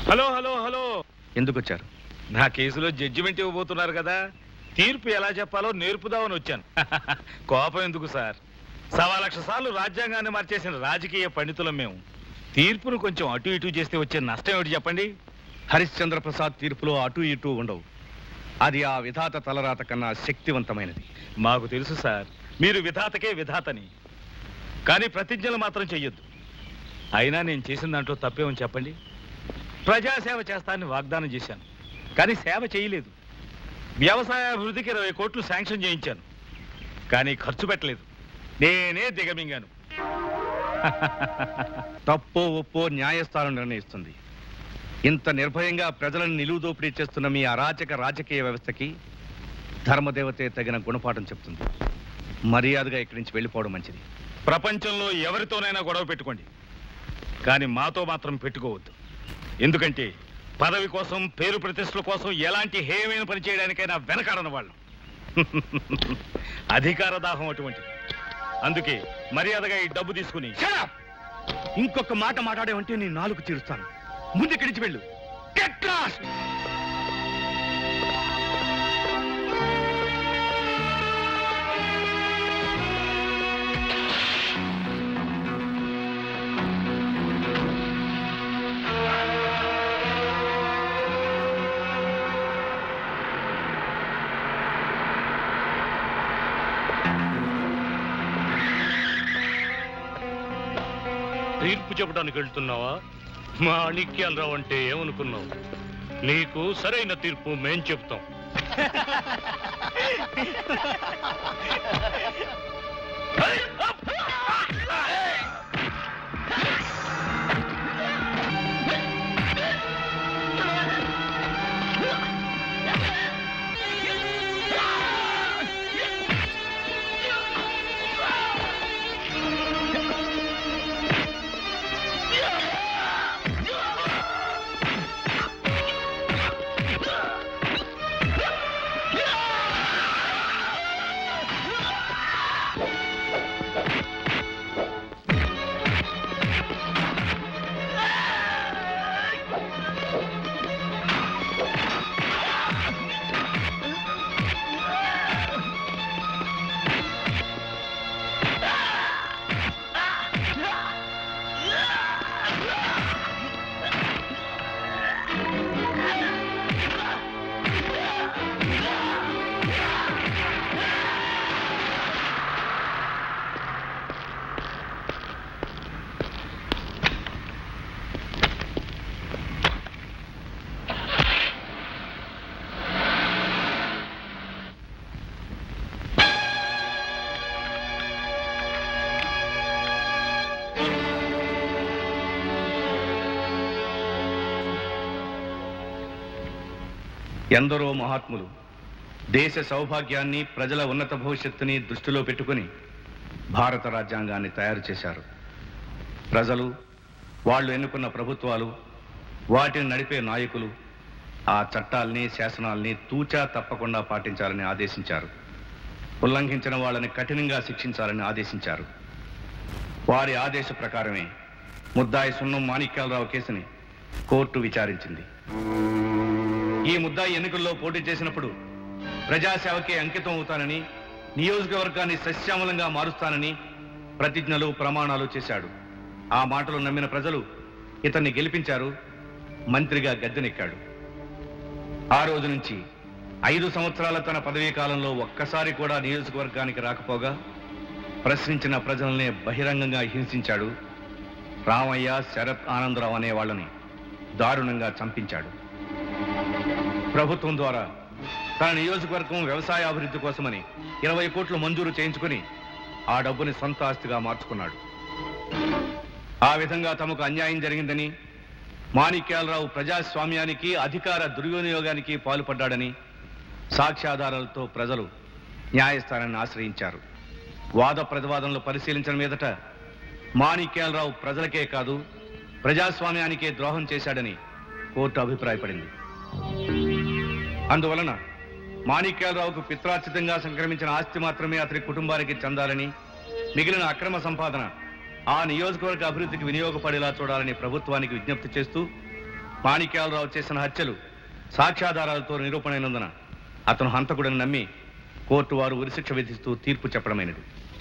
Hello hello hello ఎందుకు వచ్చారు నా కేసులో జడ్జిమెంట్ ఇవ్వబోతున్నారు కదా తీర్పు ఎలా చెప్పాలో నేర్పుదామని వచ్చాను కోపం ఎందుకు సార్ సవా లక్ష సార్లు రాజ్యాంగాన్ని మార్చేసిన రాజకీయ పండితులం మేము తీర్పును కొంచెం అటు ఇటు చేస్తే వచ్చే నష్టం ఏమిటి చెప్పండి హరిశ్చంద్ర ప్రసాద్ తీర్పులో అటు ఇటు ఉండవు అది ఆ విధాత తలరాత కన్నా శక్తివంతమైనది మాకు తెలుసు సార్ మీరు విధాతకే విధాతని కానీ ప్రతిజ్ఞలు మాత్రం చెయ్యొద్దు అయినా నేను చేసిన దాంట్లో తప్పేమని చెప్పండి ప్రజాసేవ చేస్తానని వాగ్దానం చేశాను కానీ సేవ చేయలేదు వ్యవసాయ అభివృద్ధికి ఇరవై కోట్లు శాంక్షన్ చేయించాను కానీ ఖర్చు పెట్టలేదు నేనే దిగమింగాను తప్పో ఒప్పో న్యాయస్థానం నిర్ణయిస్తుంది ఇంత నిర్భయంగా ప్రజలను నిలువు దోపిడీ చేస్తున్న మీ అరాచక రాజకీయ వ్యవస్థకి ధర్మదేవతే తగిన గుణపాఠం చెప్తుంది మర్యాదగా ఇక్కడి నుంచి వెళ్ళిపోవడం మంచిది ప్రపంచంలో ఎవరితోనైనా గొడవ పెట్టుకోండి కానీ మాతో మాత్రం పెట్టుకోవద్దు ఎందుకంటే పదవి కోసం పేరు ప్రతిష్టల కోసం ఎలాంటి హేయమైన పని చేయడానికైనా వెనకాడని వాళ్ళు అధికార దాహం అటువంటిది అందుకే మర్యాదగా ఈ డబ్బు తీసుకుని Shut up! ఇంకొక మాట మాట్లాడేవంటే నీ నాలుగు తీరుస్తాను ముందు ఇక్కడి నుంచి వెళ్ళు Get lost! తీర్పు చెప్పడానికి వెళ్తున్నావా మా అణిక్యాలరావు అంటే ఏమనుకున్నావు నీకు సరైన తీర్పు మేం చెప్తాం ఎందరో మహాత్ములు దేశ సౌభాగ్యాన్ని ప్రజల ఉన్నత భవిష్యత్తుని దృష్టిలో పెట్టుకుని భారత రాజ్యాంగాన్ని తయారు చేశారు ప్రజలు వాళ్ళు ఎన్నుకున్న ప్రభుత్వాలు వాటిని నడిపే నాయకులు ఆ చట్టాల్ని శాసనాల్ని తూచా తప్పకుండా పాటించాలని ఆదేశించారు ఉల్లంఘించిన వాళ్ళని కఠినంగా శిక్షించాలని ఆదేశించారు వారి ఆదేశ ప్రకారమే ముద్దాయి సున్నం మాణిక్యాలరావు కేసుని కోర్టు విచారించింది ఈ ముద్దాయి ఎన్నికల్లో పోటీ చేసినప్పుడు ప్రజాసేవకి అంకితం అవుతానని నియోజకవర్గాన్ని సస్యామలంగా మారుస్తానని ప్రతిజ్ఞలు ప్రమాణాలు చేశాడు ఆ మాటలు నమ్మిన ప్రజలు ఇతన్ని గెలిపించారు మంత్రిగా గద్దెనెక్కాడు ఆ రోజు నుంచి ఐదు సంవత్సరాల తన పదవీ కాలంలో ఒక్కసారి కూడా నియోజకవర్గానికి రాకపోగా ప్రశ్నించిన ప్రజలనే బహిరంగంగా హింసించాడు రామయ్య శరత్ ఆనందరావు అనే వాళ్ళని దారుణంగా చంపించాడు ప్రభుత్వం ద్వారా తన నియోజకవర్గం వ్యవసాయ అభివృద్ధి కోసమని ఇరవై కోట్లు మంజూరు చేయించుకుని ఆ డబ్బుని సొంత ఆస్తిగా మార్చుకున్నాడు ఆ విధంగా తమకు అన్యాయం జరిగిందని మాణిక్యాలరావు ప్రజాస్వామ్యానికి అధికార దుర్వినియోగానికి పాల్పడ్డాడని సాక్ష్యాధారాలతో ప్రజలు న్యాయస్థానాన్ని ఆశ్రయించారు వాద ప్రతివాదనలు పరిశీలించిన మీదట మాణిక్యాలరావు ప్రజలకే కాదు ప్రజాస్వామ్యానికే ద్రోహం చేశాడని కోర్టు అభిప్రాయపడింది అందువలన మాణిక్యాలరావుకు పిత్రార్చితంగా సంక్రమించిన ఆస్తి మాత్రమే అతని కుటుంబానికి చెందాలని మిగిలిన అక్రమ సంపాదన ఆ నియోజకవర్గ అభివృద్ధికి వినియోగపడేలా చూడాలని ప్రభుత్వానికి విజ్ఞప్తి చేస్తూ మాణిక్యాలరావు చేసిన హత్యలు సాక్ష్యాధారాలతో నిరూపణైనందున అతను హంతకుడని నమ్మి కోర్టు వారు ఉరిశిక్ష విధిస్తూ తీర్పు చెప్పడమైనది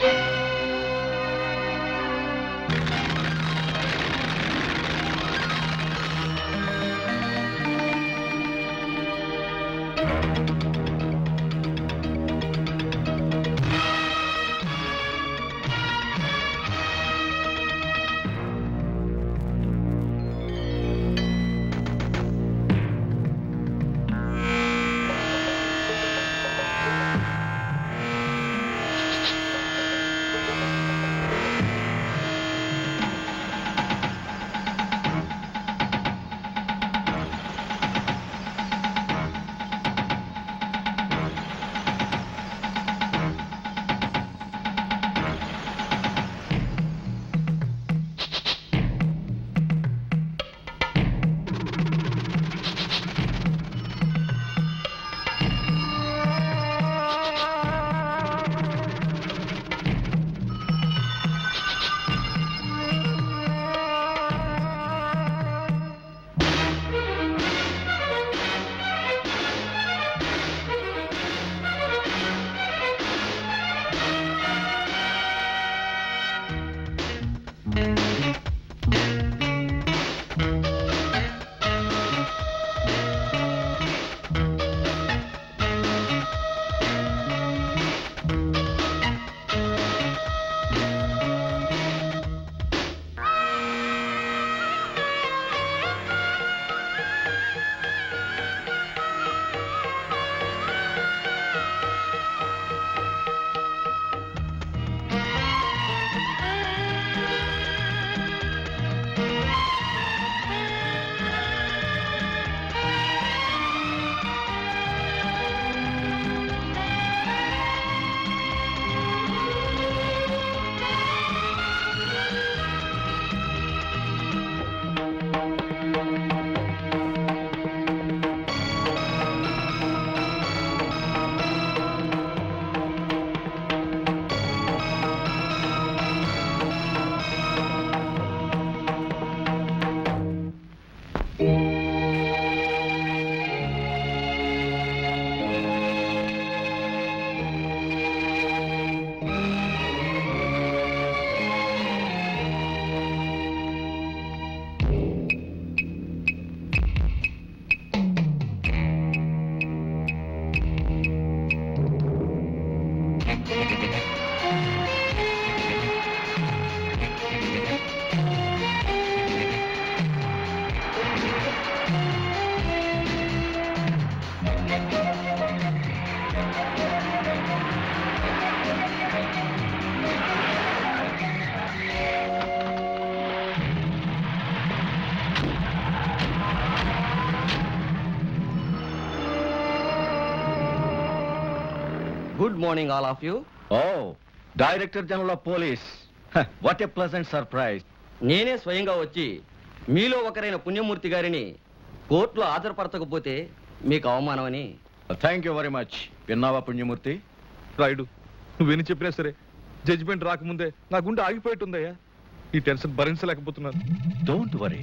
good morning all of you ఓ director general of police what a pleasant surprise నేనే స్వయంగా వచ్చి మీలో ఒకరైన పుణ్యమూర్తి గారిని కోర్టులో హాజరుపరచకపోతే మీకు అవమానమని థ్యాంక్ యూ వెరీ మచ్ విన్నావా పుణ్యమూర్తి రాయుడు నువ్వేని చెప్పినా సరే జడ్జిమెంట్ రాకముందే నా గుండె ఆగిపోయిట్టుందయ్యా ఈ టెన్షన్ భరించలేకపోతున్నాను డోంట్ వరీ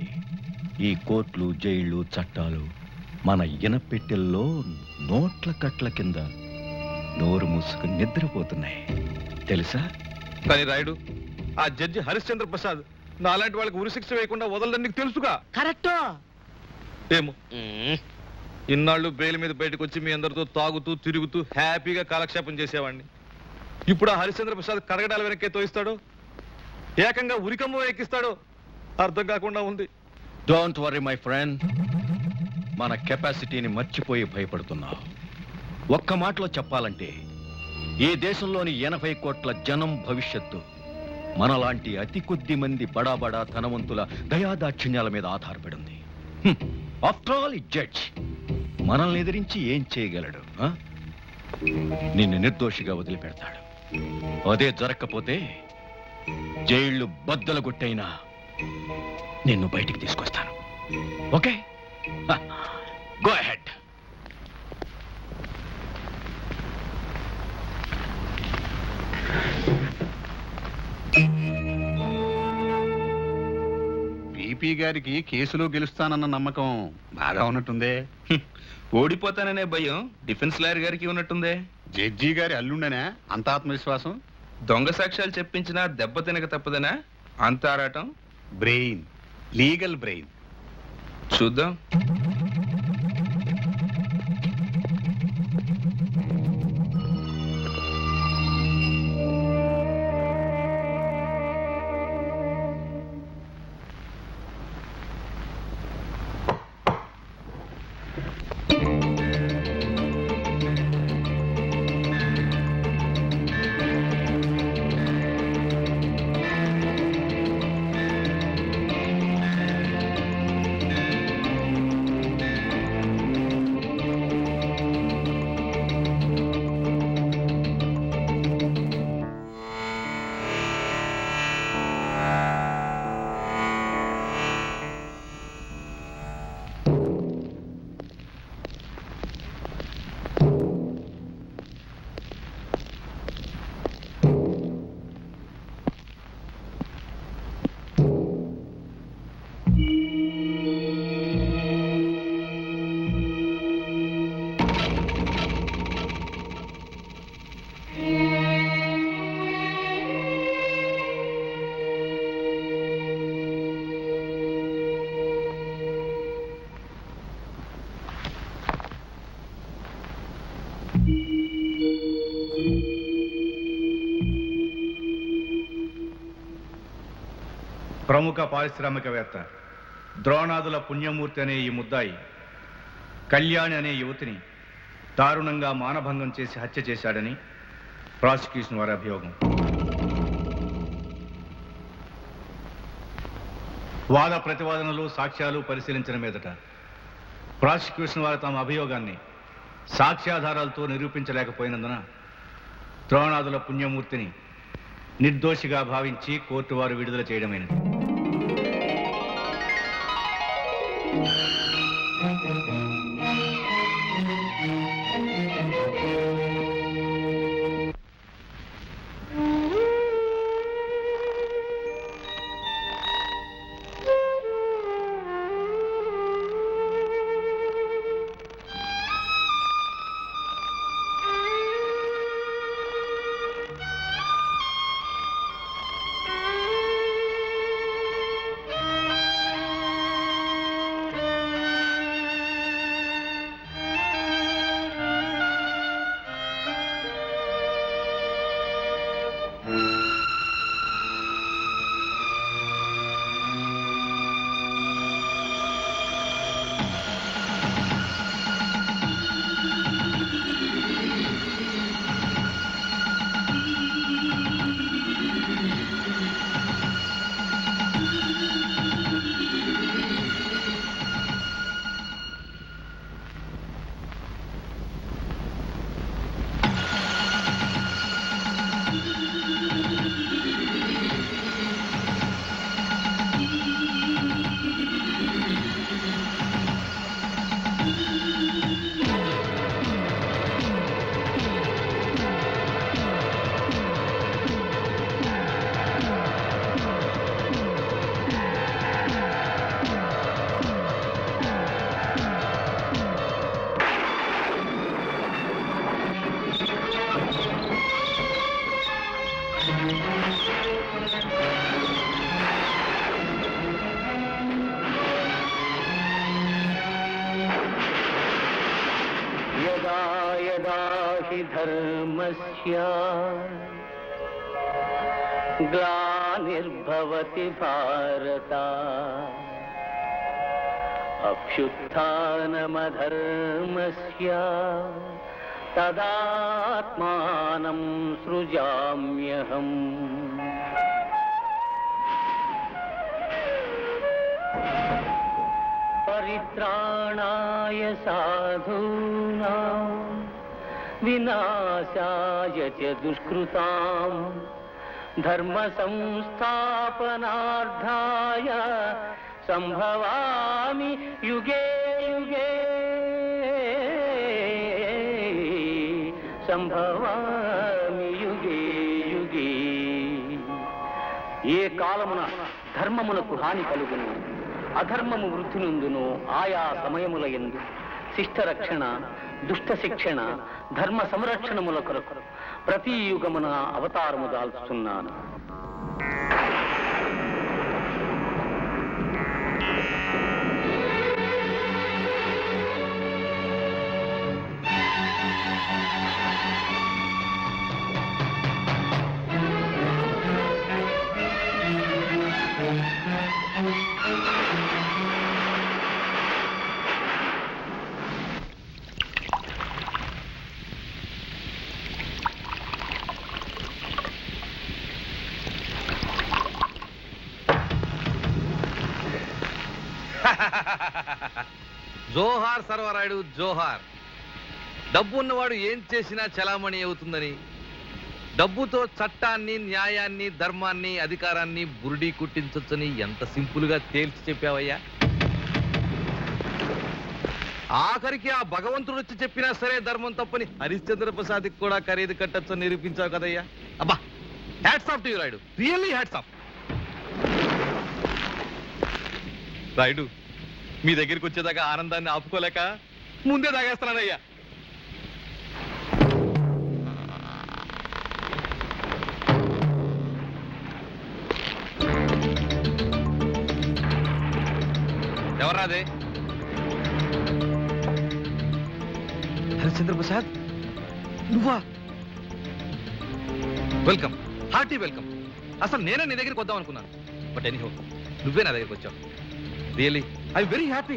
ఈ కోర్టులు జైళ్ళు చట్టాలు మన ఇనపెట్టెల్లో నోట్ల కట్ల కింద నోరు మూసుకుని నిద్రపోతున్నాయి తెలుసా కానీ రాయుడు ఆ జడ్జి హరిశ్చంద్ర ప్రసాద్ నాలాంటి వాళ్ళకి ఉరిశిక్ష వేయకుండా వదలదని నీకు తెలుసుగా కరెక్టో ఏమో ఇన్నాళ్ళు బెయిల్ మీద బయటకు వచ్చి మీ అందరితో తాగుతూ తిరుగుతూ హ్యాపీగా కాలక్షేపం చేసేవాడిని ఇప్పుడు ఆ హరిశ్చంద్ర ప్రసాద్ కరగడాల వెనక్కే తోయిస్తాడో ఏకంగా ఉరికమ్మ ఎక్కిస్తాడో అర్థం కాకుండా ఉంది డోంట్ వరీ మై ఫ్రెండ్ మన కెపాసిటీని మర్చిపోయి భయపడుతున్నావు ఒక్క మాటలో చెప్పాలంటే ఈ దేశంలోని ఎనభై కోట్ల జనం భవిష్యత్తు మనలాంటి అతి కొద్ది మంది బడాబడా ధనవంతుల దయాదాక్షిణ్యాల మీద ఆధారపడి ఉంది ఆఫ్టర్ ఆల్ ఈ జడ్జ్ మనల్ని ఎదిరించి ఏం చేయగలడు ఆ? నిన్ను నిర్దోషిగా వదిలిపెడతాడు అదే జరగకపోతే జైళ్లు బద్దలు కొట్టైనా నిన్ను బయటికి తీసుకొస్తాను ఓకే గో హెడ్ ఈ ఐపీ గారికి కేసులో గెలుస్తానన్న నమ్మకం బాగా ఉన్నట్టుందే ఓడిపోతాననే భయం డిఫెన్స్ లాయర్ గారికి ఉన్నట్టుందే జడ్జి గారి అల్లుండనా అంత ఆత్మవిశ్వాసం దొంగ సాక్ష్యాలు చెప్పించినా దెబ్బ తినక తప్పదనా అంత ఆరాటం బ్రెయిన్ లీగల్ బ్రెయిన్ చూద్దాం ప్రముఖ పారిశ్రామికవేత్త ద్రోణాదుల పుణ్యమూర్తి అనే ఈ ముద్దాయి కళ్యాణి అనే యువతిని దారుణంగా మానభంగం చేసి హత్య చేశాడని ప్రాసిక్యూషన్ వారి అభియోగం వాద ప్రతివాదనలు సాక్ష్యాలు పరిశీలించిన మీదట ప్రాసిక్యూషన్ వారు తమ అభియోగాన్ని సాక్ష్యాధారాలతో నిరూపించలేకపోయినందున ద్రోణాదుల పుణ్యమూర్తిని నిర్దోషిగా భావించి కోర్టు వారు విడుదల చేయడమైనది यदा यदा हि धर्मस्य ग्लानिर्भवति भारत अभ्युत्थानमधर्मस्य तदात्मानं सृजाम्यहम् परित्राणाय साधूनां विनाशाय च दुष्कृताम् धर्मसंस्थापनार्थाय सम्भवामि युगे युगे सम्भवामि युगे युगे ఏ కాలమున ధర్మమునకు హాని కలుగును అధర్మము వృద్ధి నుండును ఆయా సమయముల ఎందు శిష్ట రక్షణ దుష్ట శిక్షణ ధర్మ సంరక్షణముల కొరకు ప్రతి యుగమున అవతారము దాల్చుతున్నాను జోహార్ సర్వరాయుడు జోహార్ డబ్బు ఉన్నవాడు ఏం చేసినా చలామణి అవుతుందని డబ్బుతో చట్టాన్ని న్యాయాన్ని ధర్మాన్ని అధికారాన్ని బురుడీ కుట్టించొచ్చని ఎంత సింపుల్గా తేల్చి చెప్పావయ్యా ఆఖరికి ఆ భగవంతుడు వచ్చి చెప్పినా సరే ధర్మం తప్పని హరిశ్చంద్ర ప్రసాద్కి కూడా ఖరీదు కట్టొచ్చని నిరూపించావు కదయ్యా అబ్బా hats off to you Rayudu really hats off Rayudu మీ దగ్గరికి వచ్చేదాకా ఆనందాన్ని ఆపుకోలేక ముందే తాగేస్తున్నానయ్యా ఎవరాదే హరిచంద్ర ప్రసాద్ నువ్వా వెల్కమ్ హార్టీ వెల్కమ్ అసలు నేనే నీ దగ్గరికి వద్దాం అనుకున్నాను బట్ ఎనీహో నువ్వే నా దగ్గరికి వచ్చావు రియలీ ఐ వెరీ హ్యాపీ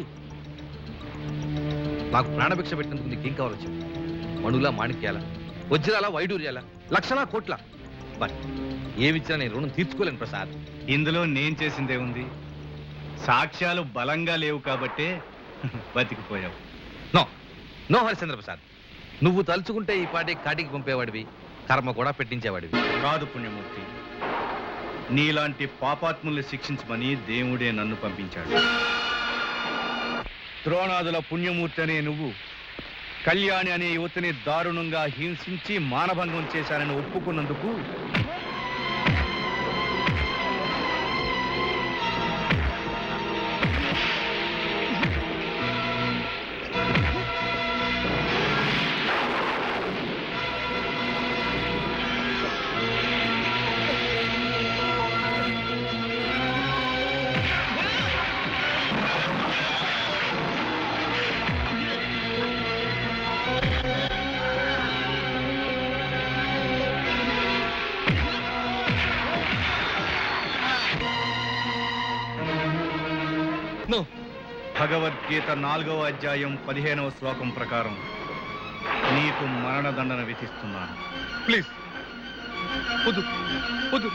నాకు ప్రాణభిక్ష పెట్టినందుకు నీకు ఏం కావాలి చెప్పు మణులా మాణిక్యాల వజ్రాల వైడూర్యాల లక్షల కోట్ల బట్ ఏమిచ్చినా నేను రుణం తీర్చుకోలేను ప్రసాద్ ఇందులో నేను చేసిందే ఉంది సాక్ష్యాలు బలంగా లేవు కాబట్టే బతికిపోయావు నో నో హరిచంద్ర ప్రసాద్ నువ్వు తలుచుకుంటే ఈ పాటి కాటికి పంపేవాడివి కర్మ కూడా పెట్టించేవాడివి కాదు పుణ్యమూర్తి నీలాంటి పాపాత్ముల్ని శిక్షించమని దేవుడే నన్ను పంపించాడు ద్రోణాదుల పుణ్యమూర్తి అనే నువ్వు కళ్యాణి అనే యువతిని దారుణంగా హింసించి మానభంగం చేశానని ఒప్పుకున్నందుకు నో భగవద్గీత నాలుగవ అధ్యాయం పదిహేనవ శ్లోకం ప్రకారం నీకు మరణదండన విధిస్తున్నాను ప్లీజ్ వద్దు వద్దు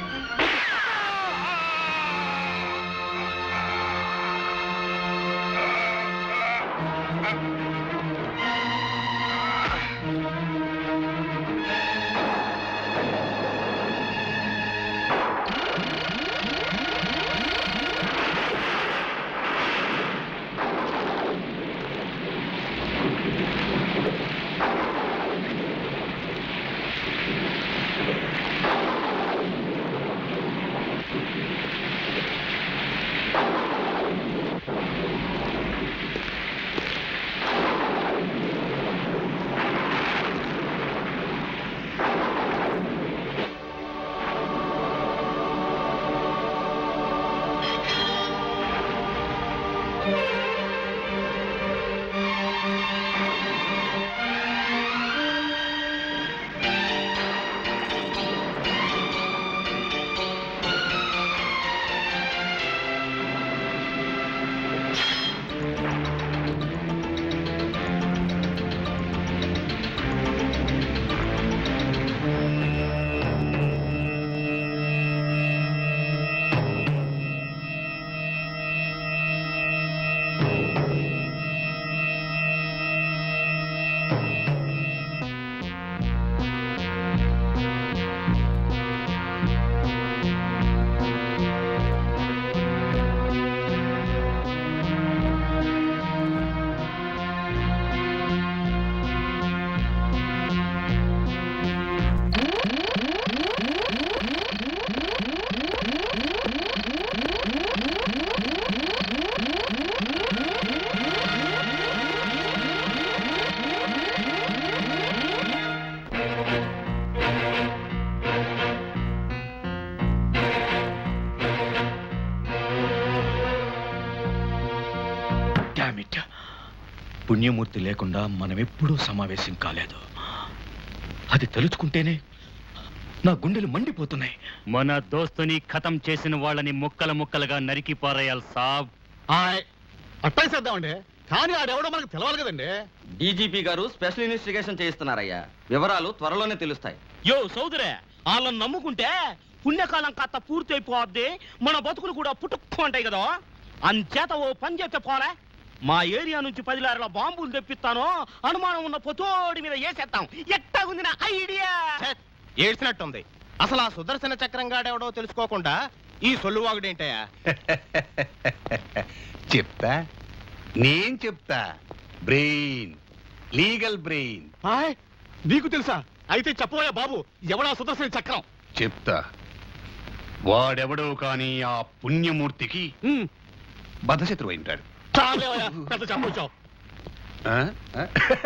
పుణ్యమూర్తి లేకుండా మనం ఎప్పుడూ సమావేశం కాలేదు అది తలుచుకుంటేనే నా గుండెలు మండిపోతున్నాయి మన దోస్తుని ఖతం చేసిన వాళ్ళని ముక్కలు ముక్కలుగా నరికి పారేయాలి సాబ్ అట్టా చేద్దామండి కానీ ఆడెవడో మనకు తెలవాలి కదండి డీజీపీ గారు స్పెషల్ ఇన్వెస్టిగేషన్ చేయిస్తున్నారయ్యా వివరాలు త్వరలోనే తెలుస్తాయి యో సోదరే వాళ్ళని నమ్ముకుంటే పుణ్యకాలం కాస్త పూర్తి అయిపోద్ది మన బతుకులు కూడా పుట్టుకు ఉంటాయి కదా అంచేత ఓ పని చేస్తే పోలే మా ఏరియా నుంచి పది లారీల బాంబులు తెప్పిస్తాను అనుమానం ఉన్న పొతోడి మీద వేసేస్తాం ఎట్టాగుంది నా ఐడియా ఏడ్చినట్టుంది అసలు ఆ సుదర్శన చక్రంగాడెవడో తెలుసుకోకుండా ఈ సొల్లువాగుడేంటయా చెప్తా నేను చెప్తా బ్రెయిన్ లీగల్ బ్రెయిన్ హాయ్ నీకు తెలుసా అయితే చెప్పబోయా బాబు ఎవడా సుదర్శన చక్రం చెప్తా వాడెవడో కాని ఆ పుణ్యమూర్తికి బద్ధశత్రువు ఉంటాడు చాలేవయ్యా, పెద్ద చెప్పొచ్చావు ఆ? ఆ?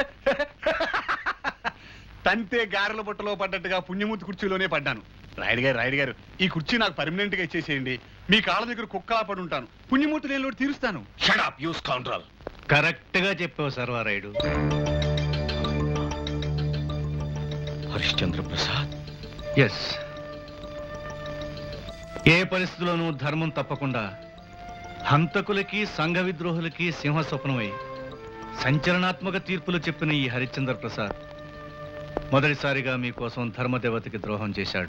తంతే గారెల బుట్టలో పడ్డట్టుగా పుణ్యమూర్తి కుర్చీలోనే పడ్డాను రాయుడు గారు రాయుడు గారు ఈ కుర్చీ నాకు పర్మనెంట్ గా ఇచ్చేసేయండి మీ కాళ్ళ దగ్గర కుక్కలా పడి ఉంటాను పుణ్యమూర్తి లేని లోటు తీరుస్తాను షడప్ యూస్ కౌంట్రల్ కరెక్ట్ గా చెప్పావు సర్వారాయుడు హరిశ్చంద్ర ప్రసాద్ ఎస్ ఏ పరిస్థితుల్లోనూ ధర్మం తప్పకుండా హంతకులకి సంఘ విద్రోహులకి సింహ స్వప్నమై సంచలనాత్మక తీర్పులు చెప్పిన ఈ హరిశ్చంద్ర ప్రసాద్ మొదటిసారిగా మీకోసం ధర్మదేవతకి ద్రోహం చేశాడు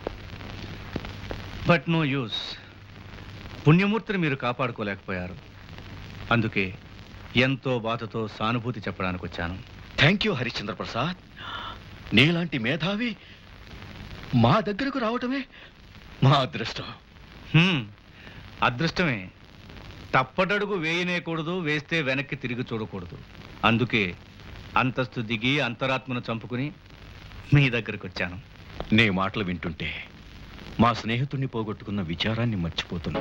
బట్ నో యూస్ పుణ్యమూర్తిని మీరు కాపాడుకోలేకపోయారు అందుకే ఎంతో బాధతో సానుభూతి చెప్పడానికి వచ్చాను థ్యాంక్ యూ హరిశ్చంద్ర ప్రసాద్ నీలాంటి మేధావి మా దగ్గరకు రావటమే మా అదృష్టం హ్మ్, అదృష్టమే తప్పటడుగు వేయనేకూడదు వేస్తే వెనక్కి తిరిగి చూడకూడదు అందుకే అంతస్తు దిగి అంతరాత్మను చంపుకుని మీ దగ్గరకు వచ్చాను నీ మాటలు వింటుంటే మా స్నేహితుణ్ణి పోగొట్టుకున్న విచారాన్ని మర్చిపోతున్నా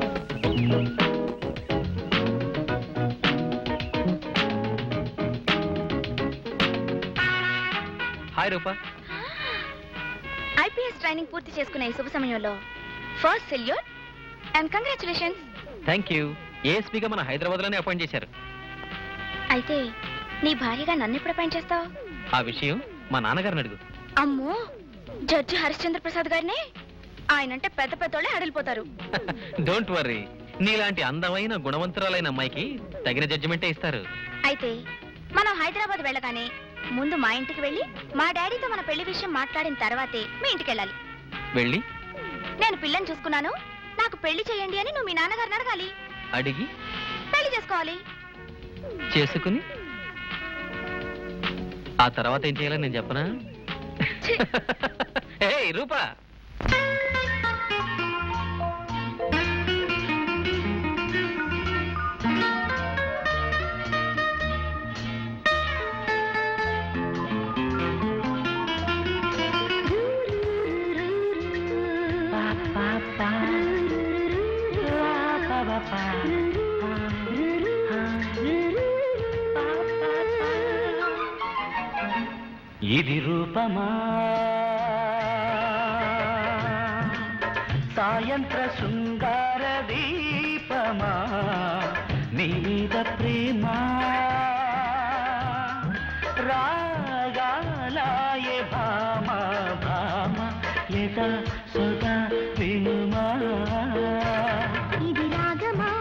హాయ్ రూపా ఐపీఎస్ ట్రైనింగ్ పూర్తి చేసుకునే ఈ శుభ సమయంలో first salute and congratulations thank you ఏఎస్పీగా మన హైదరాబాద్లోనే అపాయింట్ చేశారు అయితే నీ భార్యగా నన్ను ఎప్పుడు అపాయింట్ చేస్తావు ఆ విషయం మా నాన్నగారిని అడుగు అమ్మో జడ్జి హరిశ్చంద్ర ప్రసాద్ గారిని ఆయనంటే పెద్ద పెద్దోళ్ళే అడిలిపోతారు డోంట్ వర్రీ నీలాంటి అందమైన గుణవంతురాలైన అమ్మాయికి తగిన జడ్జిమెంటే ఇస్తారు అయితే మనం హైదరాబాద్ వెళ్ళగానే ముందు మా ఇంటికి వెళ్ళి మా డాడీతో మన పెళ్లి విషయం మాట్లాడిన తర్వాతే మీ ఇంటికి వెళ్ళాలి వెళ్ళి నేను పిల్లని చూసుకున్నాను నాకు పెళ్లి చేయండి అని నువ్వు మీ నాన్నగారిని అడగాలి అడిగి పెళ్లి చేసుకోవాలి చేసుకుని ఆ తర్వాత ఏం చేయాలని నేను చెప్పనా ఏ రూపా ఇది రూపమా సాయంత్ర శృంగార దీపమా నీద ప్రేమ రాగాలాయ భామ భామ యద సుధా వినుమా ఇది రాగమా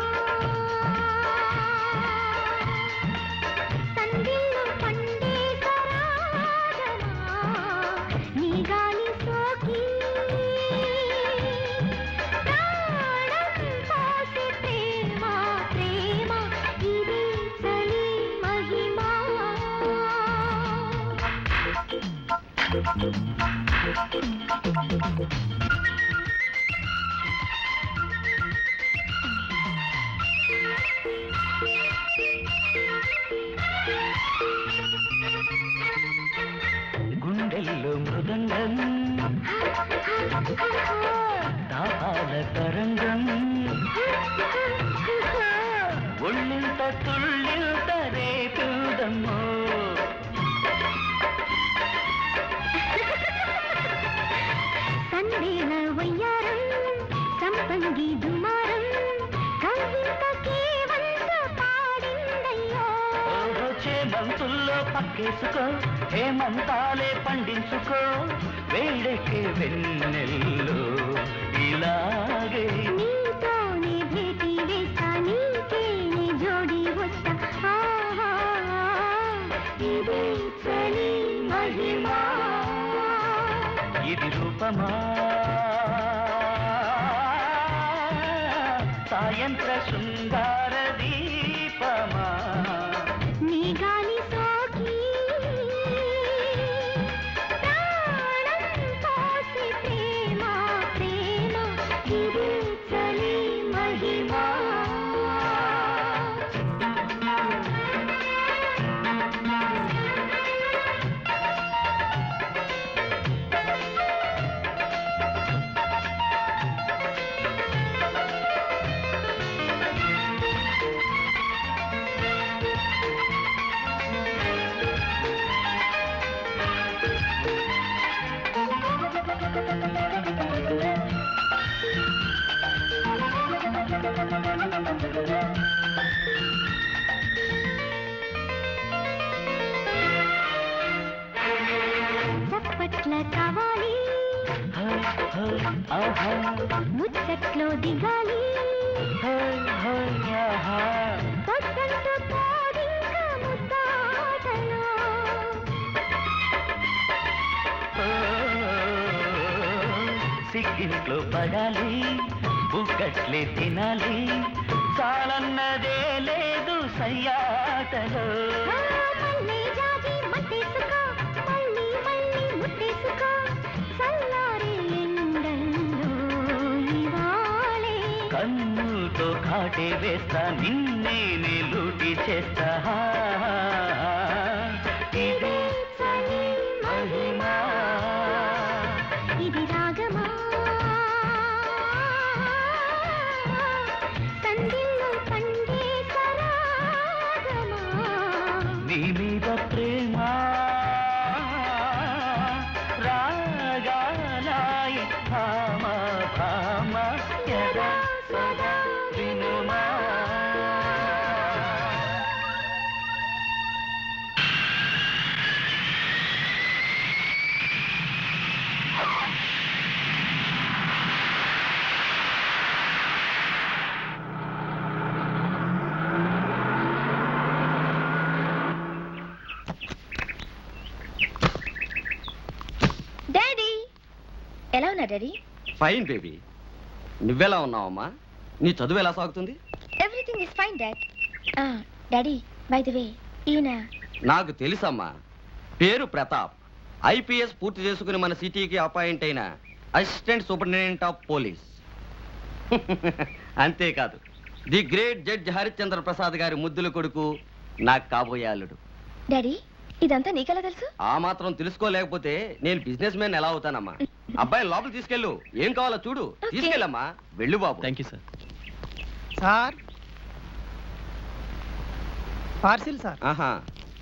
సందిల్లో పండే సరాగమా నీ గాలి సోకి ప్రాణం పోసే ప్రేమ ప్రేమ ఇది చలి మహిమా గుండెల్లో మృదంగం తాపాల తరంగం ఒళ్ళింత తుళ్ళింత రేపుదమ్మో సందేళ వయ్యారం సంపంగి దుమారం కవిత కేవంత పాడిందయ్యో ఓహో చెలి చేమంతుల్లో పక్కేసుకో హేమంతాలే పండించుకో వేడెక్కే వెన్నెల్లో ఇలాగే నీతోనే భేటీ వేస్తా నీకేనే జోడి వస్తా ఆహా ఇదే చలి మహిమా ఇది రూపమా సాయంత్ర శృంగార దీపమా నీ గాలి సోకి ప్రాణం పోసి ప్రేమ ప్రేమ ఇదే చలి మహిమా చప్పట్ల కావాలి ముచ్చట్లో దిగాలి పొద్దంతా పాడింక ముద్దాటలో సిగ్గింట్లో పడాలి బుక్కట్లే తినాలి చాలన్నదే లేదు సయ్యాటలో మళ్ళీ జాజి మట్టేసుకో మళ్ళీ మళ్ళీ ముట్టేసుకో చల్లారే ఎండల్లో ఇవాళే కన్నుతో కాటే వేస్తా నిన్నే నే లూటి చేస్తా ఇదే చలి మహిమా ఇది రాగమా సందిల్లో పండే సరాగమా నీ మీద ప్రేమ రాగాలాయి భామ భామ యదా సదా వినుమా డాడీ ఎలా ఉన్నా డాడీ ఫైన్ బేబీ నువ్వెలా ఉన్నావమ్మా నీ చదువు ఎలా సాగుతుంది everything is fine dad daddy by the way ఈయన నాకు తెలుసమ్మా పేరు ప్రతాప్ ఐపీఎస్ పూర్తి చేసుకుని మన సిటీకి అపాయింట్ అయిన అసిస్టెంట్ సూపరింటెండెంట్ ఆఫ్ పోలీస్ అంతేకాదు the great judge Harishchandra Prasad గారి ముద్దుల కొడుకు నాకు కాబోయే అల్లుడు డాడీ ఇదంతా నీకెలా తెలుసు ఆ మాత్రం తెలుసుకోలేకపోతే నేను బిజినెస్ మ్యాన్ ఎలా అవుతానమ్మా అబ్బాయి లోపల తీసుకెళ్ళు ఏం కావాలో చూడు తీసుకెళ్ళమ్మా వెళ్ళు బాబు thank you sir sir parcel sir ఆహా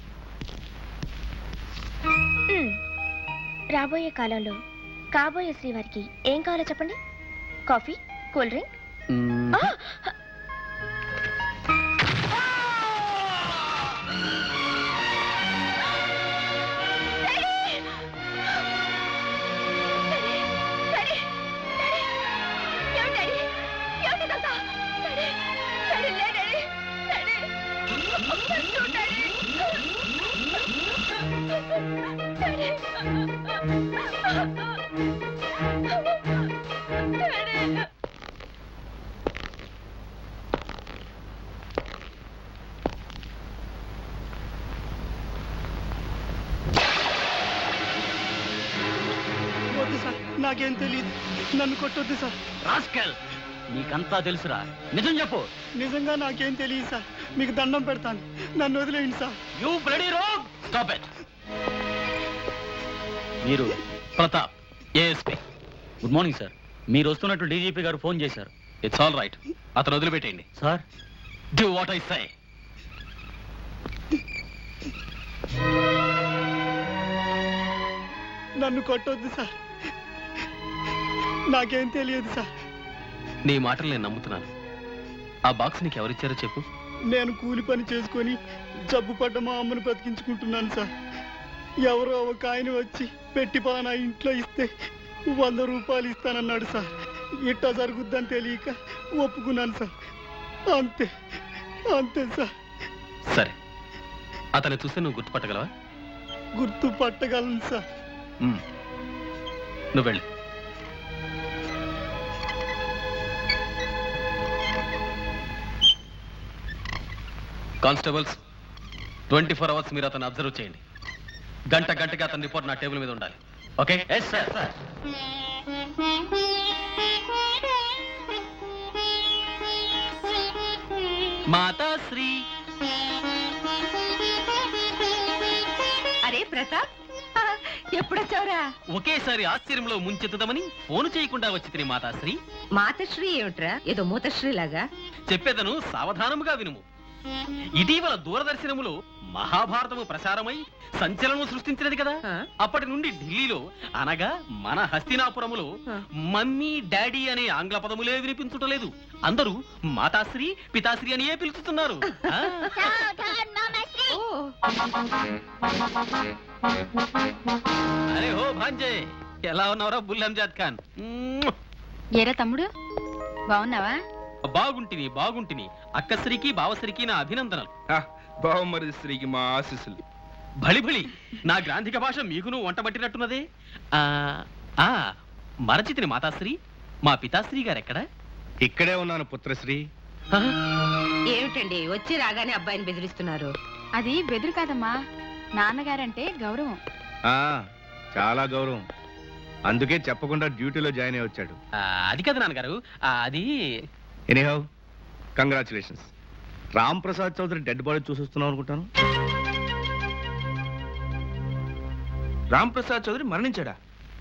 మ్మ్. రాబోయే కాలంలో కాబోయే శ్రీవారికి ఏం కావాలో చెప్పండి కాఫీ కూల్ డ్రింక్ ఆ! వద్దు సార్ నాకేం తెలియదు నన్ను కొట్టొద్దు సార్ రాస్కెల్ నీకంతా తెలుసురా నిజం చెప్పు నిజంగా నాకేం తెలియదు సార్ మీకు దండం పెడతాను నన్ను వదిలేయండి sir you bloody rogue stop it మీరు Pratap ASP good morning sir మీరు వస్తున్నట్టు డీజీపీ గారు ఫోన్ చేశారు ఇట్స్ ఆల్ రైట్ అతను వదిలిపెట్టేయండి sir do what I say నన్ను కొట్టొద్దు సార్ నాకేం తెలియదు సార్ నీ మాటలు నేను నమ్ముతున్నాను ఆ బాక్స్ నీకు ఎవరిచ్చారో చెప్పు నేను కూలి పని చేసుకొని జబ్బు పడ్డ మా అమ్మను బ్రతికించుకుంటున్నాను సార్ ఎవరో ఒక ఆయన వచ్చి పెట్టి పాన ఇంట్లో ఇస్తే వంద రూపాయలు ఇస్తానన్నాడు సార్ ఇట్టా జరుగుద్దని తెలియక ఒప్పుకున్నాను సార్ అంతే అంతే సార్ సరే అతన్ని చూస్తే నువ్వు గుర్తుపట్టగలవా గుర్తు పట్టగలను సార్ మ్మ్. నువ్వు వెళ్ళు కానిస్టేబుల్స్ ట్వంటీ ఫోర్ అవర్స్ మీరు అతన్ని అబ్జర్వ్ చేయండి గంట గంటకి అతని రిపోర్ట్ నా టేబుల్ మీద ఉండాలి ఓకే ఎస్ సార్ సార్ మాతాశ్రీ అరే ప్రతాప్ ఆ, ఎప్పుడొచ్చావురా ఒకేసారి ఆశ్చర్యంలో ముంచెత్తుదామని ఫోన్ చేయకుండా వచ్చి తిని మాతాశ్రీ మాతశ్రీ ఏమిట్రా ఏదో మూతశ్రీ లాగా చెప్పేదను సావధానముగా వినుము ఇటీవల దూరదర్శనములో మహాభారతము ప్రసారమై సంచలనం సృష్టించినది కదా అప్పటి నుండి ఢిల్లీలో అనగా మన హస్తినాపురములో మమ్మీ డాడీ అనే ఆంగ్ల పదములే వినిపించుటలేదు అందరూ మాతాశ్రీ పితాశ్రీ అనియే పిలుచుతున్నారు ఆ? అరే హో భాంజే ఎలా ఉన్నావురా బుల్లం జాద్ ఖాన్ మ్మ్. ఏరా తమ్ముడు బాగున్నావా బాగుంటిని బాగుంటిని అక్కశ్రీకి బావశ్రీకి నా అభినందనలు బావమరిది స్త్రీకి మా ఆశీస్సులు భళి భళి నా గ్రాంధిక భాష మీకును వంట పట్టినట్టున్నదే ఆ, ఆ మరచితిని మాతాశ్రీ మా పితాశ్రీ గారు ఎక్కడ ఇక్కడే ఉన్నాను పుత్రశ్రీ ఏమిటండి వచ్చి రాగానే అబ్బాయిని బెదిరిస్తున్నారు అది బెదురు కాదమ్మా నాన్నగారంటే గౌరవం ఆ, చాలా గౌరవం అందుకే చెప్పకుండా డ్యూటీలో జాయిన్ అయ్యి వచ్చాడు ఆ, అది కదా నాన్నగారు ఆ, అది anyhow congratulations Ram Prasad Chowdary dead body చూసొస్తున్నాం అనుకుంటాను రామ్ ప్రసాద్ చౌదరి మరణించాడా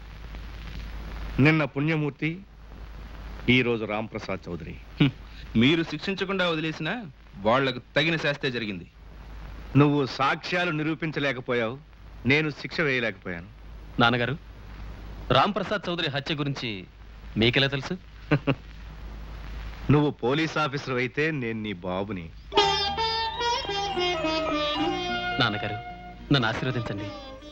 నిన్న పుణ్యమూర్తి ఈ రోజు రామ్ ప్రసాద్ చౌదరి హ్మ్. మీరు శిక్షించకుండా వదిలేసినా వాళ్లకు తగిన శాస్తే జరిగింది నువ్వు సాక్ష్యాలు నిరూపించలేకపోయావు నేను శిక్ష వేయలేకపోయాను నాన్నగారు రామ్ ప్రసాద్ చౌదరి హత్య గురించి మీకెలా తెలుసు నువ్వు పోలీస్ ఆఫీసర్ అయితే నేను నీ బాబుని నాన్నగారు నన్ను ఆశీర్వదించండి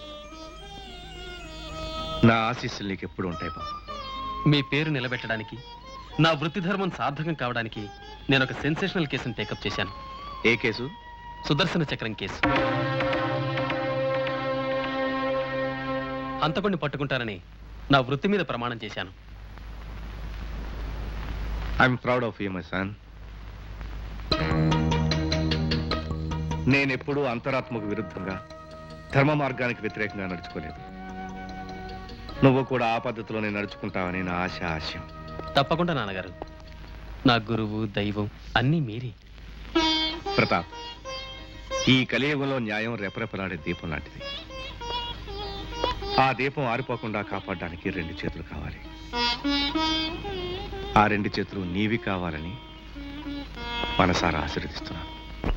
నా ఆశీస్సులు నీకు ఎప్పుడు ఉంటాయి బాబు మీ పేరు నిలబెట్టడానికి నా వృత్తి ధర్మం సార్థకం కావడానికి నేను ఒక సెన్సేషనల్ కేసును టేకప్ చేశాను ఏ కేసు సుదర్శన చక్రం కేసు హంతకుడిని పట్టుకుంటానని నా వృత్తి మీద ప్రమాణం చేశాను I'm proud of you my son నేనెప్పుడూ అంతరాత్మకు విరుద్ధంగా ధర్మ మార్గానికి వ్యతిరేకంగా నడుచుకోలేదు నువ్వు కూడా ఆ పద్ధతిలోనే నడుచుకుంటావని నా ఆశ ఆశయం తప్పకుండా నాన్నగారు నా గురువు దైవం అన్నీ మీరే ప్రతాప్ ఈ కలియుగంలో న్యాయం రెపరెపలాడే దీపం లాంటిది ఆ దీపం ఆరిపోకుండా కాపాడడానికి రెండు చేతులు కావాలి ఆ రెండు చేతులు నీవి కావాలని మనసారా ఆశీర్వదిస్తున్నాను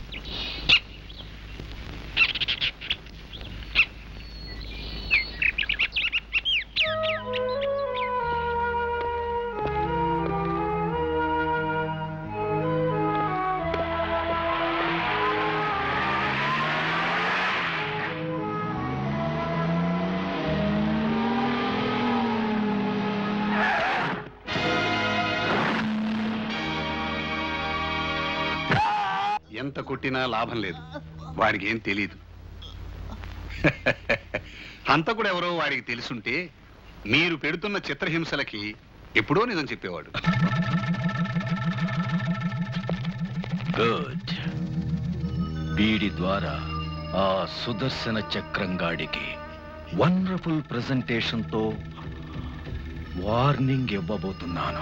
ఎంత కొట్టినా లాభం లేదు వాడికి ఏం తెలియదు హంతకుడు ఎవరో వాడికి తెలుసుంటే మీరు పెడుతున్న చిత్రహింసలకి ఎప్పుడో నిజం చెప్పేవాడు గుడ్ వీడి ద్వారా ఆ సుదర్శన చక్రంగాడికి వండర్ఫుల్ ప్రెజెంటేషన్ తో వార్నింగ్ ఇవ్వబోతున్నాను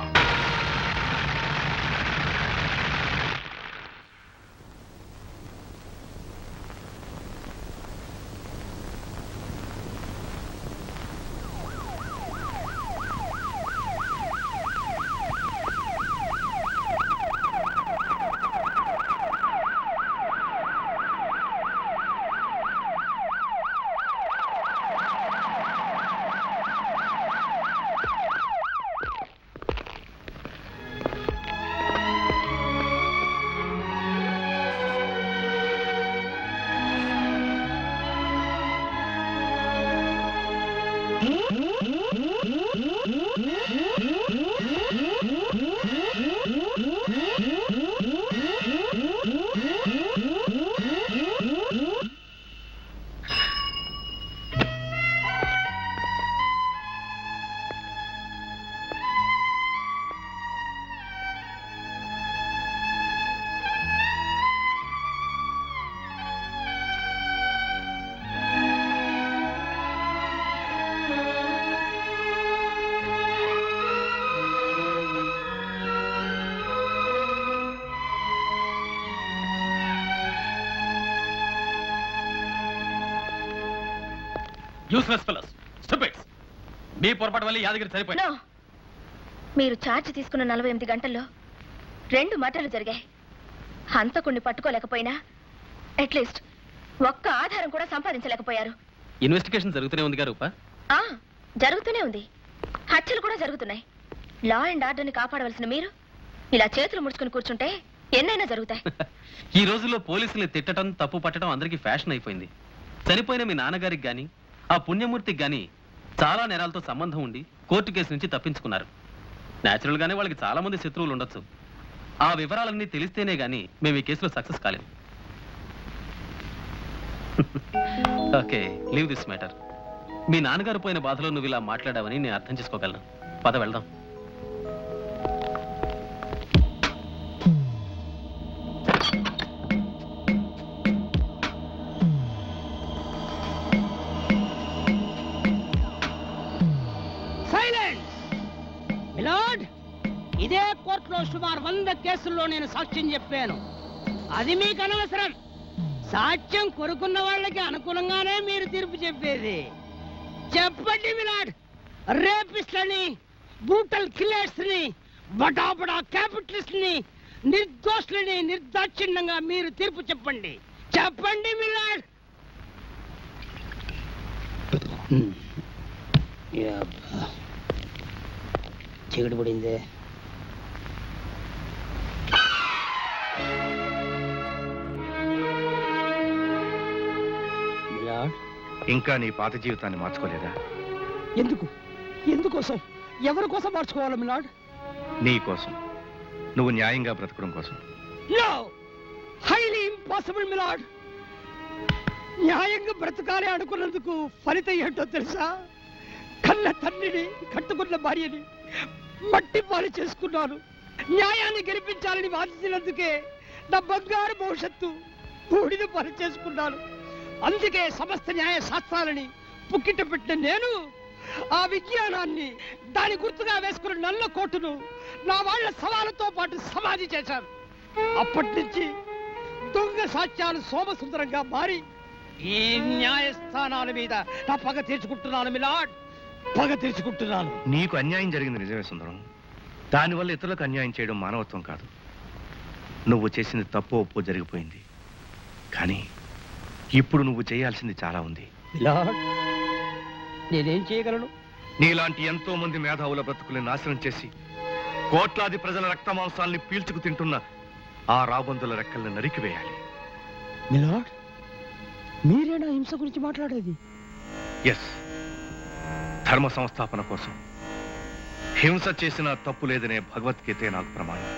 యూస్లెస్ ఫెలోస్ స్టూపిడ్స్ మీ పొరపాటు వల్ల యాదగిరి సరిపోయింది నో మీరు ఛార్జ్ తీసుకున్న నలభై ఎనిమిది గంటల్లో రెండు మటర్లు జరిగాయి హంతకుణ్ణి పట్టుకోలేకపోయినా అట్లీస్ట్ ఒక్క ఆధారం కూడా సంపాదించలేకపోయారు ఇన్వెస్టిగేషన్ జరుగుతూనే ఉంది రూప ఆ జరుగుతూనే ఉంది హత్యలు కూడా జరుగుతున్నాయి లా అండ్ ఆర్డర్ని కాపాడవలసిన మీరు ఇలా చేతులు ముడుచుకుని కూర్చుంటే ఎన్నైనా జరుగుతాయి ఈ రోజుల్లో పోలీసులు తిట్టడం తప్పు పట్టడం అందరికీ ఫ్యాషన్ అయిపోయింది చనిపోయిన మీ నాన్నగారికి గాని ఆ పుణ్యమూర్తికి గాని చాలా నేరాలతో సంబంధం ఉండి కోర్టు కేసు నుంచి తప్పించుకున్నారు నేచురల్ గానే వాళ్ళకి చాలా మంది శత్రువులు ఉండొచ్చు ఆ వివరాలన్నీ తెలిస్తేనే గాని మేము ఈ కేసులో సక్సెస్ కాలేము ఓకే లీవ్ దిస్ మ్యాటర్ మీ నాన్నగారు పోయిన బాధలో నువ్వు ఇలా మాట్లాడావని నేను అర్థం చేసుకోగలను పద వెళ్దాం సైలెన్స్ మిలాడ్ ఇదే కోర్టులో సుమారు వంద కేసుల్లో నేను సాక్ష్యం చెప్పాను అది మీకు అనవసరం సాక్ష్యం కొరుకున్న వాళ్ళకి అనుకూలంగానే మీరు తీర్పు చెప్పేది చెప్పండి మిలాడ్ రేపిస్ట్లని బ్రూటల్ కిల్లర్స్ ని బటాబడా క్యాపిటలిస్ట్ ని నిర్దోషులని నిర్దాక్షిణ్యంగా మీరు తీర్పు చెప్పండి చెప్పండి మిలాడ్ చీకటి పడిందే ఇంకా నీ పాత జీవితాన్ని మార్చుకోలేదా ఎందుకు ఎందుకోసం ఎవరి కోసం మార్చుకోవాలి మిలాడ్ నీ కోసం నువ్వు న్యాయంగా బ్రతకడం కోసం నో హైలీ ఇంపాసిబుల్ మిలాడ్ న్యాయంగా బ్రతకాలి అనుకున్నందుకు ఫలితం ఏంటో తెలుసా కన్న తండ్రిని కట్టుకున్న భార్యని మట్టి పాలు చేసుకున్నాను న్యాయాన్ని గెలిపించాలని వాదించినందుకే నా బంగారు భవిష్యత్తు బూడిద పని చేసుకున్నాను అందుకే సమస్త న్యాయ శాస్త్రాలని పుక్కిట పెట్టిన నేను ఆ విజ్ఞానాన్ని దాని గుర్తుగా వేసుకున్న నల్ల కోటును నా వాళ్ళ సవాలుతో పాటు సమాధి చేశాను అప్పటి నుంచి దొంగ సాక్ష్యాలు సోమసుందరంగా మారి ఈ న్యాయస్థానాల మీద నా పగ తీర్చుకుంటున్నాను మిలాడ్ పగ తీర్చుకుంటున్నాను నీకు అన్యాయం జరిగింది నిజమే సుందరం దానివల్ల ఇతరులకు అన్యాయం చేయడం మానవత్వం కాదు నువ్వు చేసింది తప్పు ఒప్పు జరిగిపోయింది కానీ ఇప్పుడు నువ్వు చేయాల్సింది చాలా ఉంది మిలాడ్ నేనేం చేయగలను నీలాంటి ఎంతో మంది మేధావుల బ్రతుకుల్ని నాశనం చేసి కోట్లాది ప్రజల రక్త మాంసాల్ని పీల్చుకు తింటున్న ఆ రాబందుల రెక్కల్ని నరికివేయాలి మిలాడ్ మీరేనా హింస గురించి మాట్లాడేది ఎస్ ధర్మ సంస్థాపన కోసం హింస చేసిన తప్పు లేదనే భగవద్గీతే నాకు ప్రమాణం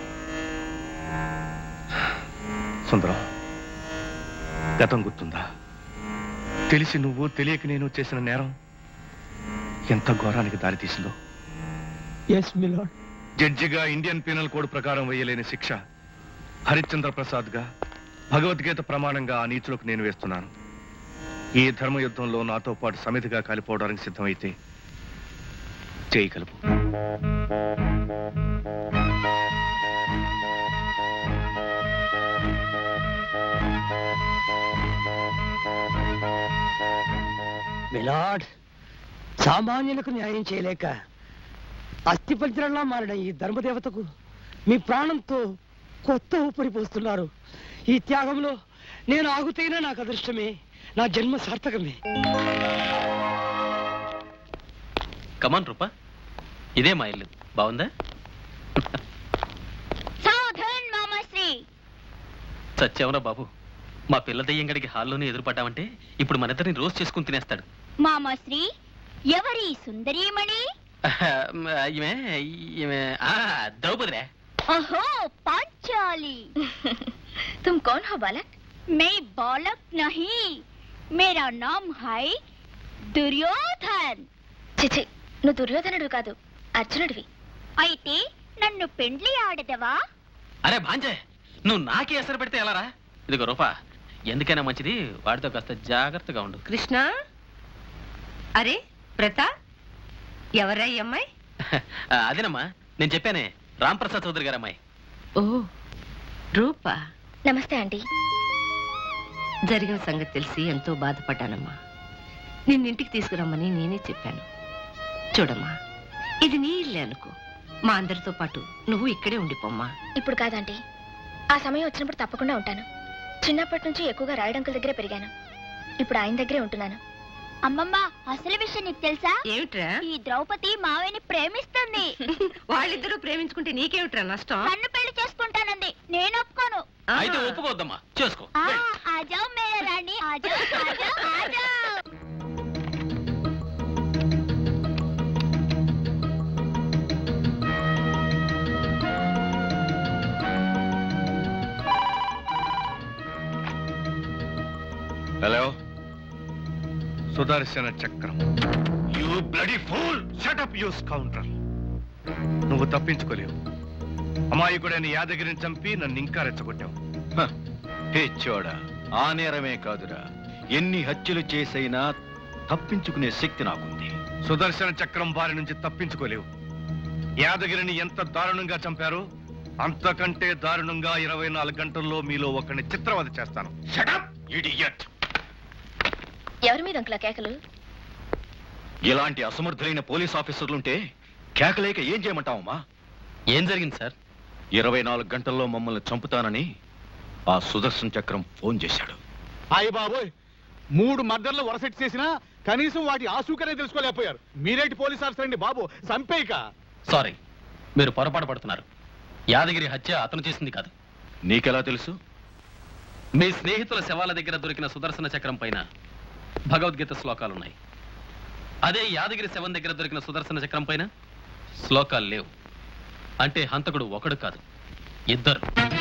సుందరం గతం గుర్తుందా తెలిసి నువ్వు తెలియక నేను చేసిన నేరం ఎంత ఘోరానికి దారితీసిందో ఎస్ మిలాడ్ జడ్జిగా ఇండియన్ పీనల్ కోడ్ ప్రకారం వేయలేని శిక్ష హరిశ్చంద్ర ప్రసాద్గా భగవద్గీత ప్రమాణంగా ఆ నీచులకు నేను వేస్తున్నాను ఈ ధర్మయుద్ధంలో నాతో పాటు సమితిగా కాలిపోవడానికి సిద్ధమైతే చేయగలవు మిలాడ్ సామాన్యులకు న్యాయం చేయలేక అస్థిపంజరంలా మారిన ఈ ధర్మదేవతకు మీ ప్రాణంతో కొత్త ఊపిరి పోస్తున్నారు ఈ త్యాగంలో నేను ఆగుతైనా నాకు అదృష్టమే నా జన్మ సార్థకమే కమాన్ రూపా ఇదే మా ఇల్లు బాగుందా సావధాన్ మామాశ్రీ చచ్చావురా బాబు మా పిల్ల దయ్యం గడికి హాల్లోనే ఎదురుపడ్డామంటే ఇప్పుడు మన ఇద్దరిని రోజు చేసుకుని తినేస్తాడు మామాశ్రీ ఎవరి సుందరీమణి ఈమె ఈమె ఆ, ద్రౌపదిరే ओहो पांचाली तुम कौन हो बालक मैं बालक नहीं मेरा नाम है దుర్యోధన్ చిచి నువ్వు దుర్యోధనుడు కాదు అర్జునుడివి అయితే నన్ను పెండ్లి ఆడదవా అరే భాంజే నువ్వు నాకే ఎసరు పెడితే ఎలారా ఇదిగో రూపా ఎందుకైనా మంచిది వాడితో కాస్త జాగ్రత్తగా ఉండు కృష్ణ అరే ప్రతాప్ ఎవరా ఈ అమ్మాయి ఆ, అదేనమ్మా నేను చెప్పానే రామ్ ప్రసాద్ చౌదరి గారు అమ్మాయి ఓ రూపా నమస్తే ఆంటీ జరిగిన సంగతి తెలిసి ఎంతో బాధపడ్డానమ్మా నిన్నింటికి తీసుకురమ్మని నేనే చెప్పాను చూడమ్మా ఇది నీ ఇల్లే అనుకో మా అందరితో పాటు నువ్వు ఇక్కడే ఉండిపోమ్మా ఇప్పుడు కాదండి ఆ సమయం వచ్చినప్పుడు తప్పకుండా ఉంటాను చిన్నప్పటి నుంచి ఎక్కువగా రాయడంకుల దగ్గరే పెరిగాను ఇప్పుడు ఆయన దగ్గరే ఉంటున్నాను అమ్మమ్మ అసలు విషయం నీకు తెలుసా ఏమిట్రా ఈ ద్రౌపది మావయ్యని ప్రేమిస్తుంది వాళ్ళిద్దరూ ప్రేమించుకుంటే నీకేమిట్రా నష్టం నన్ను పెళ్లి చేసుకుంటానంది నేను ఒప్పుకోను అయితే ఒప్పుకోవద్దమ్మా చేసుకో ఆ, ఆజావ్ మేరా రాణి ఆజావ్ ఆజావ్ ఆజావ్ hello Sudarshana Chakram you bloody fool shut up యూస్ కౌంటర్ నువ్వు తప్పించుకోలేవు అమాయకుడైన యాదగిరిని చంపి నన్ను ఇంకా రెచ్చగొట్టావు హ, పిచ్చోడా ఆ నేరమే కాదురా ఎన్ని హత్యలు చేసైనా తప్పించుకునే శక్తి నాకుంది సుదర్శన చక్రం బారి నుంచి తప్పించుకోలేవు యాదగిరిని ఎంత దారుణంగా చంపారో అంతకంటే దారుణంగా ఇరవై నాలుగు గంటల్లో మీలో ఒకరిని చిత్రవద చేస్తాను షటప్ ఇడియట్ ఎవరి మీద అంకుల్ ఆ కేకలు ఇలాంటి అసమర్థులైన పోలీస్ ఆఫీసర్లుంటే కేకలేక ఏం చేయమంటావమ్మా ఏం జరిగింది సార్ ఇరవై నాలుగు గంటల్లో మమ్మల్ని చంపుతానని ఆ సుదర్శన్ చక్రం ఫోన్ చేశాడు అయ్య బాబోయ్ మూడు మర్డర్లు వరసెట్ చేసినా కనీసం వాటి ఆసూకనే తెలుసుకోలేకపోయారు మీరేటి పోలీస్ ఆఫీసర్ అండి బాబు సంపేయక సారీ మీరు పొరపాటు పడుతున్నారు యాదగిరి హత్య అతను చేసింది కాదు నీకెలా తెలుసు మీ స్నేహితుల శవాల దగ్గర దొరికిన సుదర్శన చక్రం పైన భగవద్గీత శ్లోకాలున్నాయి అదే యాదగిరి శవం దగ్గర దొరికిన సుదర్శన చక్రం పైన శ్లోకాలు లేవు అంటే హంతకుడు ఒకడు కాదు ఇద్దరు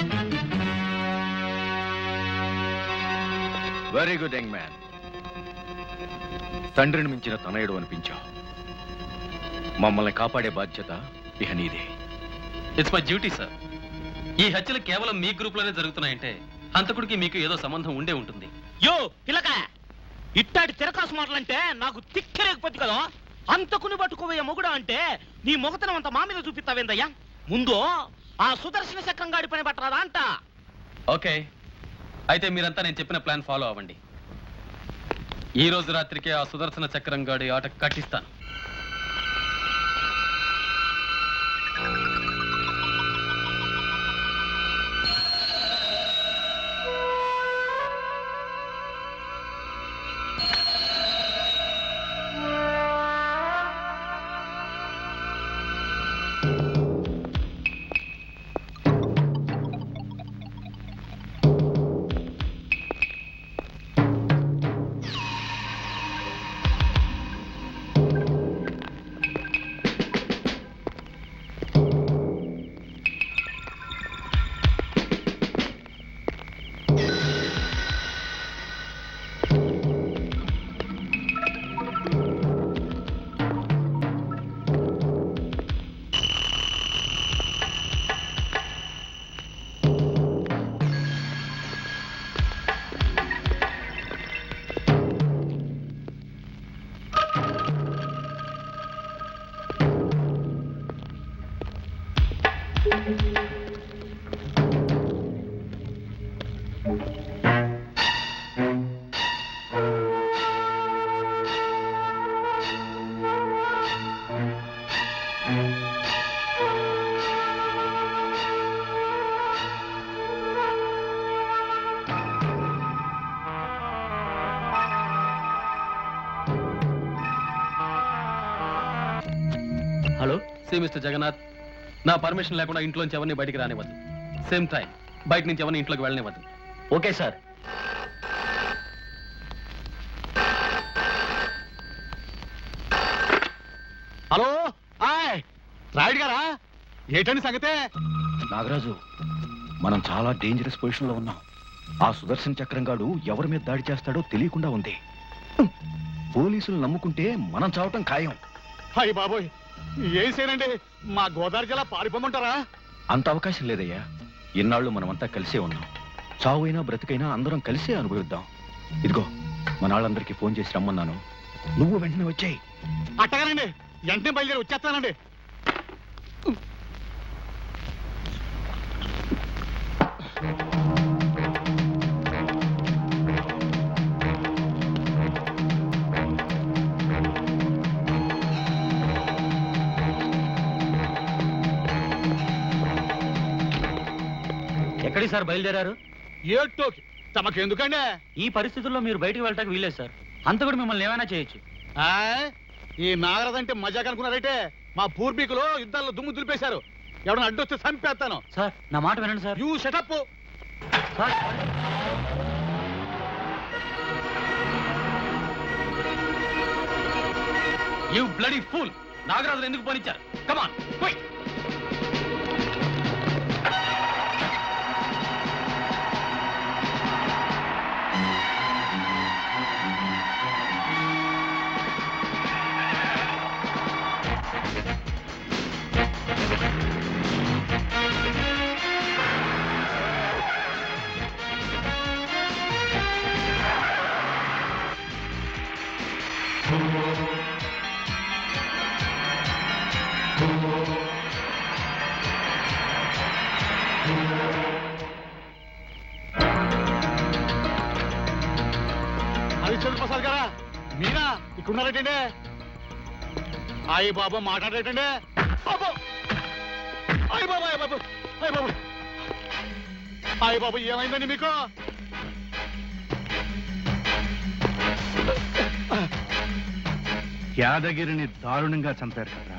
వెరీ గుడ్ యంగ్ మ్యాన్ తండ్రిని మించిన తనయుడు అనిపించావు మమ్మల్ని కాపాడే బాధ్యత ఇక నీదే ఇట్స్ మై డ్యూటీ సార్ ఈ హత్యలు కేవలం మీ గ్రూప్ లోనే జరుగుతున్నాయంటే హంతకుడికి మీకు ఏదో సంబంధం ఉండే ఉంటుంది యో పిలక ఇట్టాడి తిరకాసు మాటలంటే నాకు తిక్కలేకపోతే కదా అంతకుని పట్టుకోబోయే మొగుడు అంటే నీ మొగతనం అంత మా మీద చూపిస్తావేందయ్యా ముందు ఆ సుదర్శన చక్రం గాడి పని పట్టరాదా అంట ఓకే అయితే మీరంతా నేను చెప్పిన ప్లాన్ ఫాలో అవ్వండి ఈ రోజు రాత్రికి ఆ సుదర్శన చక్రం గాడి ఆట కట్టిస్తాను హలో సి మిస్టర్ జగన్నాథ్ నా పర్మిషన్ లేకుండా ఇంట్లోంచి ఎవరిని బయటికి రానివ్వద్దు సేమ్ టైం బయట నుంచి ఎవరిని ఇంట్లోకి వెళ్ళనివ్వద్దు ఓకే సార్ హలో ఆయ్ రాయుడు గారా ఏటండి సంగతే నాగరాజు మనం చాలా డేంజరస్ పొజిషన్ లో ఉన్నాం ఆ సుదర్శన్ చక్రంగాడు ఎవరి మీద దాడి చేస్తాడో తెలియకుండా ఉంది పోలీసులు నమ్ముకుంటే మనం చావటం ఖాయం అయ్య బాబోయ్ ఏం చేయనండి మా గోదావరి జిల్లా పారిపోమంటారా అంత అవకాశం లేదయ్యా ఇన్నాళ్ళు మనమంతా కలిసే ఉన్నాం చావైనా బ్రతికైనా అందరం కలిసే అనుభవిద్దాం ఇదిగో మన వాళ్ళందరికీ ఫోన్ చేసి రమ్మన్నాను నువ్వు వెంటనే వచ్చాయి అట్టగానండి వెంటనే బయలుదేరి వచ్చేస్తానండి ఎక్కడికి సార్ బయలుదేరారు ఏటోకి తమకెందుకండి ఈ పరిస్థితుల్లో మీరు బయటికి వెళ్ళటానికి వీలేదు సార్ అంత కూడా మిమ్మల్ని ఏమైనా చేయొచ్చు ఆ? ఈ నాగరాజు అంటే మజాక్ అనుకున్నారైతే మా పూర్వీకులు యుద్ధాల్లో దుమ్ము దులిపేశారు ఎవడన్నా అడ్డొస్తే చంపేస్తాను సార్ నా మాట వినండి sir you shut up sir you bloody fool నాగరాజును ఎందుకు పోనిచ్చారు కమాన్ క్విక్ హరిశ్చంద్ర ప్రసాద్ గారా మీరా ఇక్కడ ఉన్నారేటండి అయ్య బాబు మాట్లాడేటండి అబ్బో అయ్య బాబు అయ్య బాబు అయ్య బాబు అయ్య బాబు ఏమైందండి మీకు యాదగిరిని దారుణంగా చంపారు కదా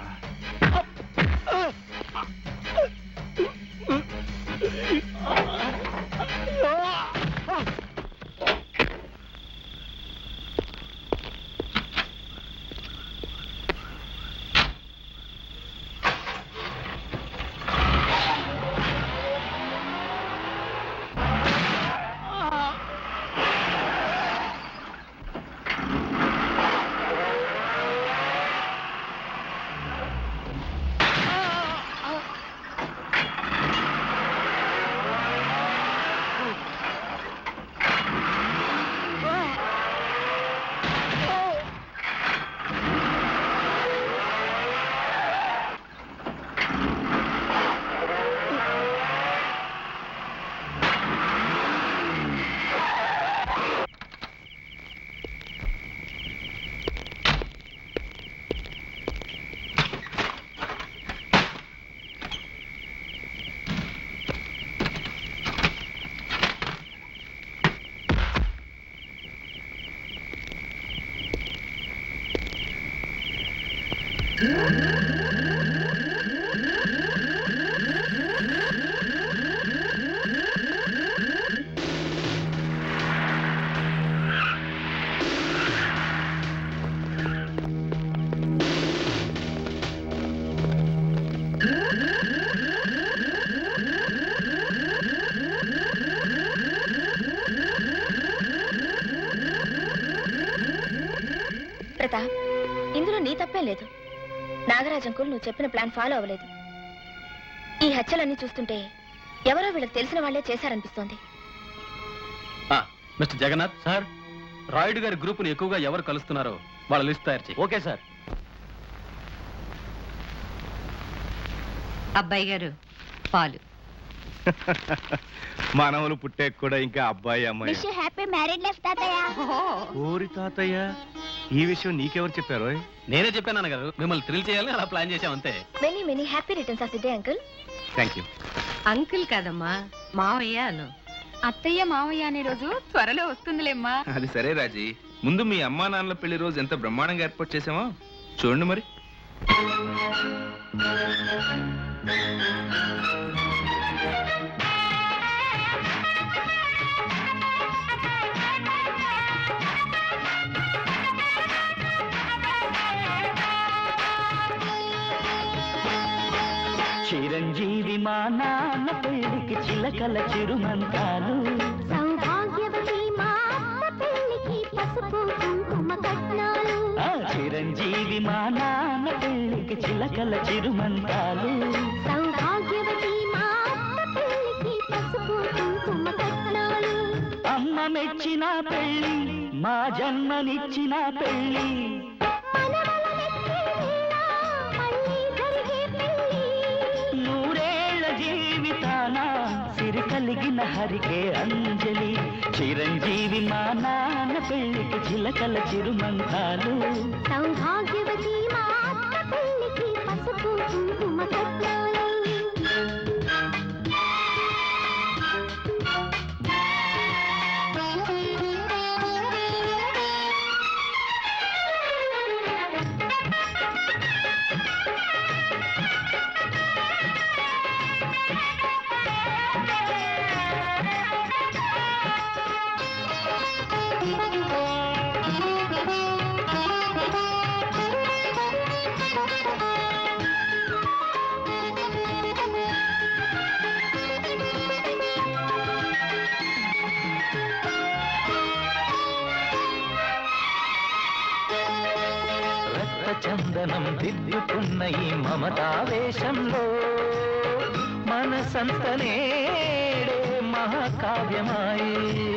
ప్రతాప్ ఇందులో నీ తప్పే లేదు నాగరాజంకుల్ నువ్వు చెప్పిన ప్లాన్ ఫాలో అవ్వలేదు ఈ హత్యలన్నీ చూస్తుంటే ఎవరో వీళ్ళకి తెలిసిన వాళ్లే చేశారనిపిస్తోంది మిస్టర్ జగన్నాథ్ సార్ రాయుడు గారి గ్రూపుని ఎక్కువగా ఎవరు కలుస్తున్నారో వాళ్ళ లిస్ట్ తయారు చేయి ఓకే సార్ అబ్బాయి గారు పాలు మానవులు పుట్టే కూడా ఇంకా అబ్బాయి అమ్మాయి విష్ హ్యాపీ మ్యారేడ్ లైఫ్ తాతయ్య ఓరి తాతయ్య ఈ విషయం నీకెవరు చెప్పారు నేనే చెప్పాను నాన్నగారు మిమ్మల్ని థ్రిల్ చేయాలని అలా ప్లాన్ చేశాం అంతే many many happy returns of the day uncle thank you uncle కాదమ్మా మావయ్య అను అత్తయ్య మావయ్య అనే రోజు త్వరలో వస్తుందిలేమ్మా అది సరే రాజీ ముందు మీ అమ్మా నాన్నల పెళ్లి రోజు ఎంత బ్రహ్మాండంగా ఏర్పాటు చేసామో చూడండి మరి చిరంజీవి మా నాన్న పెళ్లికి చిలకల చిరుమంతాలు సౌభాగ్యవతి మా అత్త పెళ్లికి పసుపు కుంకుమ కట్నాలు ఆ చిరంజీవి మా నాన్న పెళ్లికి చిలకల చిరుమంతాలు సౌభాగ్యవతి మా అత్త పెళ్లికి పసుపు కుంకుమ కట్నాలు అమ్మ మెచ్చిన పెళ్లి మా జన్మనిచ్చిన పెళ్లి నూరేళ్ల జీవితాన సిరి కలిగిన హరికే అంజలి చిరంజీవి మా నాన్న పెళ్లికి చిలకల చిరుమంతాలు సౌభాగ్యవతి మా అత్త పెళ్లికి పసుపు కుంకుమ కట్నాలు చందనం దిద్దుకున్న ఈ మమతావేశంలో మనసంత నేడే మహాకావ్యమాయే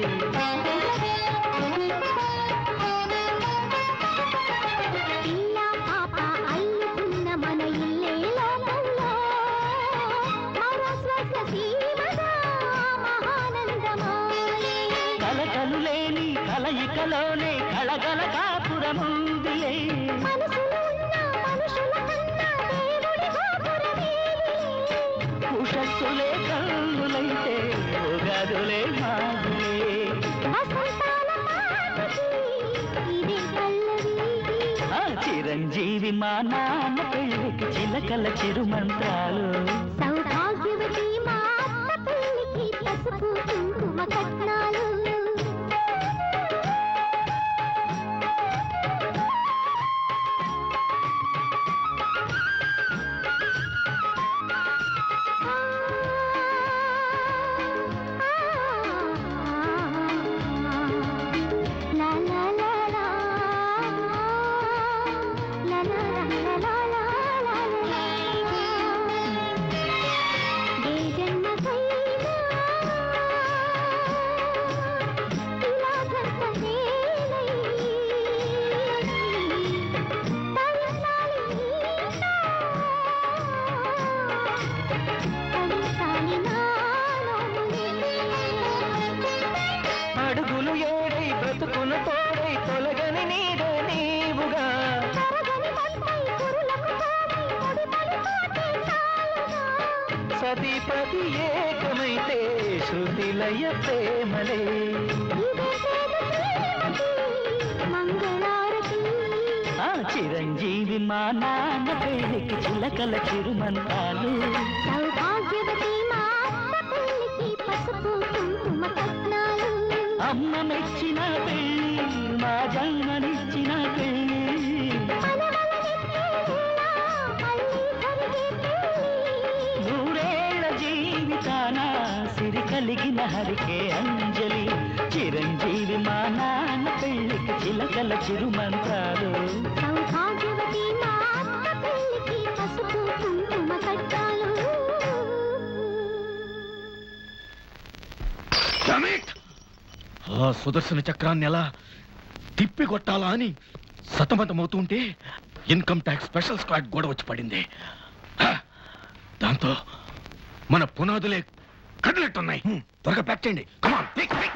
పిల్ల పాప అల్లుకున్న మన ఇల్లే లోకంలో మరో స్వర్గ సీమగా మహానందమాయే కలకలు లేని కలయికలోనే కళగల కాపురముందిలే మనసులో ఉన్న మనుషుల కన్నా దేవుడి గోపురమేలే ఉషస్సులే కన్నులైతే ఉగదులే మాదులే వసంతాల పాటకి ఇదే పల్లవి ఆ చిరంజీవి మా నాన్న పెళ్ళికి చిలకల చిరుమంత్రాలు సౌభాగ్యవతి మా అత్త పెళ్ళికి పసుపు కుంకుమ కట్నాలు లా లా లా లా లా లా లా లా లా లా ఏ జన్మకైనా ఇలా జంట నేనై తలసాలి తలసాలి నాలోనే అడుగులు ఏడై బ్రతుకును తోడై తొలగని నీడే నీవుగా సతీపతి ఏకమైతే శృతిలయ ప్రేమలే మంగళారతి ఆ చిరంజీవి మా నాన్న పెళ్ళికి చిలకల చిరుమంతాలు సౌభాగ్యవతి మా అత్త పెళ్ళికి పసుపు కుంకుమ కట్నాలు అమ్మ మెచ్చిన పెళ్ళి మా జన్మనిచ్చిన పెళ్ళి నూరేళ్ల జీవితాన సిరి కలిగిన హరికే అంజలి చిరంజీవి మా నాన్న పెళ్ళికి చిలకల చిరుమంత్రాలు సౌభాగ్యవతి మా అత్త పెళ్ళికి పసుపు కుంకుమ కట్టాలు ఆ సుదర్శన చక్రాన్ని ఎలా తిప్పి కొట్టాలా అని సతమతమవుతుంటే ఇన్కమ్ ట్యాక్స్ స్పెషల్ స్క్వాడ్ గోడ వచ్చి పడింది హ! దాంతో మన పునాదులే కదిలెట్టున్నాయి హ్మ్, త్వరగా ప్యాక్ చేయండి కమాన్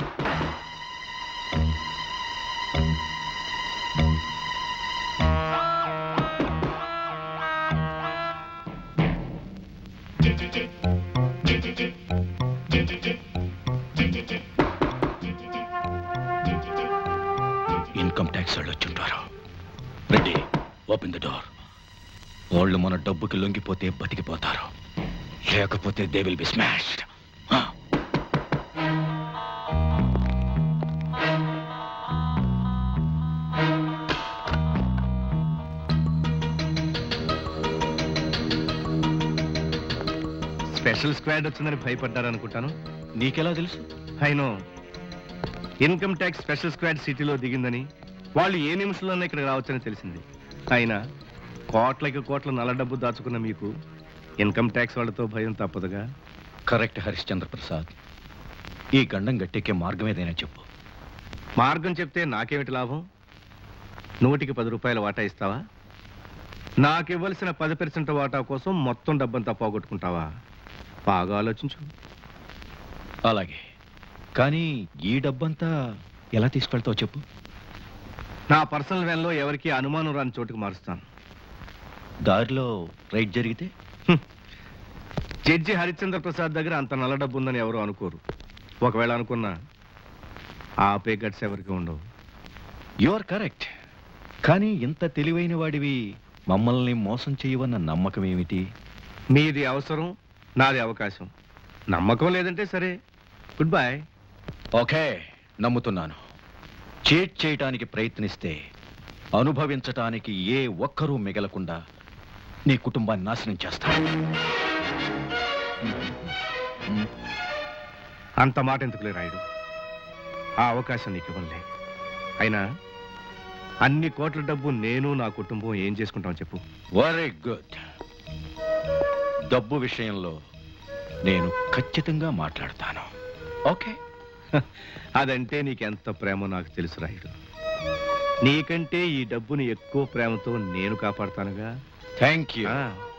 ఇన్కమ్ ట్యాక్స్ వాళ్ళు వచ్చుంటారు రెడ్డి ఓపెన్ ద డోర్ వాళ్ళు మన డబ్బుకి లొంగిపోతే బతికిపోతారు లేకపోతే they will be smashed special squad వచ్చిందని భయపడ్డారనుకుంటాను నీకెలా తెలుసు I know income tax special squad సిటీలో దిగిందని వాళ్ళు ఏ నిమిషంలోనే ఇక్కడ రావచ్చని తెలిసింది అయినా కోట్లకి కోట్ల నల్ల డబ్బు దాచుకున్న మీకు ఇన్కమ్ ట్యాక్స్ వాళ్ళతో భయం తప్పదుగా కరెక్ట్ హరిశ్చంద్ర ప్రసాద్ ఈ గండం గట్టెక్కే మార్గం ఏదైనా చెప్పు మార్గం చెప్తే నాకేమిటి లాభం నూటికి పది రూపాయల వాటా ఇస్తావా నాకు ఇవ్వాల్సిన పది పర్సెంట్ వాటా కోసం మొత్తం డబ్బంతా పోగొట్టుకుంటావా బాగా ఆలోచించు అలాగే కానీ ఈ డబ్బంతా ఎలా తీసుకెళ్తావు చెప్పు నా పర్సనల్ వ్యాన్లో ఎవరికి అనుమానం రాని చోటుకు మారుస్తాను దారిలో రైడ్ జరిగితే జడ్జి హరిశ్చంద్ర ప్రసాద్ దగ్గర అంత నల్ల డబ్బు ఉందని ఎవరు అనుకోరు ఒకవేళ అనుకున్నా ఆపే గట్స్ ఎవరికి ఉండవు యు ఆర్ కరెక్ట్ కానీ ఇంత తెలివైన వాడివి మమ్మల్ని మోసం చేయవన్న నమ్మకం ఏమిటి మీది అవసరం నాది అవకాశం నమ్మకం లేదంటే సరే గుడ్ బై ఓకే నమ్ముతున్నాను చీట్ చేయటానికి ప్రయత్నిస్తే అనుభవించటానికి ఏ ఒక్కరూ మిగలకుండా నీ కుటుంబాన్ని నాశనం చేస్తాను అంత మాట ఎందుకులే రాయుడు ఆ అవకాశం నీకు ఇవ్వలే అయినా అన్ని కోట్ల డబ్బు నేను నా కుటుంబం ఏం చేసుకుంటాం చెప్పు వెరీ గుడ్ డబ్బు విషయంలో నేను ఖచ్చితంగా మాట్లాడతాను ఓకే అదంటే నీకెంత ప్రేమో నాకు తెలుసు రాయుడు నీకంటే ఈ డబ్బుని ఎక్కువ ప్రేమతో నేను కాపాడుతానుగా థ్యాంక్ యూ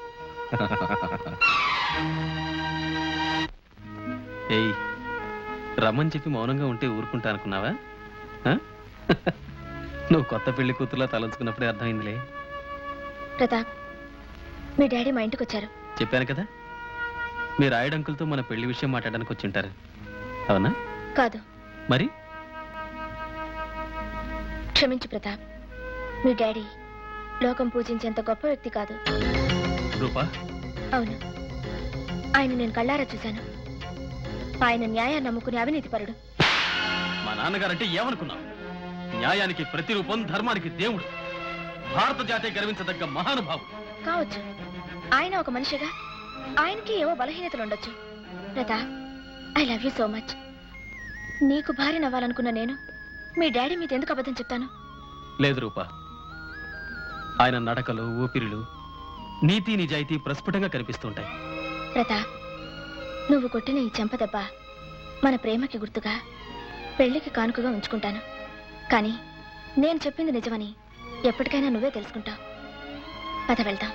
ఏయ్ రమ్మని చెప్పి మౌనంగా ఉంటే ఊరుకుంటా అనుకున్నావా ఆ? నువ్వు కొత్త పెళ్లి కూతురులా తలంచుకున్నప్పుడే అర్థమైందిలే ప్రతాప్ మీ డాడీ మా ఇంటికి వచ్చారు చెప్పాను కదా మీ రాయుడు అంకుల్తో మన పెళ్లి విషయం మాట్లాడడానికి వచ్చి ఉంటారు అవునా కాదు మరి క్షమించు ప్రతాప్ మీ డాడీ లోకం పూజించేంత గొప్ప వ్యక్తి కాదు రూపా అవును ఆయన నేను కళ్ళారా చూశాను ఆయన న్యాయాన్ని నమ్ముకునే అవినీతిపరుడు మా నాన్నగారంటే ఏమనుకున్నావు న్యాయానికి ప్రతిరూపం ధర్మానికి దేవుడు భారత జాతి గర్వించదగ్గ మహానుభావుడు కావచ్చు ఆయన ఒక మనిషిగా ఆయనకి ఏవో బలహీనతలు ఉండొచ్చు Pratap I love you so much నీకు భార్య నవ్వాలనుకున్న నేను మీ డాడీ మీద ఎందుకు అబద్ధం చెప్తాను లేదు రూపా ఆయన నడకలు ఊపిరిలు నీతి నిజాయితీ ప్రస్ఫుటంగా కనిపిస్తుంటాయి ప్రతాప్ నువ్వు కొట్టిన ఈ చెంపదెబ్బ మన ప్రేమకి గుర్తుగా పెళ్లికి కానుకగా ఉంచుకుంటాను కానీ నేను చెప్పింది నిజమని ఎప్పటికైనా నువ్వే తెలుసుకుంటావు పద వెళ్దాం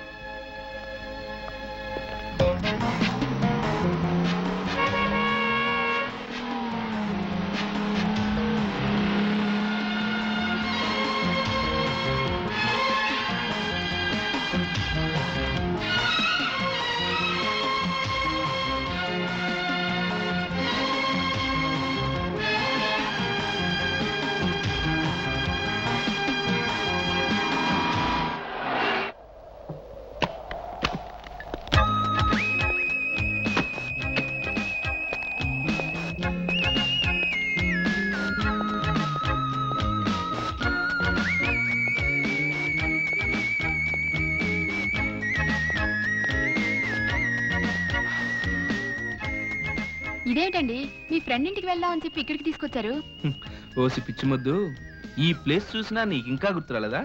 ఇదేంటండి మీ ఫ్రెండ్ ఇంటికి వెళ్దామని చెప్పి ఇక్కడికి తీసుకొచ్చారు ఓసి పిచ్చిమొద్దు ఈ ప్లేస్ చూసినా నీకు ఇంకా గుర్తురాలేదా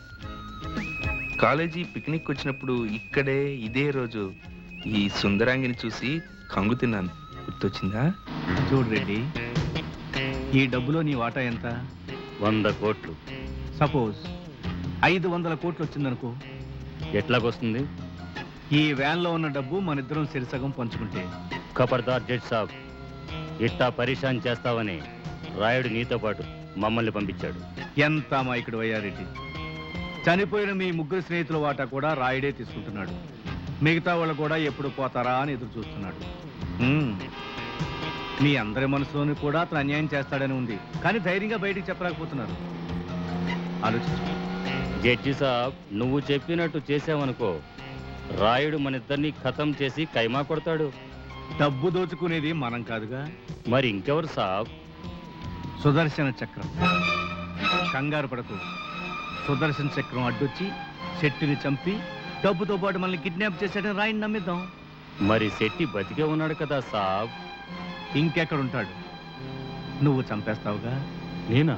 కాలేజీ పిక్నిక్ వచ్చినప్పుడు ఇక్కడే ఇదే రోజు ఈ సుందరాంగిని చూసి కంగు తిన్నాను గుర్తొచ్చిందా చూడు రెడ్డి ఈ డబ్బులో నీ వాటా ఎంత వంద కోట్లు సపోజ్ ఐదు వందల కోట్లు వచ్చిందనుకో ఎట్లాగొస్తుంది ఈ వ్యాన్లో ఉన్న డబ్బు మన ఇద్దరం సిరిసగం పంచుకుంటే ఖబర్దార్ జడ్జ్ సాబ్ ఇట్టా పరిశాన్ చేస్తావని రాయుడు నీతో పాటు మమ్మల్ని పంపించాడు ఎంత అమాయకుడు అయ్యారెడ్డి చనిపోయిన మీ ముగ్గురు స్నేహితుల వాటా కూడా రాయుడే తీసుకుంటున్నాడు మిగతా వాళ్ళు కూడా ఎప్పుడు పోతారా అని ఎదురు చూస్తున్నాడు హ్మ్. మీ అందరి మనసులోని కూడా అతను అన్యాయం చేస్తాడని ఉంది కానీ ధైర్యంగా బయటికి చెప్పలేకపోతున్నారు ఆలోచించు జడ్జి సాబ్ నువ్వు చెప్పినట్టు చేసావనుకో రాయుడు మన ఇద్దరిని ఖతం చేసి కైమా కొడతాడు డబ్బు దోచుకునేది మనం కాదుగా మరి ఇంకెవరు సాబ్ సుదర్శన చక్రం కంగారు పడకు సుదర్శన చక్రం అడ్డొచ్చి శెట్టిని చంపి డబ్బుతో పాటు మనల్ని కిడ్నాప్ చేశాడని రాయిని నమ్మిద్దాం మరి శెట్టి బతికే ఉన్నాడు కదా సాబ్ ఇంకెక్కడుంటాడు నువ్వు చంపేస్తావుగా నేనా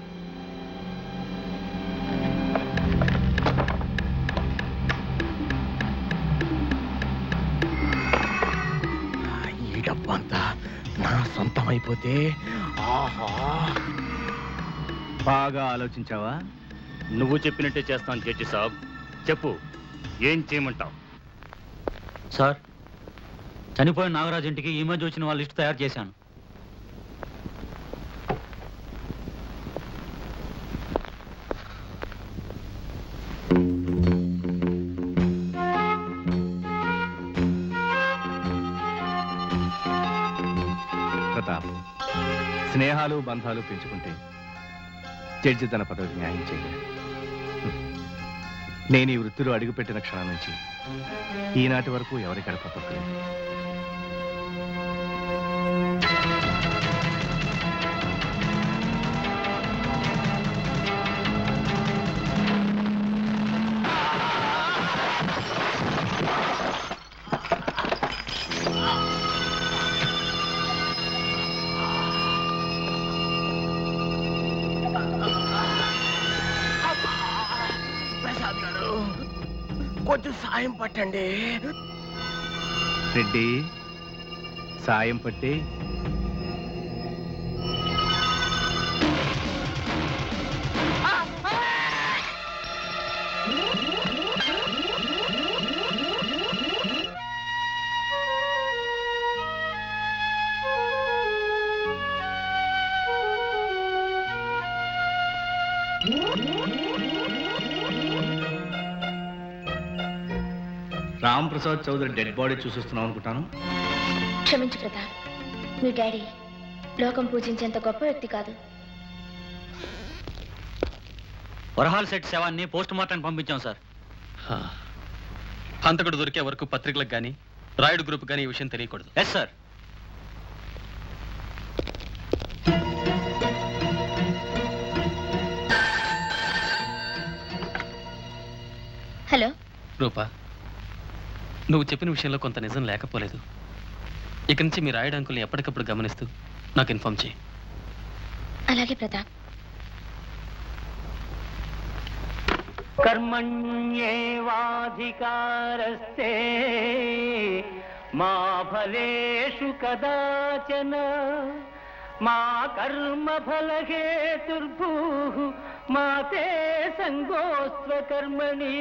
ఈ డబ్బంతా నా సొంతం అయిపోతే ఆహా బాగా ఆలోచించావా నువ్వు చెప్పినట్టే చేస్తాను జడ్జి సాబ్ చెప్పు ఏం చేయమంటావు సార్ చనిపోయిన నాగరాజు ఇంటికి ఈ మధ్య వచ్చిన వాళ్ళ లిస్ట్ తయారు చేశాను ప్రతాప్ స్నేహాలు బంధాలు పెంచుకుంటే జడ్జి తన పదవికి న్యాయం చేయాలి నేను ఈ వృత్తిలో అడుగుపెట్టిన క్షణం నుంచి ఈనాటి వరకు ఎవరి గడప తొక్కలేదు ఆ కొంచెం సాయం పట్టండి రెడ్డి సాయం పట్టి రామ్ ప్రసాద్ చౌదరి డెడ్ బాడీ చూసిస్తున్నాం అనుకుంటాను క్షమించు ప్రతాప్ మీ డాడీ లోకం పూజించేంత గొప్ప వ్యక్తి కాదు వరహాల్ సెట్ శవాన్ని పోస్ట్ మార్టం పంపించాం సార్ హంతకుడు దొరికే వరకు పత్రికలకు కానీ రాయుడు గ్రూప్ కానీ ఈ విషయం తెలియకూడదు ఎస్ సార్ హలో రూపా నువ్వు చెప్పిన విషయంలో కొంత నిజం లేకపోలేదు ఇక నుంచి మీ రాయుడు అంకుల్ని ఎప్పటికప్పుడు గమనిస్తూ నాకు ఇన్ఫామ్ చేయి అలాగే ప్రతాప్ कर्मण्येवाधिकारस्ते मा फलेषु कदाचन मा कर्मफलहेतुर्भूः मा ते सङ्गोऽस्त्वकर्मणि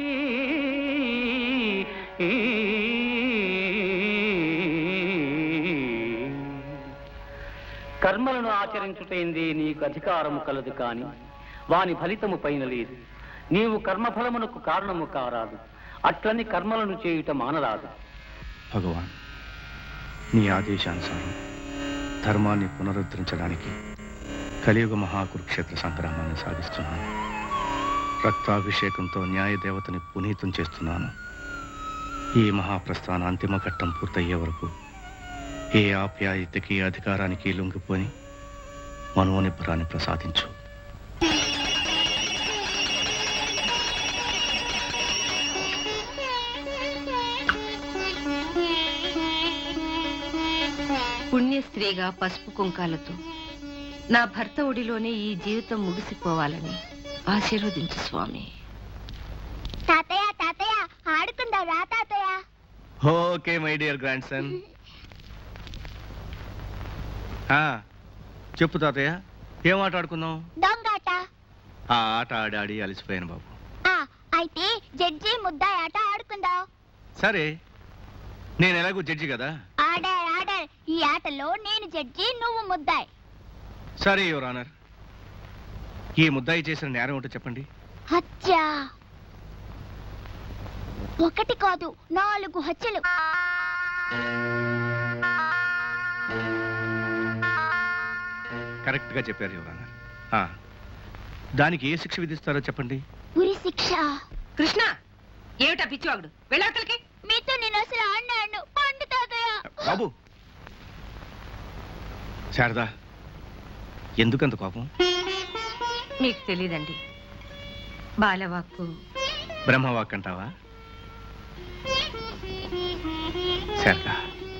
కర్మలను ఆచరించుటైంది నీకు అధికారము కలదు కాని వాని ఫలితము పైన లేదు నీవు కర్మఫలమునకు కారణము కారాదు అట్లని కర్మలను చేయుట మానరాదు భగవాన్ నీ ఆదేశానుసారం ధర్మాన్ని పునరుద్ధరించడానికి కలియుగ మహాకురుక్షేత్ర సంగ్రామాన్ని సాగిస్తున్నాను రక్తాభిషేకంతో న్యాయదేవతని పునీతం చేస్తున్నాను ఈ మహాప్రస్థాన అంతిమ ఘట్టం పూర్తయ్యే వరకు ఏ ఆప్యాయతకి అధికారానికి లొంగిపోని మనోనిబ్బరాన్ని ప్రసాదించు పుణ్యస్త్రీగా పసుపు కుంకాలతో నా భర్త ఒడిలోనే ఈ జీవితం ముగిసిపోవాలని ఆశీర్వదించు స్వామి తాతయ్య తాతయ్య ఆడుకుందాం రా తాతయ్య okay my dear grandson చెప్పు తాతయ్య ఏం ఆట ఆడుకుందాం దొంగాట ఆ ఆట ఆడి ఆడి అలసిపోయాను బాబు ఆ, అయితే జడ్జి ముద్దాయి ఆట ఆడుకుందాం సరే నేను ఎలాగో జడ్జి కదా ఆర్డర్ ఆర్డర్ ఈ ఆటలో నేను జడ్జి నువ్వు ముద్దాయి సరే యువర్ ఆనర్ ఈ ముద్దాయి చేసిన నేరం ఏంటో చెప్పండి హత్య ఒకటి కాదు నాలుగు హత్యలు కరెక్ట్ గా చెప్పారు యువర్ ఆనర్ ఆ, దానికి ఏ శిక్ష విధిస్తారో చెప్పండి ఉరి శిక్ష కృష్ణ ఏమిటా పిచ్చివాగుడు వెళ్ళవతలకి మీతో నేను అసలు ఆడినాను పండు తాతయ్య బాబు శారదా ఎందుకంత కోపం మీకు తెలీదండి బాలవాక్కు బ్రహ్మవాక్ అంటావా శారదా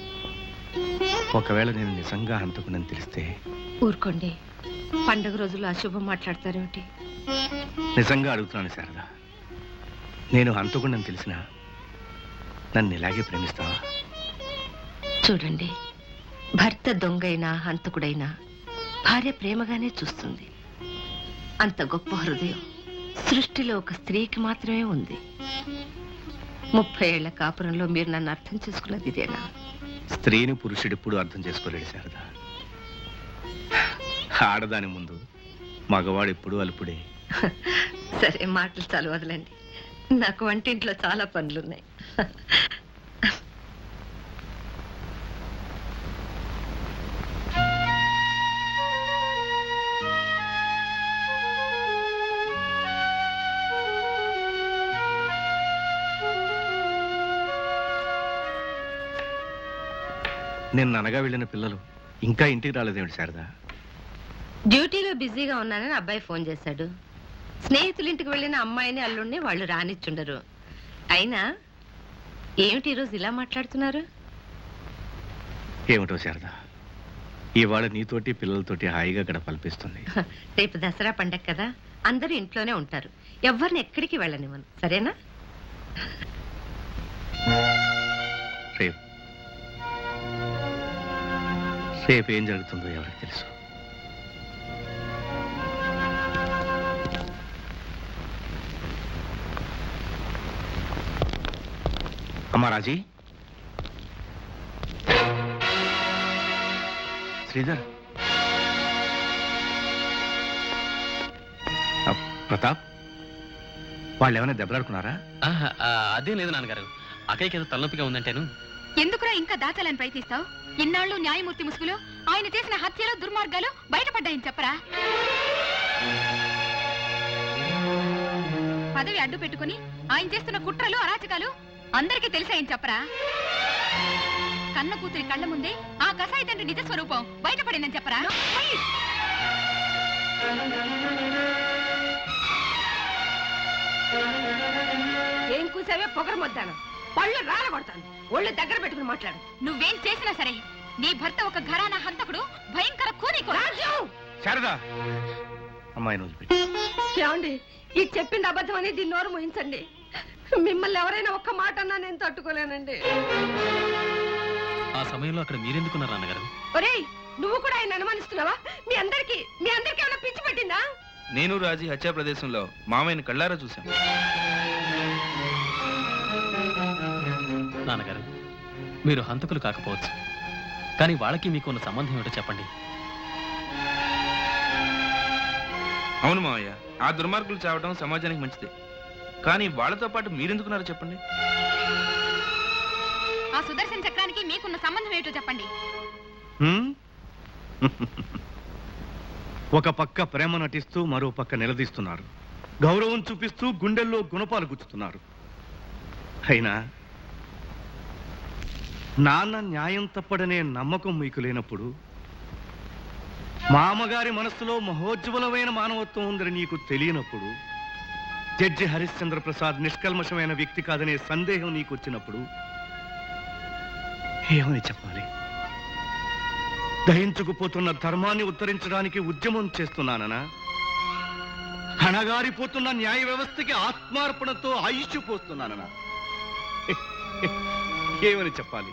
ఒకవేళ నేను నిజంగా హంతకునని తెలిస్తే ఊరుకోండి పండగ రోజులు అశుభం మాట్లాడతారేమిటి నిజంగా అడుగుతున్నాను శారదా నేను హంతకుడని తెలిసినా నన్ను ఇలాగే ప్రేమిస్తావా చూడండి భర్త దొంగైనా హంతకుడైనా భార్య ప్రేమగానే చూస్తుంది అంత గొప్ప హృదయం సృష్టిలో ఒక స్త్రీకి మాత్రమే ఉంది ముప్పై ఏళ్ల కాపురంలో మీరు నన్ను అర్థం చేసుకున్నది ఇదేనా స్త్రీని పురుషుడిప్పుడు అర్థం చేసుకోలేడు శారదా ఆడదాని ముందు మగవాడు ఎప్పుడు అలుపుడే సరే మాటలు చాలు వదలండి నాకు వంటింట్లో చాలా పనులున్నాయి నిన్న అనగా వెళ్ళిన పిల్లలు ఇంకా ఇంటికి రాలేదేమిటి శారదా డ్యూటీలో బిజీగా ఉన్నానని అబ్బాయి ఫోన్ చేశాడు స్నేహితుల ఇంటికి వెళ్ళిన అమ్మాయిని అల్లుడిని వాళ్ళు రానిచ్చుండరు అయినా ఏమిటి ఈరోజు ఇలా మాట్లాడుతున్నారు ఏమిటో శారదా ఇవాళ నీతోటి పిల్లలతోటి హాయిగా గడపల్పిస్తుంది రేపు దసరా పండగ కదా అందరూ ఇంట్లోనే ఉంటారు ఎవరిని ఎక్కడికి వెళ్ళనివ్వను సరేనా రేపు రేపు ఏం జరుగుతుందో ఎవరికి తెలుసు అమ్మా రాజీ శ్రీధర్ ఆ, ప్రతాప్ వాళ్ళు ఏమైనా దెబ్బలాడుకున్నారా ఆహా, ఆ, అదేం లేదు నాన్నగారు అక్కయ్యకి ఏదో తలనొప్పిగా ఉందంటేను ఎందుకురా ఇంకా దాచాలని ప్రయత్నిస్తావు ఇన్నాళ్ళు న్యాయమూర్తి ముసుగులో ఆయన చేసిన హత్యలు దుర్మార్గాలు బయటపడ్డాయని చెప్పరా పదవి అడ్డు పెట్టుకుని ఆయన చేస్తున్న కుట్రలు అరాచకాలు అందరికీ తెలిసాయని చెప్పరా కన్న కూతురి కళ్ళ ముందే ఆ కసాయి తండ్రి నిజ స్వరూపం బయటపడిందని చెప్పరా ఏం కూసావే పొగరమొద్దాను పళ్ళు రాల కొడతాను ఒళ్ళు దగ్గర పెట్టుకుని మాట్లాడు నువ్వేం చేసినా సరే నీ భర్త ఒక ఘరానా హంతకుడు భయంకర కూని శారదా అమ్మాయిని వదిలిపెట్టి ఏమండి ఇది చెప్పింది అబద్ధం అని దీన్ని నోరు ముయించండి మిమ్మల్ని ఎవరైనా ఒక్క మాట అన్నా నేను తట్టుకోలేనండి ఆ సమయంలో అక్కడ మీరెందుకున్నారు నాన్నగారు ఒరేయ్ నువ్వు కూడా ఆయన అనుమానిస్తున్నావా మీ అందరికి మీ అందరికి ఏమైనా పిచ్చి పట్టిందా నేను రాజీ హత్యా ప్రదేశంలో మామయ్యని కళ్ళారా చూశాను నాన్నగారు మీరు హంతకులు కాకపోవచ్చు కానీ వాళ్ళకి మీకు ఉన్న సంబంధం ఏమిటో చెప్పండి అవును మావయ్య ఆ దుర్మార్గులు చావడం సమాజానికి మంచిదే కానీ వాళ్ళతో పాటు మీరెందుకున్నారో చెప్పండి ఆ సుదర్శన చక్రానికి మీకున్న సంబంధం ఏమిటో చెప్పండి హ్మ్? ఒక పక్క ప్రేమ నటిస్తూ మరో పక్క నిలదీస్తున్నారు గౌరవం చూపిస్తూ గుండెల్లో గుణపాలు గుచ్చుతున్నారు అయినా నాన్న న్యాయం తప్పడనే నమ్మకం మీకు లేనప్పుడు మామగారి మనస్సులో మహోజ్వలమైన మానవత్వం ఉందని నీకు తెలియనప్పుడు జడ్జి హరిశ్చంద్ర ప్రసాద్ నిష్కల్మషమైన వ్యక్తి కాదనే సందేహం నీకు వచ్చినప్పుడు ఏమని చెప్పాలి దహించుకుపోతున్న ధర్మాన్ని ఉత్తరించడానికి ఉద్యమం చేస్తున్నాననా కణగారిపోతున్న న్యాయ వ్యవస్థకి ఆత్మార్పణతో ఆయుష్ పోస్తున్నాననా ఏమని చెప్పాలి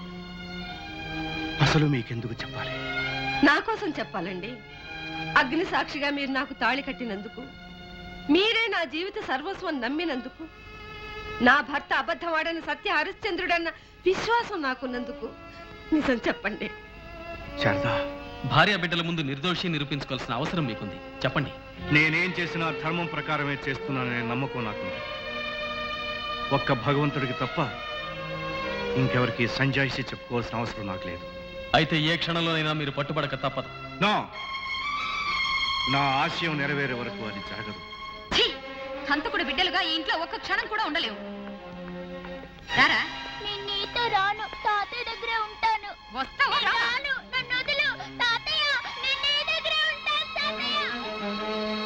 అసలు మీకెందుకు చెప్పాలి నా కోసం చెప్పాలండి అగ్ని సాక్షిగా మీరు నాకు తాళి కట్టినందుకు మీరే నా జీవిత సర్వస్వం నమ్మినందుకు నా భర్త అబద్ధమాడని సత్య హరిశ్చంద్రుడన్న విశ్వాసం నాకున్నందుకు నిజం చెప్పండి శారదా భార్య బిడ్డల ముందు నిర్దోషి నిరూపించుకోవాల్సిన అవసరం మీకుంది చెప్పండి నేనేం చేసినా ధర్మం ప్రకారమే చేస్తున్నాననే నమ్మకం నాకుంది ఒక్క భగవంతుడికి తప్ప ఇంకెవరికి సంజాయిషి చెప్పుకోవాల్సిన అవసరం నాకు లేదు అయితే ఏ క్షణంలోనైనా మీరు పట్టుబడక తప్పదు నో నా ఆశయం నెరవేరే వరకు అది జరగదు ఛీ! హంతకుడు బిడ్డలుగా ఈ ఇంట్లో ఒక్క క్షణం కూడా ఉండలేవు రారా నేను నీతో రాను తాతయ్య దగ్గరే ఉంటాను వస్తావా నేను రాను నన్ను వదిలు తాతయ్య నేను నీ దగ్గరే ఉంటాను తాతయ్య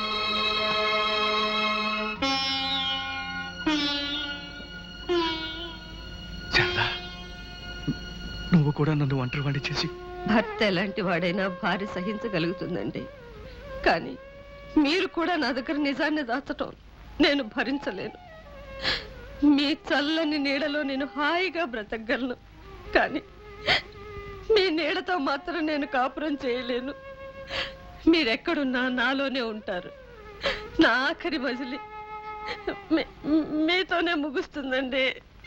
శారదా నువ్వు కూడా నన్ను ఒంటరివాణి చేసి భర్త ఎలాంటి వాడైనా భార్య సహించగలుగుతుందండి కానీ మీరు కూడా నా దగ్గర నిజాన్ని దాచటం నేను భరించలేను మీ చల్లని నీడలో నేను హాయిగా బ్రతకగలను కానీ మీ నీడతో మాత్రం నేను కాపురం చేయలేను మీరెక్కడున్నా నాలోనే ఉంటారు నా ఆఖరి మజిలి మీ- మీతోనే ముగుస్తుందండి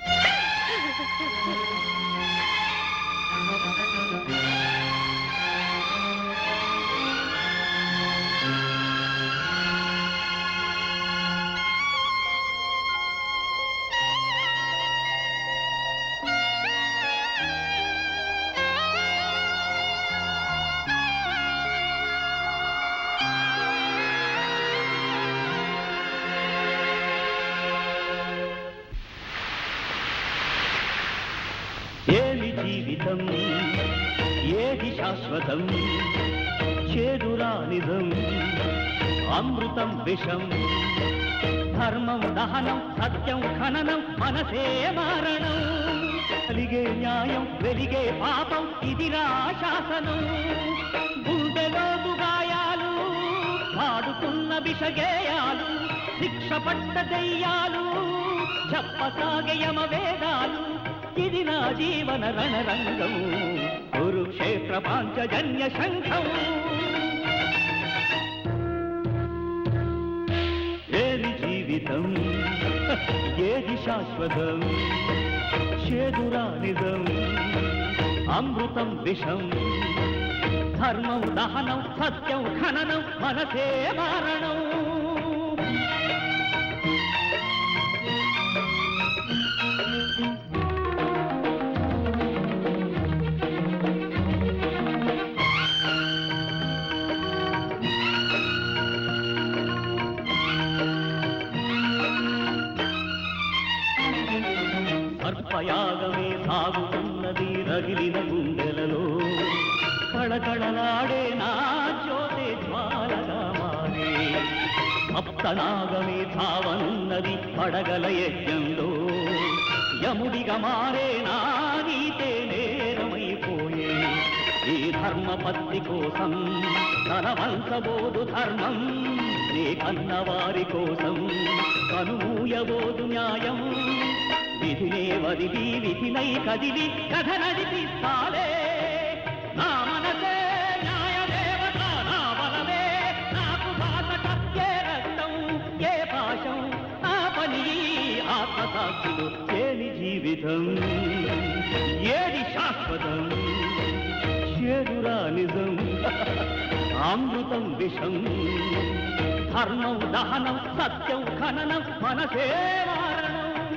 ఏమి జీవితం ఏది శాశ్వతం చేదురానిదం అమృతం విషం ధర్మం దహనం సత్యం ఖననం మనసే మారణం కలిగే న్యాయం వెలిగే పాపం ఇదిరా శాసనం గుండెలో గాయాలు పాడుతున్న విషగేయాలు శిక్ష పట్ట దెయ్యాలు చెప్పసాగే యమ వేదాలు ఇది నా జీవన రణరంగం కురుక్షేత్ర పాంచజన్య శంఖం ఏది జీవితం ఏది శాశ్వతం చేదురా నిజం అమృతం విషం ధర్మం దహనం సత్యం ఖననం మనసే మారణం సర్పయాగమే సాగుతున్నది రగిలిన గుండెలలో కళకళలాడే నా జ్యోతి జ్వాలగా మారే సప్తనాగమే ధావనున్నది పడగల యజ్ఞంలో యముడిగా మారే నా నీతే నేరమైపోయే ఈ ధర్మపత్తి కోసం తన వంచబోదు ధర్మం నీ కన్నవారి కోసం కనుమూయబోదు న్యాయం విధినే వదిలి విధినై కదిలి కథ నడిపిస్తాలే నా మనసే న్యాయదేవత నా బలమే నాకు బాధ కక్కే రక్తం ఏ పాశం నా పని ఈ ఆత్మసాక్షిలో ఏది జీవితం ఏది శాశ్వతం చేదురా నిజం అమృతం విషం ధర్మం దహనం సత్యం ఖననం మనసే మారణం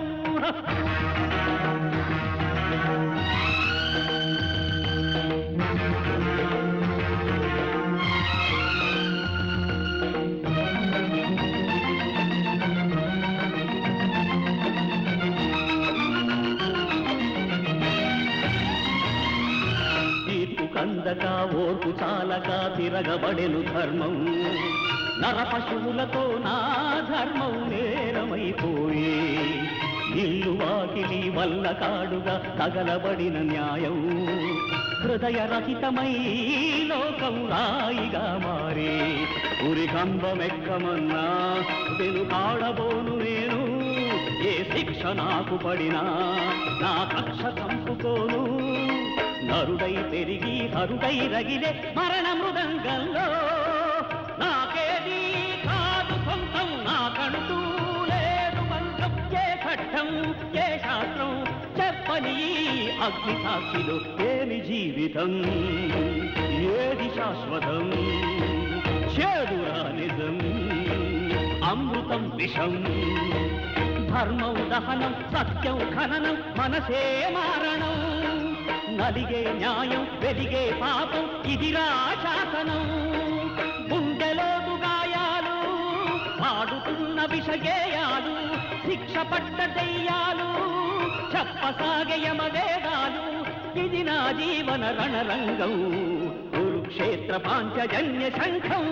తీర్పు కందక ఓర్పు చాలక తిరగబడెను ధర్మం నర పశువులతో నా ధర్మం నేరమైపోయే ఇల్లు వాకిలి వల్ల కాడుగా తగలబడిన న్యాయం హృదయ రహితమై లోకం రాయిగా మారే ఉరి కంబమెక్కమన్నా వెనుకాడబోను నేను ఏ శిక్ష నాకు పడినా నా కక్ష చంపుకోను నరుడై పెరిగి హరుడై రగిలే మరణ మృదంగంలో నాకేది కాదు సొంతం నాకంటూ లేదు బంధం ఏ చట్టం ఏ శాస్త్రం చెప్పని ఈ అగ్ని సాక్షిలో ఏమి జీవితం ఏది శాశ్వతం చేదురా నిజం అమృతం విషం ధర్మం దహనం సత్యం ఖననం మనసే మారణం నలిగే న్యాయం వెలిగే పాపం ఇదిరా శాసనం గుండెలోదు గాయాలు పాడుతున్న విషగేయాలు శిక్ష పట్ట దెయ్యాలు చెప్పసాగే యమవేదాలు ఇది నా జీవన రణరంగం కురుక్షేత్ర పాంచజన్య శంఖం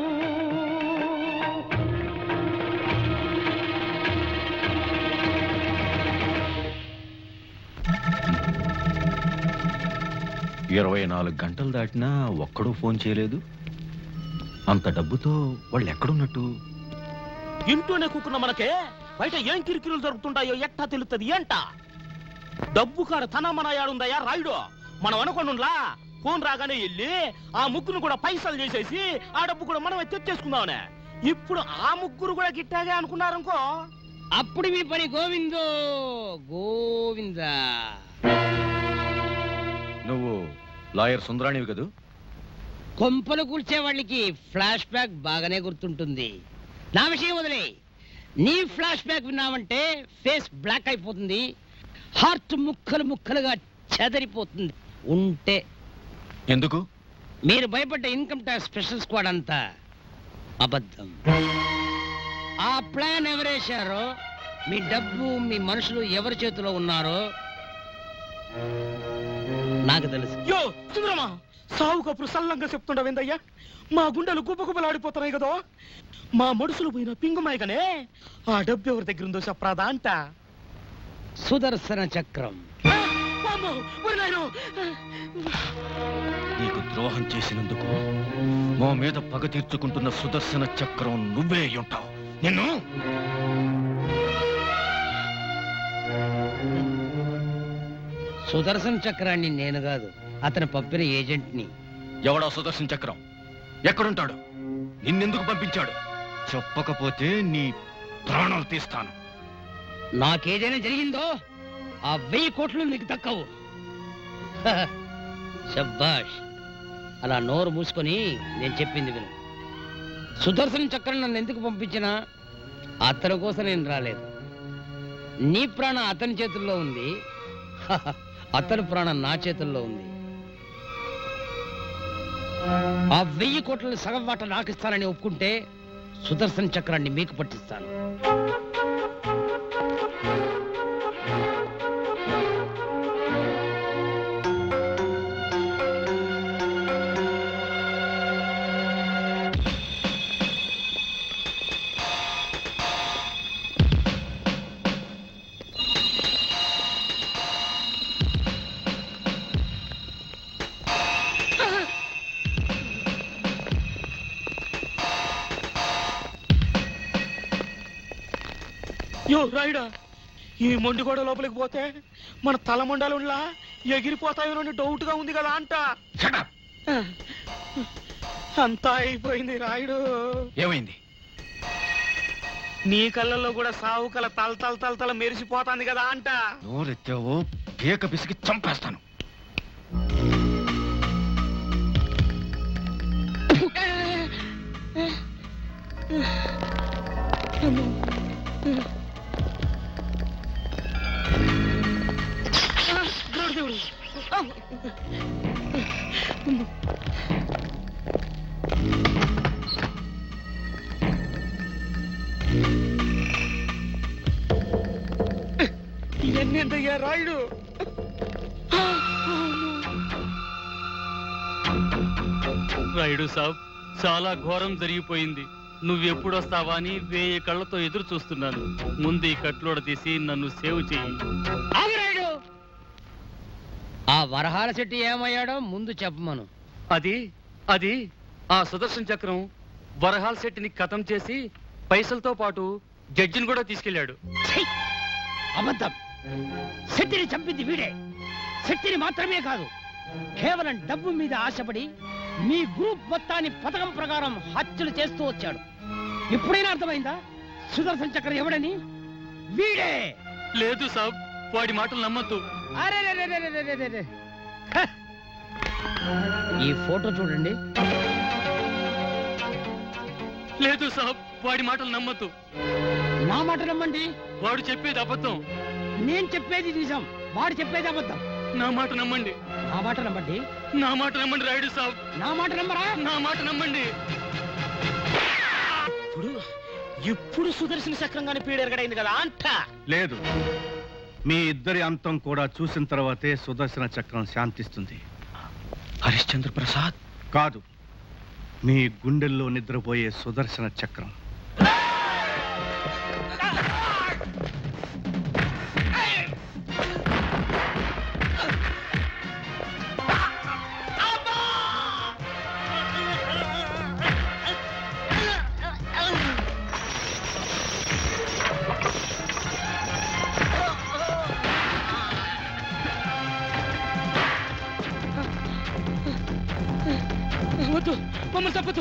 ఇరవై నాలుగు గంటలు దాటినా ఒక్కడూ ఫోన్ చేయలేదు అంత డబ్బుతో వాళ్ళు ఎక్కడున్నట్టు ఇంట్లోనే కూకున్న మనకే బయట ఏం కిరికిరులు జరుగుతుంటాయో ఎట్టా తెలుస్తుంది ఏంట డబ్బు కాడ తన మన యాడుందయ్యా రాయుడు మనం అనుకోనులా ఫోన్ రాగానే వెళ్ళి ఆ ముగ్గురు కూడా పైసలు చేసేసి ఆ డబ్బు కూడా మనమే తెచ్చేసుకుందామనే ఇప్పుడు ఆ ముగ్గురు కూడా గిట్టాగే అనుకున్నారనుకో అప్పుడు మీ పని గోవిందో గోవిందా నువ్వు లాయర్ సుందరాణివి కదూ కొంపలు కూల్చే వాళ్ళకి ఫ్లాష్ బ్యాక్ బాగానే గుర్తుంటుంది నా విషయం వదిలే నీ ఫ్లాష్ బ్యాక్ విన్నామంటే ఫేస్ బ్లాక్ అయిపోతుంది హార్ట్ ముక్కలు ముక్కలుగా చెదరిపోతుంది ఉంటే ఎందుకు మీరు భయపడ్డ ఇన్కమ్ ట్యాక్స్ స్పెషల్ స్క్వాడ్ అంతా అబద్ధం ఆ ప్లాన్ ఎవరేశారో మీ డబ్బు మీ మనుషులు ఎవరి చేతిలో ఉన్నారో నాకు తెలుసు యో సుందరమా సావు కప్పుడు సల్లంగా చెప్తుండవేందయ్యా మా గుండెలు గుబగుబలాడిపోతున్నాయి కదా మా మడుసులు పోయిన పింగుమాయకనే ఆ డబ్బు ఎవరి దగ్గర ఉందో చెప్పరాదా అంట సుదర్శన చక్రం అమ్మో, ఓరి నాయనో. నీకు ద్రోహం చేసినందుకు మా మీద పగ తీర్చుకుంటున్న సుదర్శన చక్రం నువ్వే అయి ఉంటావు నిన్ను సుదర్శన్ చక్రాన్ని నేను కాదు అతను పంపిన ఏజెంట్ని ఎవడో సుదర్శన్ చక్రం ఎక్కడుంటాడు నిన్నెందుకు పంపించాడు చెప్పకపోతే నీ ప్రాణాలు తీస్తాను నాకేదైనా జరిగిందో ఆ వెయ్యి కోట్లు నీకు దక్కవు హహ. శబ్బాష్ అలా నోరు మూసుకొని నేను చెప్పింది విను సుదర్శన్ చక్రం నన్ను ఎందుకు పంపించినా అతని కోసం నేను రాలేదు నీ ప్రాణం అతని చేతుల్లో ఉంది హహ. అతని ప్రాణం నా చేతుల్లో ఉంది ఆ వెయ్యి కోట్లని సగం వాట నాకు ఇస్తానని ఒప్పుకుంటే సుదర్శన్ చక్రాన్ని మీకు పట్టిస్తాను యో రాయుడా ఈ మొండి గోడ లోపలికి పోతే మన తల మొండాలులా ఎగిరిపోతాయోనని డౌట్ గా ఉంది కదా అంట అంతా అయిపోయింది రాయుడు ఏమైంది నీ కళ్ళల్లో కూడా సావు కల తల తల తల తల మెరిసిపోతాంది కదా అంట నోరెత్తావో పేక పిసికి చంపేస్తాను దేవుడు ఇవన్నీ ఎంతయ్యా రాయుడు రాయుడు సాబ్ చాలా ఘోరం జరిగిపోయింది నువ్వెప్పుడు వస్తావా అని వేయి కళ్ళతో ఎదురు చూస్తున్నాను ముందు ఈ కట్లోడ తీసి నన్ను సేవ్ చెయ్యి ఆగిరాయుడు ఆ వరహాల చెట్టు ఏమయ్యాడో ముందు చెప్పమను అది అది ఆ సుదర్శన్ చక్రం వరహాల్ శెట్టిని కథం చేసి పైసలతో పాటు జడ్జిని కూడా తీసుకెళ్ళాడు అబద్ధం శెట్టిని చంపింది వీడే శెట్టిని మాత్రమే కాదు కేవలం డబ్బు మీద ఆశపడి మీ గ్రూప్ మొత్తాన్ని పథకం ప్రకారం హత్యలు చేస్తూ వచ్చాడు ఇప్పుడైనా అర్థమైందా సుదర్శన్ చక్రం ఎవడని వీడే లేదు సాబ్ వాడి మాటలు నమ్మద్దు అరే హ! ఈ ఫోటో చూడండి లేదు సాబ్ వాడి మాటలు నమ్మద్దు నా మాట నమ్మండి వాడు చెప్పేది అబద్ధం నేను చెప్పేది నిజం వాడు చెప్పేది అబద్ధం నా మాట నమ్మండి నా మాట నమ్మండి నా మాట నమ్మండి రాయుడు సాబ్ నా మాట నమ్మరా నా మాట నమ్మండి ఇప్పుడు ఇప్పుడు సుదర్శన చక్రంగానే పీడెరగడైంది కదా అంట లేదు మీ ఇద్దరి అంతం కూడా చూసిన తర్వాతే సుదర్శన చక్రం శాంతిస్తుంది హరిశ్చంద్ర ప్రసాద్ కాదు మీ గుండెల్లో నిద్రపోయే సుదర్శన చక్రం వద్దు మమ్మల్ని తప్పదు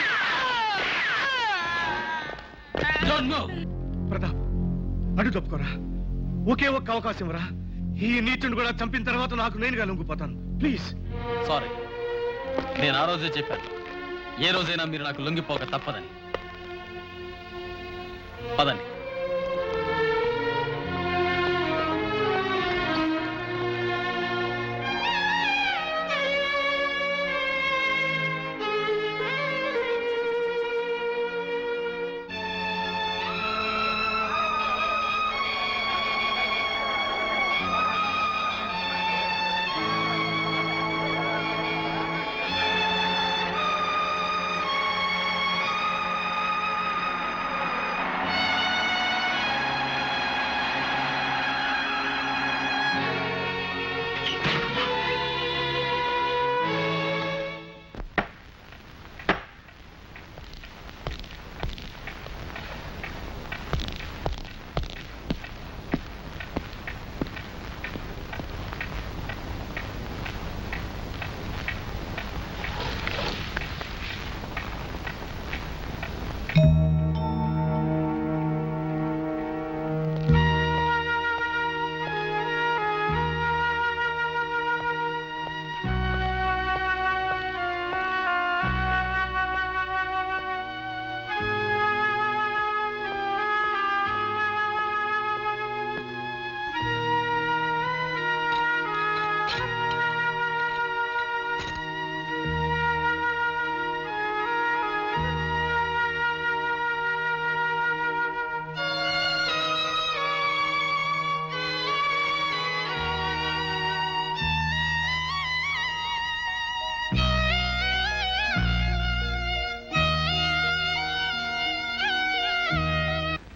ప్రతాప్ అడు తప్పుకోరా ఒకే ఒక్క అవకాశం రా ఈ నీచుని కూడా చంపిన తర్వాత నాకు నేనుగా లొంగిపోతాను ప్లీజ్ సారీ నేను ఆ రోజే చెప్పాను ఏ రోజైనా మీరు నాకు లొంగిపోక తప్పదని పదండి ఆ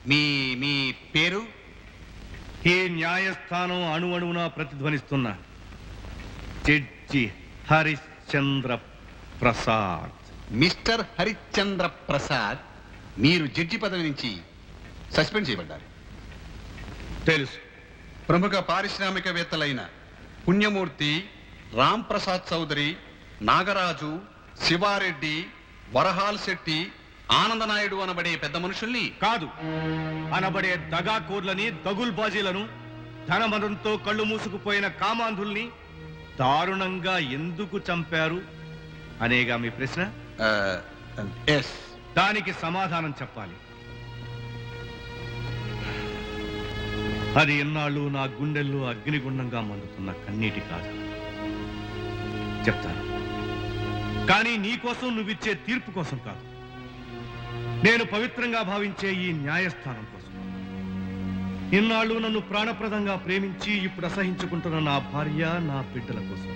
మీ మీ పేరు ఈ న్యాయస్థానం అణువణువున ప్రతిధ్వనిస్తున్న జడ్జి హరిశ్చంద్ర ప్రసాద్ మిస్టర్ హరిశ్చంద్ర ప్రసాద్ మీరు జడ్జి పదవి నుంచి సస్పెండ్ చేయబడ్డారు తెలుసు ప్రముఖ పారిశ్రామికవేత్తలైన పుణ్యమూర్తి రామ్ ప్రసాద్ చౌదరి నాగరాజు శివారెడ్డి వరహాల్ శెట్టి ఆనందనాయుడు అనబడే పెద్ద మనుషుల్ని కాదు అనబడే దగాకోర్లని దగుల్బాజీలను ధనమదంతో కళ్ళు మూసుకుపోయిన కామాంధుల్ని దారుణంగా ఎందుకు చంపారు అనేగా మీ ప్రశ్న ఎస్ దానికి సమాధానం చెప్పాలి అది ఎన్నాళ్ళు నా గుండెల్లో అగ్నిగుండంగా మండుతున్న కన్నీటి కాదు చెప్తాను కానీ నీకోసం నువ్విచ్చే తీర్పు కోసం కాదు నేను పవిత్రంగా భావించే ఈ న్యాయస్థానం కోసం ఇన్నాళ్ళు నన్ను ప్రాణప్రదంగా ప్రేమించి ఇప్పుడు అసహించుకుంటున్న నా భార్య నా బిడ్డల కోసం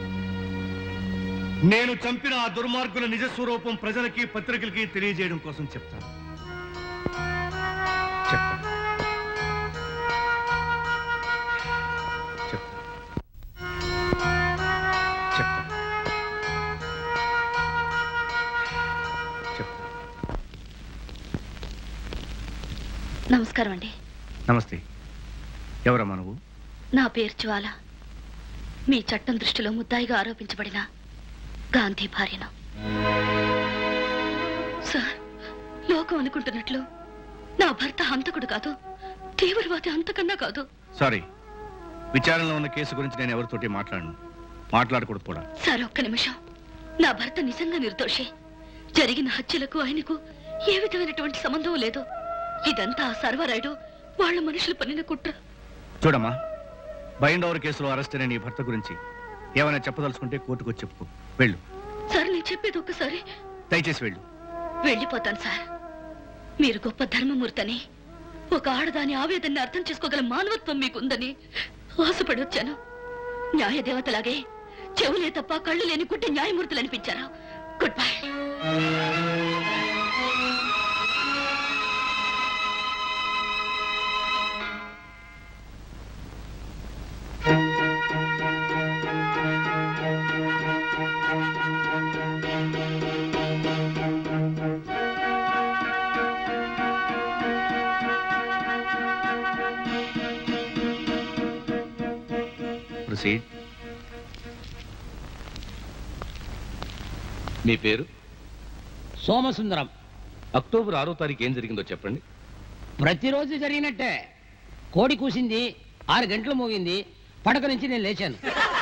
నేను చంపిన ఆ దుర్మార్గుల నిజ స్వరూపం ప్రజలకి పత్రికలకి తెలియజేయడం కోసం చెప్తాను చెప్తాను చెప్తాను. చెప్తాను. చెప్తాను. నమస్కారం అండి నమస్తే ఎవరమ్మా నువ్వు నా పేరు జ్వాల మీ చట్టం దృష్టిలో ముద్దాయిగా ఆరోపించబడిన గాంధీ భార్యను సార్ లోకం అనుకుంటున్నట్లు నా భర్త హంతకుడు కాదు తీవ్రవాది అంతకన్నా కాదు సారీ విచారణలో ఉన్న కేసు గురించి నేను ఎవరితోటి మాట్లాడను మాట్లాడకూడదు కూడా సార్ ఒక్క నిమిషం నా భర్త నిజంగా నిర్దోషి జరిగిన హత్యలకు ఆయనకు ఏ విధమైనటువంటి సంబంధం లేదు ఇదంతా ఆ సర్వరాయుడు వాళ్ళ మనుషులు పన్నిన కుట్ర చూడమ్మా బైండ్ ఓవర్ కేసులో అరెస్ట్ అయిన నీ భర్త గురించి ఏమైనా చెప్పదలుచుకుంటే కోర్టుకు వచ్చి చెప్పుకో వెళ్ళు సార్ నేను చెప్పేది ఒక్కసారి దయచేసి వెళ్ళు వెళ్ళిపోతాను సార్ మీరు గొప్ప ధర్మమూర్తని ఒక ఆడదాని ఆవేదనని అర్థం చేసుకోగల మానవత్వం మీకుందని ఆశపడి వచ్చాను న్యాయదేవతలాగే చెవులే తప్ప కళ్ళు లేని గుడ్డ న్యాయమూర్తులు అనిపించారా గుడ్ బై ప్రొసీడ్ మీ పేరు సోమసుందరం అక్టోబర్ ఆరో తారీఖు ఏం జరిగిందో చెప్పండి ప్రతిరోజు జరిగినట్టే కోడి కూసింది ఆరు గంటలు మోగింది పడక నుంచి నేను లేచాను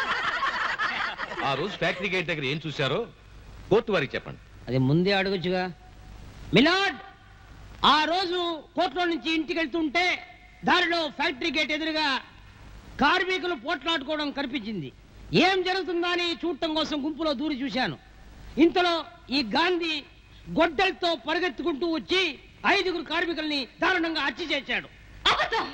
ఆ రోజు ఫ్యాక్టరీ గేట్ దగ్గర ఏం చూశారో కోర్టు వారికి చెప్పండి అది ముందే అడగొచ్చుగా మిలాడ్ ఆ రోజు కోర్టులో నుంచి ఇంటికి వెళ్తుంటే దారిలో ఫ్యాక్టరీ గేట్ ఎదురుగా కార్మికులు పోట్లాడుకోవడం కనిపించింది ఏం జరుగుతుందా అని చూడటం కోసం గుంపులో దూరి చూశాను ఇంతలో ఈ గాంధీ గొడ్డలతో పరిగెత్తుకుంటూ వచ్చి ఐదుగురు కార్మికుల్ని దారుణంగా హత్య చేశాడు అబద్ధం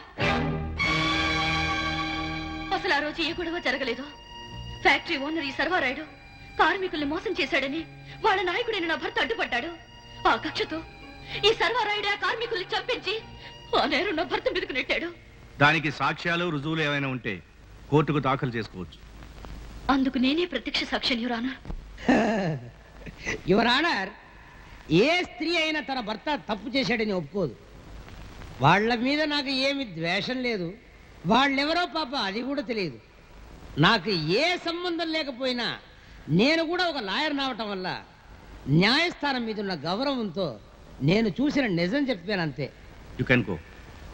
అసలు ఆ రోజు ఏ గొడవ జరగలేదు ఫ్యాక్టరీ ఓనర్ ఈ సర్వారాయుడు కార్మికుల్ని మోసం చేశాడని వాళ్ళ నాయకుడైన నా భర్త అడ్డుపడ్డాడు ఆ కక్షతో ఈ సర్వారాయుడు ఆ కార్మికుల్ని చంపించి ఆ నేరం నా భర్త మీదకు నెట్టాడు దానికి సాక్ష్యాలు రుజువులు ఏమైనా ఉంటే కోర్టుకు దాఖలు చేసుకోవచ్చు అందుకు నేనే ప్రత్యక్ష సాక్ష్యం యురానా యువర్ ఆనర్ ఏ స్త్రీ అయినా తన భర్త తప్పు చేశాడని ఒప్పుకోదు వాళ్ళ మీద నాకు ఏమి ద్వేషం లేదు వాళ్ళెవరో పాప అది కూడా తెలియదు నాకు ఏ సంబంధం లేకపోయినా నేను కూడా ఒక లాయర్ అవటం వల్ల న్యాయస్థానం మీద ఉన్న గౌరవంతో నేను చూసిన నిజం చెప్పాను అంతే you can go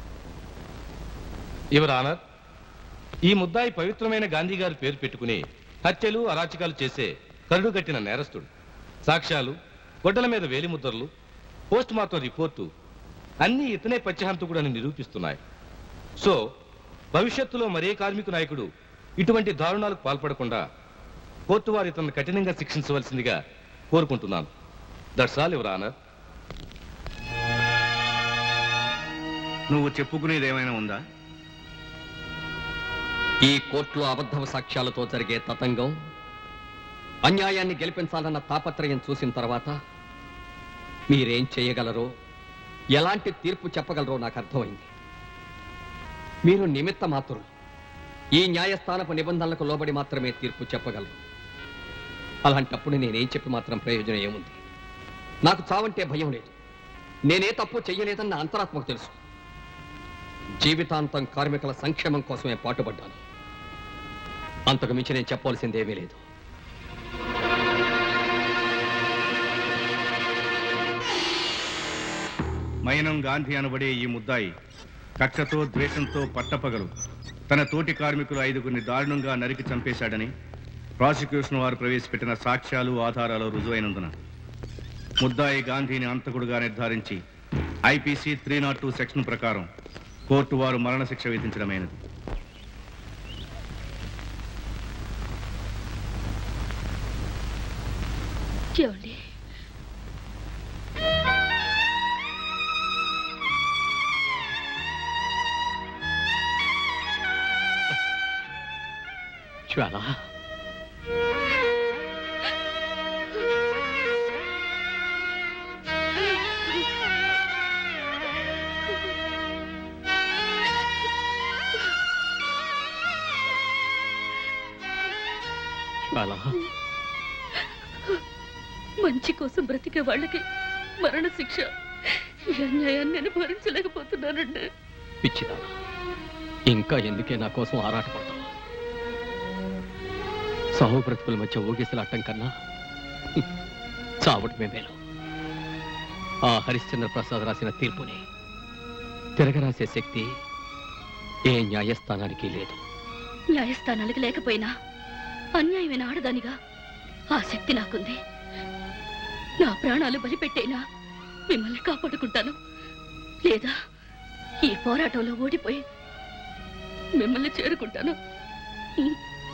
your honour ఈ ముద్దాయి పవిత్రమైన గాంధీ గారి పేరు పెట్టుకుని హత్యలు అరాచకాలు చేసే కరుడు కట్టిన నేరస్తుడు సాక్ష్యాలు గొడ్డల మీద వేలిముద్రలు పోస్ట్ మార్టం రిపోర్టు అన్నీ ఇతనే పచ్చహంతకుడని నిరూపిస్తున్నాయి సో భవిష్యత్తులో మరే కార్మిక నాయకుడు ఇటువంటి దారుణాలకు పాల్పడకుండా కోర్టు వారు ఇతను కఠినంగా శిక్షించవలసిందిగా కోరుకుంటున్నాను దట్స్ ఆల్ యువర్ ఆనర్ నువ్వు చెప్పుకునేది ఏమైనా ఉందా ఈ కోర్టులో అబద్ధ సాక్ష్యాలతో జరిగే తతంగం అన్యాయాన్ని గెలిపించాలన్న తాపత్రయం చూసిన తర్వాత మీరేం చేయగలరో ఎలాంటి తీర్పు చెప్పగలరో నాకు అర్థమైంది మీరు నిమిత్త మాత్రులు ఈ న్యాయస్థానపు నిబంధనలకు లోబడి మాత్రమే తీర్పు చెప్పగలరు అలాంటప్పుడు నేనేం చెప్పి మాత్రం ప్రయోజనం ఏముంది నాకు చావంటే భయం లేదు నేనే తప్పు చెయ్యలేదని నా అంతరాత్మకు తెలుసు జీవితాంతం కార్మికుల సంక్షేమం కోసమే పాటుపడ్డాను అంతకు మించి నేను చెప్పవలసిందేమీ లేదు మైనం గాంధీ అనబడే ఈ ముద్దాయి కక్షతో ద్వేషంతో పట్టపగలు తన తోటి కార్మికులు ఐదుగురిని దారుణంగా నరికి చంపేశాడని ప్రాసిక్యూషన్ వారు ప్రవేశపెట్టిన సాక్ష్యాలు ఆధారాలు రుజువైనందున ముద్దాయి గాంధీని అంతకుడుగా నిర్ధారించి IPC three not two section ప్రకారం కోర్టు వారు మరణశిక్ష విధించడమైనది ఏమండి జ్వాల జ్వాల మంచి కోసం బ్రతికే వాళ్ళకి మరణ శిక్ష ఈ అన్యాయాన్ని నేను భరించలేకపోతున్నానండి పిచ్చిదాన ఇంకా ఎందుకే నా కోసం ఆరాటపడతావు సాహు బ్రతుకుల మధ్య ఊగిసలాటం కన్నా హ్మ్, చావటమే మేలు ఆ హరిశ్చంద్ర ప్రసాద్ రాసిన తీర్పుని తిరగరాసే శక్తి ఏ న్యాయస్థానానికి లేదు న్యాయస్థానాలకు లేకపోయినా అన్యాయమైన ఆడదానిగా ఆ శక్తి నాకుంది నా ప్రాణాలు బలిపెట్టైనా మిమ్మల్ని కాపాడుకుంటాను లేదా ఈ పోరాటంలో ఓడిపోయి మిమ్మల్ని చేరుకుంటాను ఉం.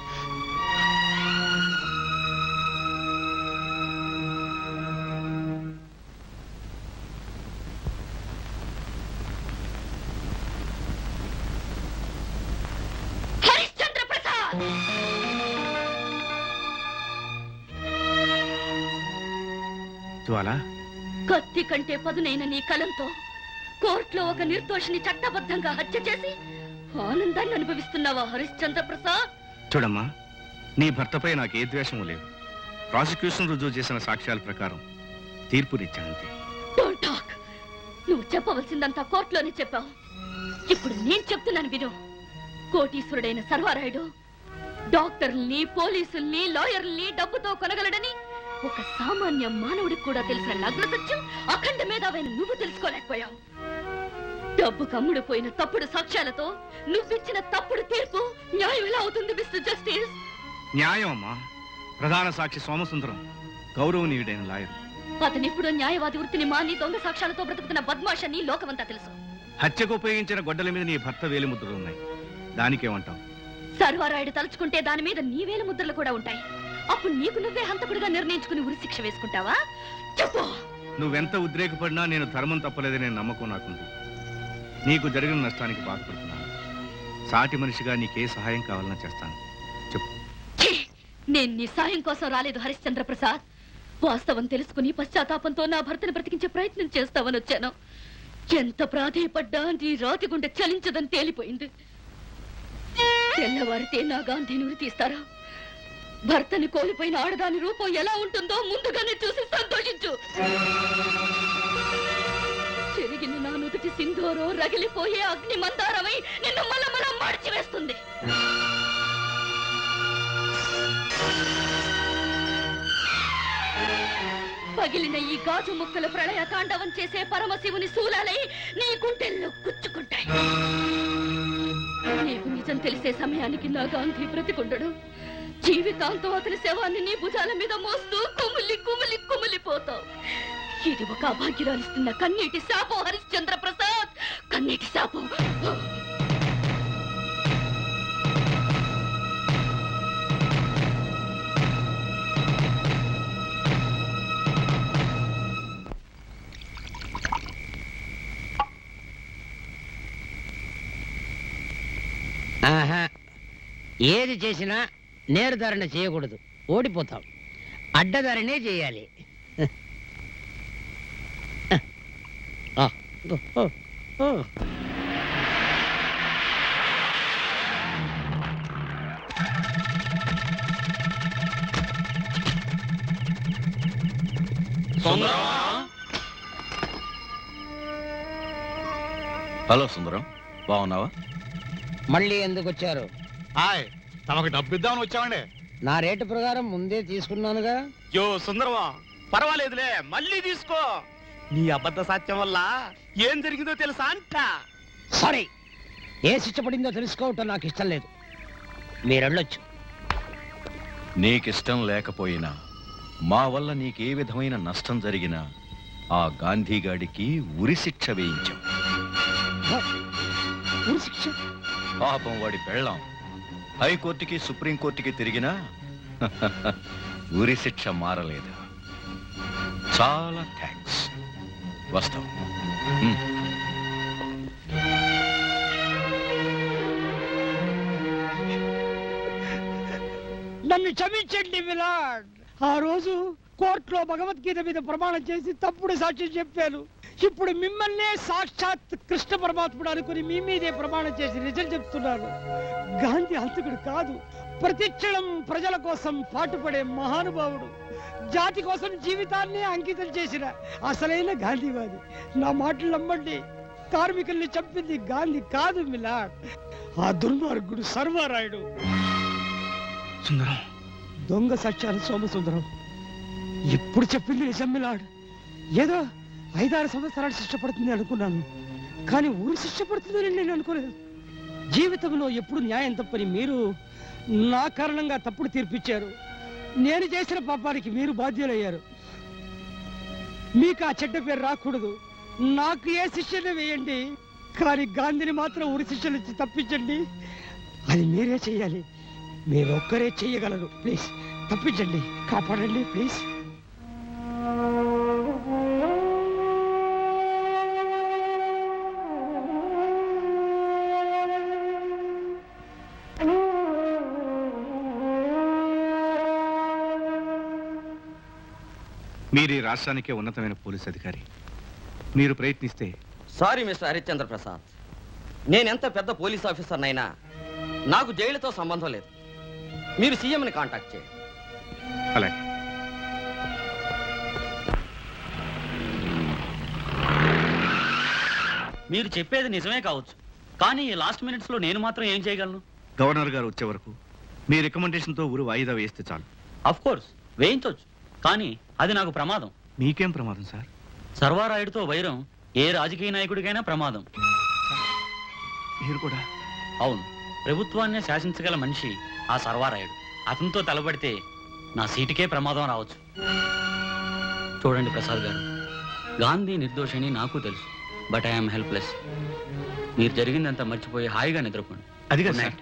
హరిశ్చంద్ర ప్రసాద్ జ్వాల కత్తి కంటే పదునైన నీ కలంతో కోర్టులో ఒక నిర్దోషిని చట్టబద్ధంగా హత్య చేసి ఆనందాన్ని అనుభవిస్తున్నావా హరిశ్చంద్ర ప్రసాద్ చూడమ్మా నీ భర్తపై నాకు ఏ ద్వేషము లేదు ప్రాసిక్యూషన్ రుజువు చేసిన సాక్ష్యాల ప్రకారం తీర్పునిచ్చానంతే డోంట్ టాక్ నువ్వు చెప్పవలసిందంతా కోర్టులోనే చెప్పావు ఇప్పుడు నేను చెప్తున్నాను విను కోటీశ్వరుడైన సర్వారాయుడు డాక్టర్ల్ని పోలీసుల్ని లాయర్ల్ని డబ్బుతో కొనగలడని ఒక సామాన్య మానవుడికి కూడా తెలిసిన నగ్న సత్యం అఖండ మేధావైన నువ్వు తెలుసుకోలేకపోయావు డబ్బు కమ్ముడు పోయిన తప్పుడు సాక్ష్యాలతో నువ్విచ్చిన తప్పుడు తీర్పు న్యాయం ఎలా అవుతుంది మిస్టర్ జస్టిస్ న్యాయం అమ్మా ప్రధాన సాక్షి సోమసుందరం గౌరవనీయుడైన లాయర్ అతనిప్పుడు న్యాయవాది వృత్తిని మాని దొంగ సాక్ష్యాలతో బ్రతుకుతున్న బద్మాష్ అని లోకమంతా తెలుసు హత్యకు ఉపయోగించిన గొడ్డల మీద నీ భర్త వేలిముద్రలు ఉన్నాయి దానికేమంటావు సర్వారాయుడు తలుచుకుంటే దాని మీద నీ వేల ముద్రలు కూడా ఉంటాయి అప్పుడు నీకు నువ్వే హంతకుడిగా నిర్ణయించుకుని ఉరి శిక్ష వేసుకుంటావా చెప్పు నువ్వెంత ఉద్రేకపడినా నేను ధర్మం తప్పలేదనే నమ్మకం నాకుంది నీకు జరిగిన నష్టానికి బాధపడుతున్నాను సాటి మనిషిగా నీకే సహాయం కావాలన్నా చేస్తాను చెప్పు ఛీ! నేను నీ సాయం కోసం రాలేదు హరిశ్చంద్ర ప్రసాద్ వాస్తవం తెలుసుకుని పశ్చాత్తాపంతో నా భర్తను బ్రతికించే ప్రయత్నం చేస్తావని వచ్చాను ఎంత ప్రాధేయపడ్డా నీ రాతి గుండె చలించదని తేలిపోయింది తెల్లవారితే నా గాంధీని ఉరి తీస్తారా భర్తని కోల్పోయిన ఆడదాని రూపం ఎలా ఉంటుందో ముందుగానే చూసి సంతోషించు చెరిగిన నా నుదుటి సింధూరం రగిలిపోయే అగ్ని మందారమై నిన్ను మలమల మార్చివేస్తుంది పగిలిన ఈ గాజు ముక్కలు ప్రళయ తాండవం చేసే పరమశివుని శూలాలై నీ గుండెల్లో గుచ్చుకుంటాయి నీకు నిజం తెలిసే సమయానికి నా గాంధీ బ్రతికుండడు జీవితాంతం అతని శవాన్ని నీ భుజాల మీద మోస్తూ కుమిలి కుమిలి కుమిలిపోతావు ఇది ఒక అభాగ్యురాలిస్తున్న కన్నీటి శాపం హరిశ్చంద్ర ప్రసాద్ కన్నీటి శాపం ఆహా ఏది చేసినా నేరుదారణ చేయకూడదు ఓడిపోతాం అడ్డదారినే చేయాలి ఆ, హలో సుందరం బాగున్నావా మళ్ళీ ఎందుకు వచ్చారు హాయ్ తమకు డబ్బు ఇద్దామని వచ్చామండి నా రేటు ప్రకారం ముందే తీసుకున్నానుగా యో సుందరమా పర్వాలేదులే మళ్ళీ తీసుకో నీ అబద్ధ సత్యం వల్ల ఏం జరిగిందో తెలుసా అంట సారీ ఏ శిక్ష పడిందో తెలుసుకోవటం నాకు ఇష్టం లేదు మీరు వెళ్ళొచ్చు నీకిష్టం లేకపోయినా మా వల్ల నీకే విధమైన నష్టం జరిగినా ఆ గాంధీగాడికి ఉరిశిక్ష వేయించాం ఉరిశిక్ష పాపం వాడి పెళ్ళాం హైకోర్టుకి సుప్రీంకోర్టుకి తిరిగినా ఉరిశిక్ష మారలేదు చాలా థ్యాంక్స్ వస్తాం హ్మ్. నన్ను క్షమించండి మిలాడ్ ఆ రోజు కోర్టులో భగవద్గీత మీద ప్రమాణం చేసి తప్పుడు సాక్ష్యం చెప్పాను ఇప్పుడు మిమ్మల్నే సాక్షాత్ కృష్ణ పరమాత్ముడు అనుకుని మీ మీదే ప్రమాణం చేసి నిజం చెప్తున్నాను గాంధీ హంతకుడు కాదు ప్రతిక్షణం ప్రజల కోసం పాటుపడే మహానుభావుడు జాతి కోసం జీవితాన్ని అంకితం చేసిన అసలైన గాంధీవాది నా మాటలు నమ్మండి కార్మికుల్ని చంపింది గాంధీ కాదు మిలాడ్ ఆ దుర్మార్గుడు సర్వారాయుడు సుందరం దొంగ సత్యాలు సోమసుందరం ఎప్పుడు చెప్పింది నిజం మిలాడ్ ఏదో ఐదారు సంవత్సరాలు శిక్ష పడుతుంది అనుకున్నాను కానీ ఊరు శిక్ష పడుతుందని నేను అనుకోలేదు జీవితంలో ఎప్పుడు న్యాయం తప్పని మీరు నా కారణంగా తప్పుడు తీర్పిచ్చారు నేను చేసిన పాపానికి మీరు బాధ్యులయ్యారు మీకు ఆ చెడ్డ పేరు రాకూడదు నాకు ఏ శిక్షణ వేయండి కానీ గాంధీని మాత్రం ఉరి శిక్ష నుంచి తప్పించండి అది మీరే చెయ్యాలి మీరు ఒక్కరే చెయ్యగలరు ప్లీజ్ తప్పించండి కాపాడండి ప్లీజ్ మీరు ఈ రాష్ట్రానికే ఉన్నతమైన పోలీస్ అధికారి మీరు ప్రయత్నిస్తే సారీ మిస్టర్ హరిశ్చంద్ర ప్రసాద్ నేనెంత పెద్ద పోలీస్ ఆఫీసర్నైనా నాకు జైలుతో సంబంధం లేదు మీరు సీఎంని కాంటాక్ట్ చేయండి అలాగే మీరు చెప్పేది నిజమే కావచ్చు కానీ ఈ లాస్ట్ మినిట్స్ లో నేను మాత్రం ఏం చేయగలను గవర్నర్ గారు వచ్చే వరకు మీ రికమెండేషన్తో ఊరు వాయిదా వేస్తే చాలు అఫ్ కోర్స్ వేయించవచ్చు కానీ అది నాకు ప్రమాదం మీకేం ప్రమాదం సార్ సర్వారాయుడితో వైరం ఏ రాజకీయ నాయకుడికైనా ప్రమాదం మీరు కూడా అవును ప్రభుత్వాన్నే శాసించగల మనిషి ఆ సర్వారాయుడు అతనితో తలబడితే నా సీటుకే ప్రమాదం రావచ్చు చూడండి ప్రసాద్ గారు గాంధీ నిర్దోషిని నాకు తెలుసు బట్ ఐఎమ్ హెల్ప్లెస్ మీరు జరిగిందంతా మర్చిపోయి హాయిగా నిద్రపోండి అది Good night.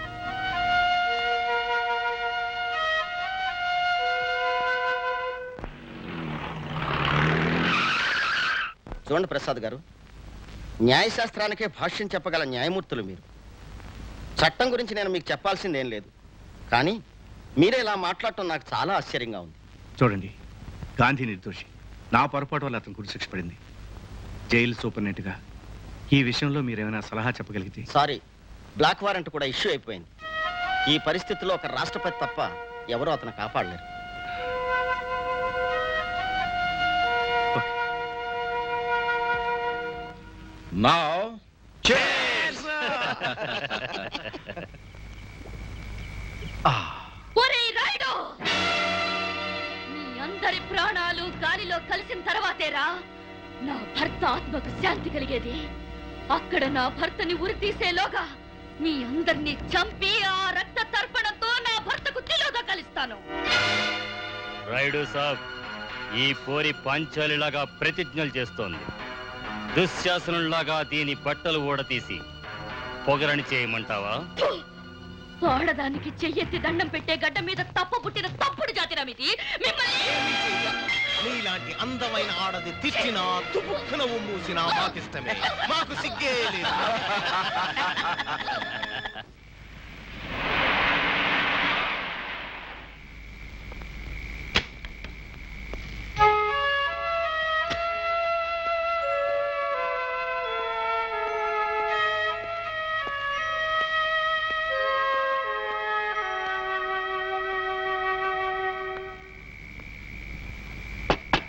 చూడండి ప్రసాద్ గారు న్యాయశాస్త్రానికే భాష్యం చెప్పగల న్యాయమూర్తులు మీరు చట్టం గురించి నేను మీకు చెప్పాల్సిందేం లేదు కానీ మీరే ఇలా మాట్లాడటం నాకు చాలా ఆశ్చర్యంగా ఉంది చూడండి గాంధీ నిర్దోషి నా పొరపాటు వల్ల అతను గురి శిక్ష పడింది జైలు సూపరింటెండెంట్గా ఈ విషయంలో మీరేమైనా సలహా చెప్పగలిగితే సారీ బ్లాక్ వారెంట్ కూడా ఇష్యూ అయిపోయింది ఈ పరిస్థితిలో ఒక రాష్ట్రపతి తప్ప ఎవరూ అతను కాపాడలేరు Now, ఒరేయ్ రాయుడు మీ అందరి ప్రాణాలు గాలిలో కలిసిన తర్వాతేరా నా భర్త ఆత్మకు శాంతి కలిగేది అక్కడ నా భర్తని ఉరి తీసేలోగా మీ అందరినీ చంపి ఆ రక్త తర్పణంతో నా భర్తకు తిలోగా కలిస్తాను రాయుడు సాబ్ ఈ పోరి పాంచాలిలాగా ప్రతిజ్ఞలు చేస్తోంది దుశ్శాసనుల్లాగా దీని బట్టలు ఊడతీసి పొగరని చేయమంటావా ఆడదానికి చెయ్యెత్తి దండం పెట్టే గడ్డ మీద తప్ప పుట్టిన తప్పుడు జాతిరా మీది మిమ్మల్ని నీలాంటి అందమైన ఆడది తిట్టినా తుపుక్కున మూసినా మాకిష్టమే మాకు సిగ్గే లేదు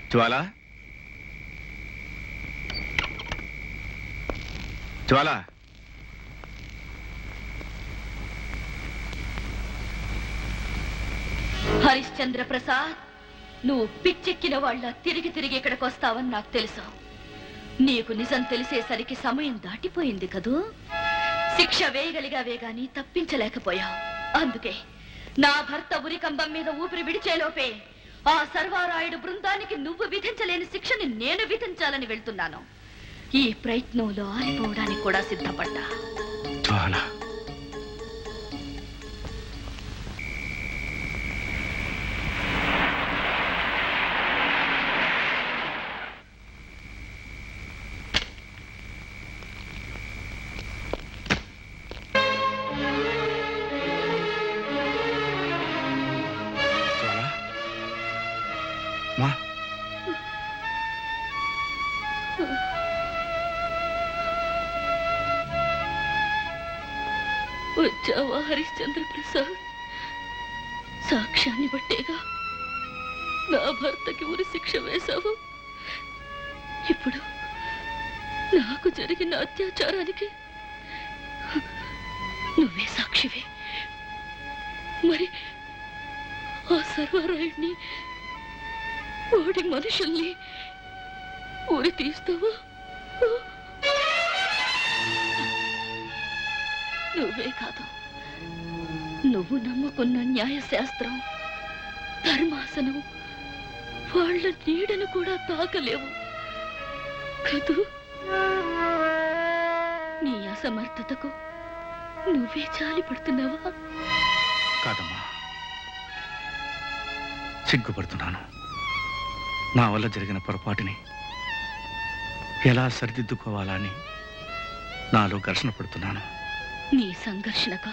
జ్వాల జ్వాల హరిశ్చంద్ర ప్రసాద్ నువ్వు పిచ్చెక్కిన వాళ్ళ తిరిగి తిరిగి ఇక్కడికి వస్తావని నాకు తెలుసు నీకు నిజం తెలిసేసరికి సమయం దాటిపోయింది కదూ శిక్ష వేయగలిగావే గాని తప్పించలేకపోయావు అందుకే నా భర్త ఉరికంబం మీద ఊపిరి విడిచేలోపే ఆ సర్వారాయుడు బృందానికి నువ్వు విధించలేని శిక్షని నేను విధించాలని వెళ్తున్నాను ఈ ప్రయత్నంలో ఆరిపోవడానికి కూడా సిద్ధపడ్డా జ్వాల జ్వాల మా వచ్చావా హరిశ్చంద్ర ప్రసాద్ సాక్ష్యాన్ని బట్టేగా నా భర్తకి ఉరి శిక్ష వేశావు ఇప్పుడు నాకు జరిగిన అత్యాచారానికి నువ్వే సాక్షివే మరి ఆ సర్వారాయుడిని వాడి మనుషుల్ని ఊరి తీస్తావా నువ్వే కాదు నువ్వు నమ్ముకున్న న్యాయశాస్త్రం ధర్మాసనం వాళ్ళ నీడను కూడా తాకలేవు కదూ నీ అసమర్థతకు నువ్వే చాలి పడుతున్నావా కాదమ్మా సిగ్గుపడుతున్నాను నా వల్ల జరిగిన పొరపాటుని ఎలా సరిదిద్దుకోవాలా అని నాలో ఘర్షణ పడుతున్నాను నీ సంఘర్షణకు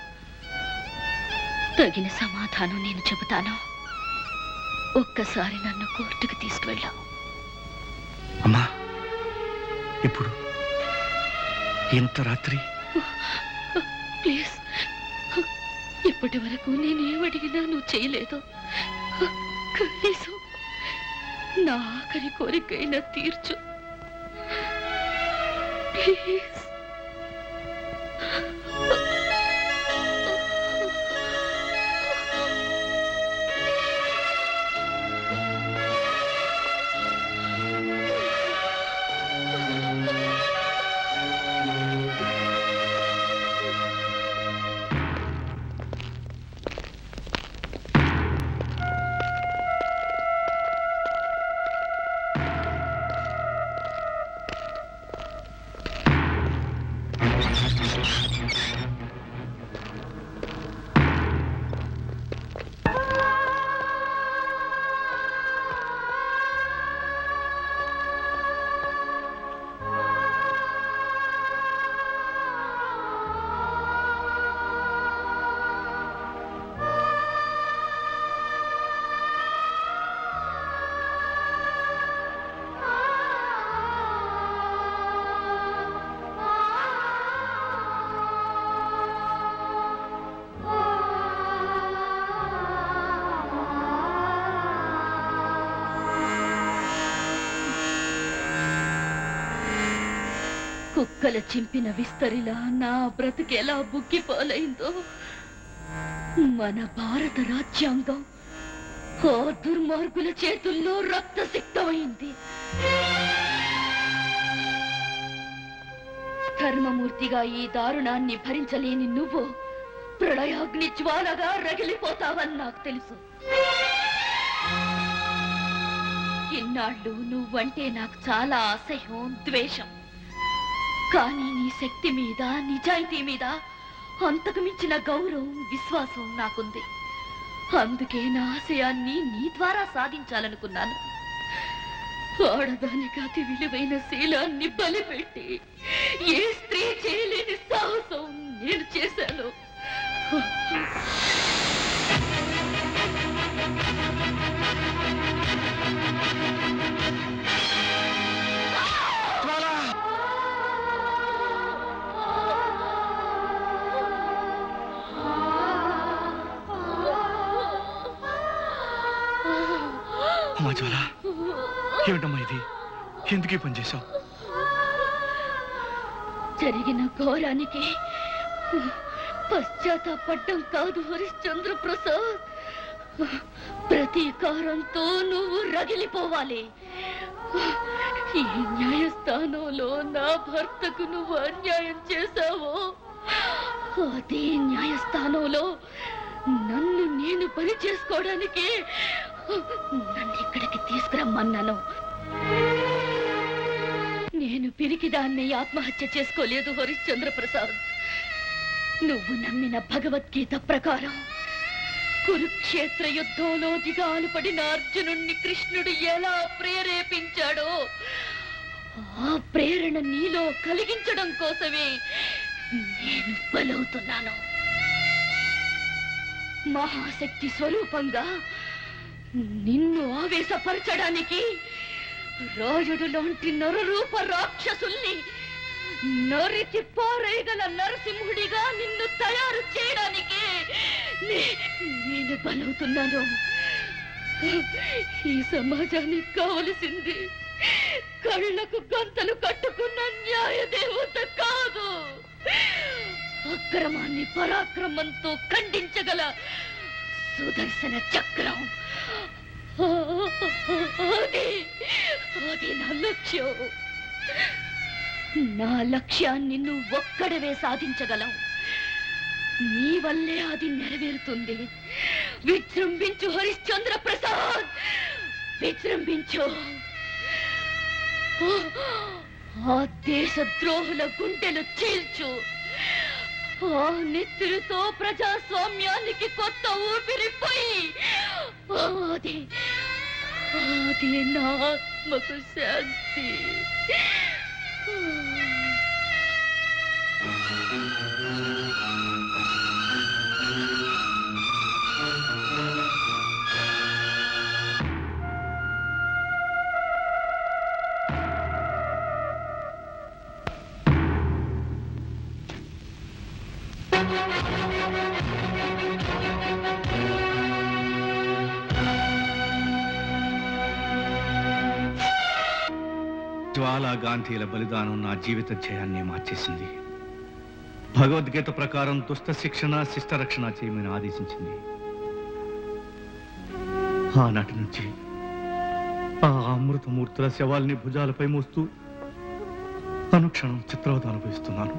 తగిన సమాధానం నేను చెబుతాను ఒక్కసారి నన్ను కోర్టుకు తీసుకువెళ్ళావు అమ్మా ఇప్పుడు ఇంత రాత్రి ప్లీజ్ ఇప్పటి వరకు నేనేమడిగినా నువ్వు చేయలేదు కనీసం నా ఆఖరి కోరికైనా తీర్చు ప్లీజ్ కుక్కల చింపిన విస్తరిలా నా బ్రతికెలా బుక్కిపోలైందో మన భారత రాజ్యాంగం ఆ దుర్మార్గుల చేతుల్లో రక్తసిక్తమైంది ధర్మమూర్తిగా ఈ దారుణాన్ని భరించలేని నువ్వు ప్రళయాగ్ని జ్వాలగా రగిలిపోతావని నాకు తెలుసు ఇన్నాళ్ళు నువ్వంటే నాకు చాలా అసహ్యం ద్వేషం కానీ నీ శక్తి మీద నిజాయితీ మీద అంతకు మించిన గౌరవం విశ్వాసం నాకుంది అందుకే నా ఆశయాన్ని నీ ద్వారా సాధించాలనుకున్నాను ఆడదానికి అతి విలువైన శీలాన్ని బలిపెట్టి ఏ స్త్రీ చేయలేని సాహసం నేను చేశాను అమ్మా జ్వాల ఏమిటమ్మా ఇది ఎందుకు ఈ పని చేశావు జరిగిన ఘోరానికి పశ్చాత్తాపడ్డం కాదు హరిశ్చంద్ర ప్రసాద్ ప్రతీకారంతో నువ్వు రగిలిపోవాలి ఈ న్యాయస్థానంలో నా భర్తకు నువ్వు అన్యాయం చేశావో అదే న్యాయస్థానంలో నన్ను నేను పని చేసుకోవడానికి నన్ను ఇక్కడికి తీసుకురమ్మన్నాను నేను పిరికిదాన్ని ఆత్మహత్య చేసుకోలేదు హరిశ్చంద్ర ప్రసాద్ నువ్వు నమ్మిన భగవద్గీత ప్రకారం కురుక్షేత్ర యుద్ధంలో దిగాలు పడిన అర్జునుణ్ణి కృష్ణుడు ఎలా ప్రేరేపించాడో ఆ ప్రేరణ నీలో కలిగించడం కోసమే నేను బలవుతున్నాను మహాశక్తి స్వరూపంగా నిన్ను ఆవేశపరచడానికి రాజుడు లాంటి నరరూప రాక్షసుల్ని నరికి పారేయగల నరసింహుడిగా నిన్ను తయారు చేయడానికి నే- నేను బలవుతున్నాను ఈ సమాజానికి కావలసింది కళ్ళకు గంతలు కట్టుకున్న న్యాయ దేవత కాదు అక్రమాన్ని పరాక్రమంతో ఖండించగల సుదర్శన చక్రం అది అది నా లక్ష్యం నా లక్ష్యాన్ని నువ్వు ఒక్కడవే సాధించగలవు నీ వల్లే అది నెరవేరుతుంది విజృంభించు హరిశ్చంద్ర ప్రసాద్ విజృంభించు ఆ దేశద్రోహుల గుండెలు చీల్చు ఆ నెత్తురుతో ప్రజాస్వామ్యానికి కొత్త ఊపిరిపోయి అది అది నా ఆత్మకు శాంతి జ్వాలా గాంధీల బలిదానం నా జీవిత ధ్యేయాన్ని మార్చేసింది భగవద్గీత ప్రకారం దుష్ట శిక్షణ శిష్ట రక్షణ చేయమని ఆదేశించింది ఆనాటి నుంచి ఆ అమృతమూర్తుల శవాల్ని భుజాలపై మోస్తూ అనుక్షణం చిత్రవద అనుభవిస్తున్నాను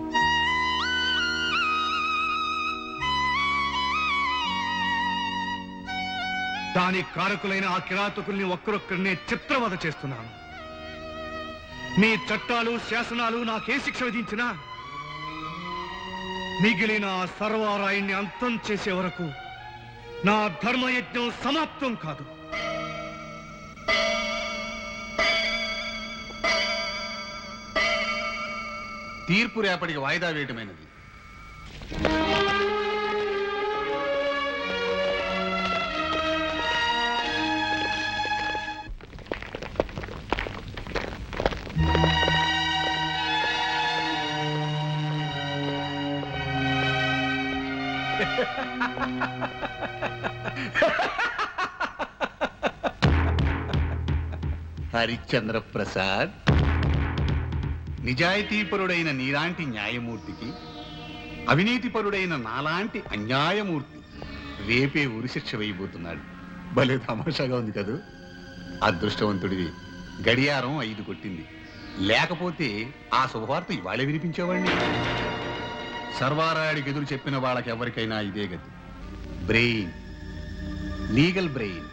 దాని కారకులైన ఆ కిరాతకుల్ని ఒక్కరొక్కరినే చిత్రవద చేస్తున్నాను మీ చట్టాలు శాసనాలు నాకే శిక్ష విధించినా మిగిలిన ఆ సర్వారాయుణ్ణి అంతం చేసే వరకు నా ధర్మయజ్ఞం సమాప్తం కాదు తీర్పు రేపటికి వాయిదా వేయటమైనది హరిశ్చంద్ర ప్రసాద్ నిజాయితీపరుడైన నీలాంటి న్యాయమూర్తికి అవినీతిపరుడైన నాలాంటి అన్యాయమూర్తి రేపే ఉరిశిక్ష వేయబోతున్నాడు భలే తమాషాగా ఉంది కదూ అదృష్టవంతుడివి గడియారం ఐదు కొట్టింది లేకపోతే ఆ శుభవార్త ఇవాళే వినిపించేవాడిని సర్వారాయుడికి ఎదురు చెప్పిన వాళ్ళకి ఎవరికైనా ఇదే గతి brain legal brain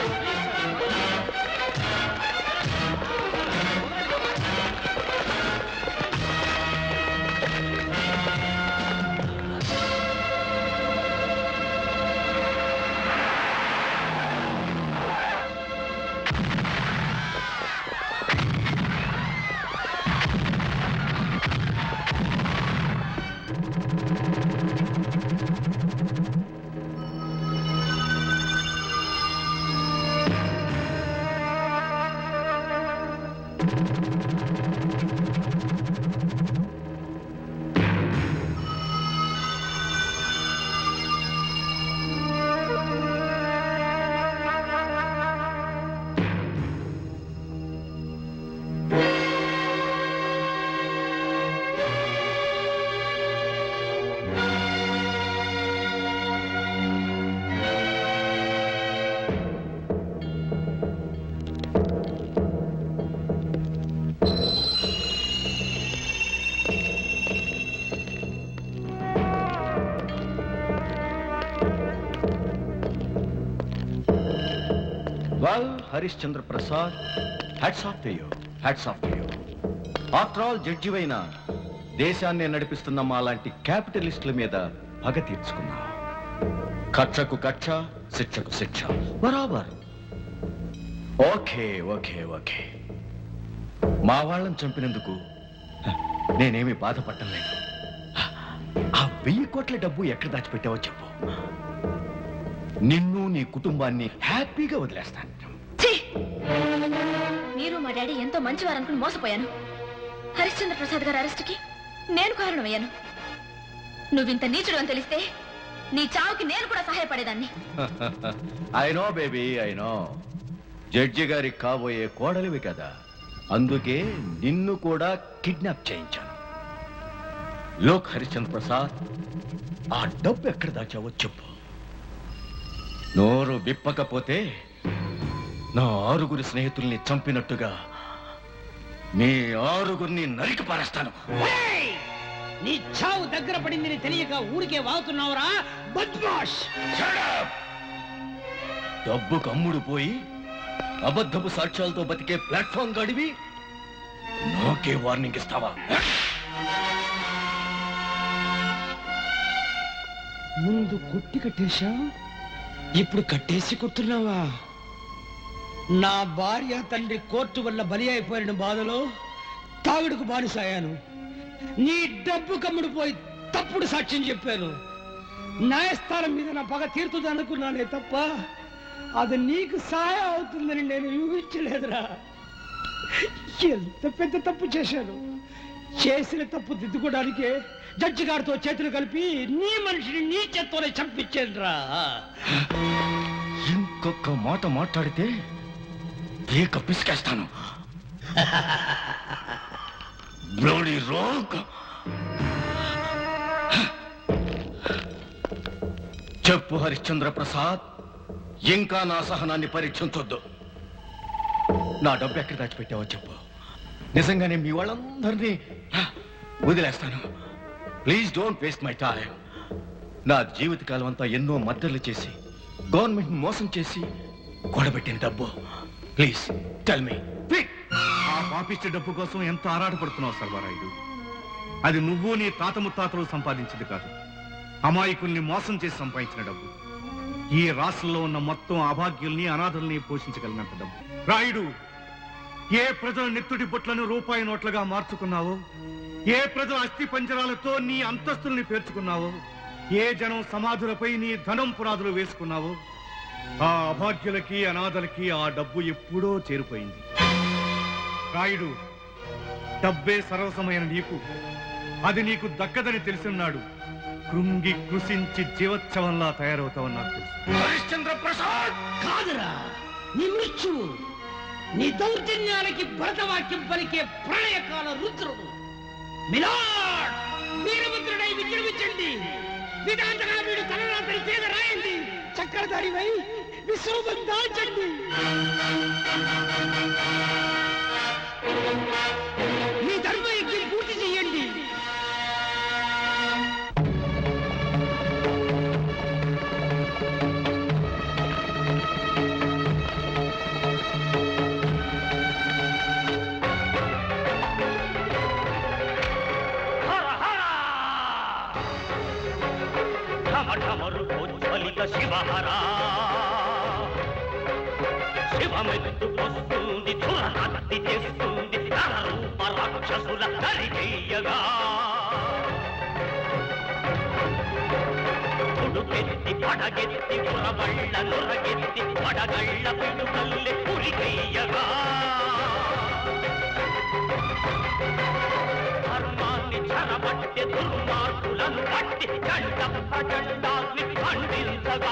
please well Harishchandra Prasad hats off to you hats off to you after all జడ్జివైన దేశాన్ని నడిపిస్తున్న మా లాంటి క్యాపిటలిస్టుల మీద పగ తీర్చుకున్నావు కక్షకు కక్ష శిక్షకు శిక్ష బరాబర్ ఓకే ఓకే ఓకే మా వాళ్ళని చంపినందుకు హ, నేనేమీ బాధపడటం లేదు ఆ వెయ్యి కోట్ల డబ్బు ఎక్కడ దాచిపెట్టావో చెప్పు నిన్ను నీ కుటుంబాన్ని హ్యాపీగా వదిలేస్తాను మీరు మా డాడీ ఎంతో మంచివారు అనుకుని మోసపోయాను హరిశ్చంద్ర ప్రసాద్ గారి అరెస్ట్కి నేను కారణమయ్యాను నువ్వింత నీచుడు అని తెలిస్తే నీ చావుకి నేను కూడా సహాయపడేదాన్ని I know baby I know judge గారికి కాబోయే కోడలివి కదా అందుకే నిన్ను కూడా కిడ్నాప్ చేయించాను లోక్ హరిచంద్ర ప్రసాద్ ఆ డబ్బు ఎక్కడ దాచావో చెప్పు నోరు విప్పకపోతే నా ఆరుగురి స్నేహితుల్ని చంపినట్టుగా మీ ఆరుగురిని నరికి పారేస్తాను ఏయ్! నీ చావు దగ్గర పడిందని తెలియక ఊరికే వాగుతున్నావురా బద్మాష్ డబ్బుకు అమ్ముడు పోయి అబద్ధపు సాక్ష్యాలతో బతికే ప్లాట్ఫామ్ గడివి నాకే వార్నింగ్ ఇస్తావా ముందు కొట్టి కట్టేశా ఇప్పుడు కట్టేసి కొడుతున్నావా నా భార్య తండ్రి కోర్టు వల్ల బలి అయిపోయిన బాధలో తాగుడుకు బానిసాయాను నీ డబ్బు కమ్ముడు పోయి తప్పుడు సాక్ష్యం చెప్పాను న్యాయస్థానం మీద నా పగ తీరుతుంది అనుకున్నానే తప్ప అది నీకు సహాయం అవుతుందని నేను ఊహించలేదురా ఎంత పెద్ద తప్పు చేశాను చేసిన తప్పు దిద్దుకోవడానికే జడ్జి గారితో చేతులు కలిపి నీ మనిషిని నీ చేత్తోనే చంపించానురా ఇంకొక మాట మాట్లాడితే ఏక పిసికేస్తాను బ్లోడీ రోగ్ చెప్పు హరిశ్చంద్ర ప్రసాద్ ఇంకా నా సహనాన్ని పరీక్షించొద్దు నా డబ్బు ఎక్కడ దాచిపెట్టావో చెప్పు నిజంగానే మీ వాళ్ళందరినీ వదిలేస్తాను please don't waste my time నా జీవితకాలం అంతా ఎన్నో మద్దతులు చేసి గవర్నమెంట్ మోసం చేసి కూడబెట్టిన డబ్బు ప్లీజ్ టెల్ మీ ఆ పాపిష్టి డబ్బు కోసం ఎంత ఆరాటపడుతున్నావు సర్వారాయుడు అది నువ్వు నీ తాత ముత్తాతలు సంపాదించింది కాదు అమాయకుల్ని మోసం చేసి సంపాదించిన డబ్బు ఈ రాష్ట్రంలో ఉన్న మొత్తం అభాగ్యుల్ని అనాథుల్ని పోషించగలిగినంత డబ్బు రాయుడు ఏ ప్రజల నెత్తుటి బుట్లను రూపాయి నోట్లుగా మార్చుకున్నావో ఏ ప్రజల అస్థి పంజరాలతో నీ అంతస్తుల్ని పేర్చుకున్నావో ఏ జనం సమాధులపై నీ ధనం పునాదులు వేసుకున్నావో ఆ అభాగ్యులకి అనాథలకి ఆ డబ్బు ఎప్పుడో చేరిపోయింది రాయుడు డబ్బే సర్వసమైన నీకు అది నీకు దక్కదని తెలిసిన్నాడు కృంగి కృషించి జీవోత్సవంలా తయారవుతావని నాకు తెలుసు హరిశ్చంద్ర ప్రసాద్ కాదురా నీ మృత్యువు నీ దౌర్జన్యానికి భరతవాక్యం పలికే ప్రళయకాల రుద్రుడు మిలాడ్ వీరభద్రుడై విజృంభించండి విధాంతగా వీడు తలరాత్రి తీగ రాయండి చక్రధారివై విశ్వరూపం దాల్చండి మీ ధర్మయజ్ఞం పూర్తి చెయ్యండి ఢమఢమరు ఉజ్వలిత శివహరా శివమెత్తుకొస్తుంది చురహత్తి చేస్తుంది నరరూప రాక్షసుల కరిగేయగా ఉడుకెత్తి పడగెత్తి పురబళ్ళ నొరగెత్తి పడగళ్ళ పిడుగల్లె ఉరికెయ్యగా ధర్మాన్ని చెరబట్టి దుర్మార్గులను పట్టి గంట ప్రచండాన్ని ఖండించగా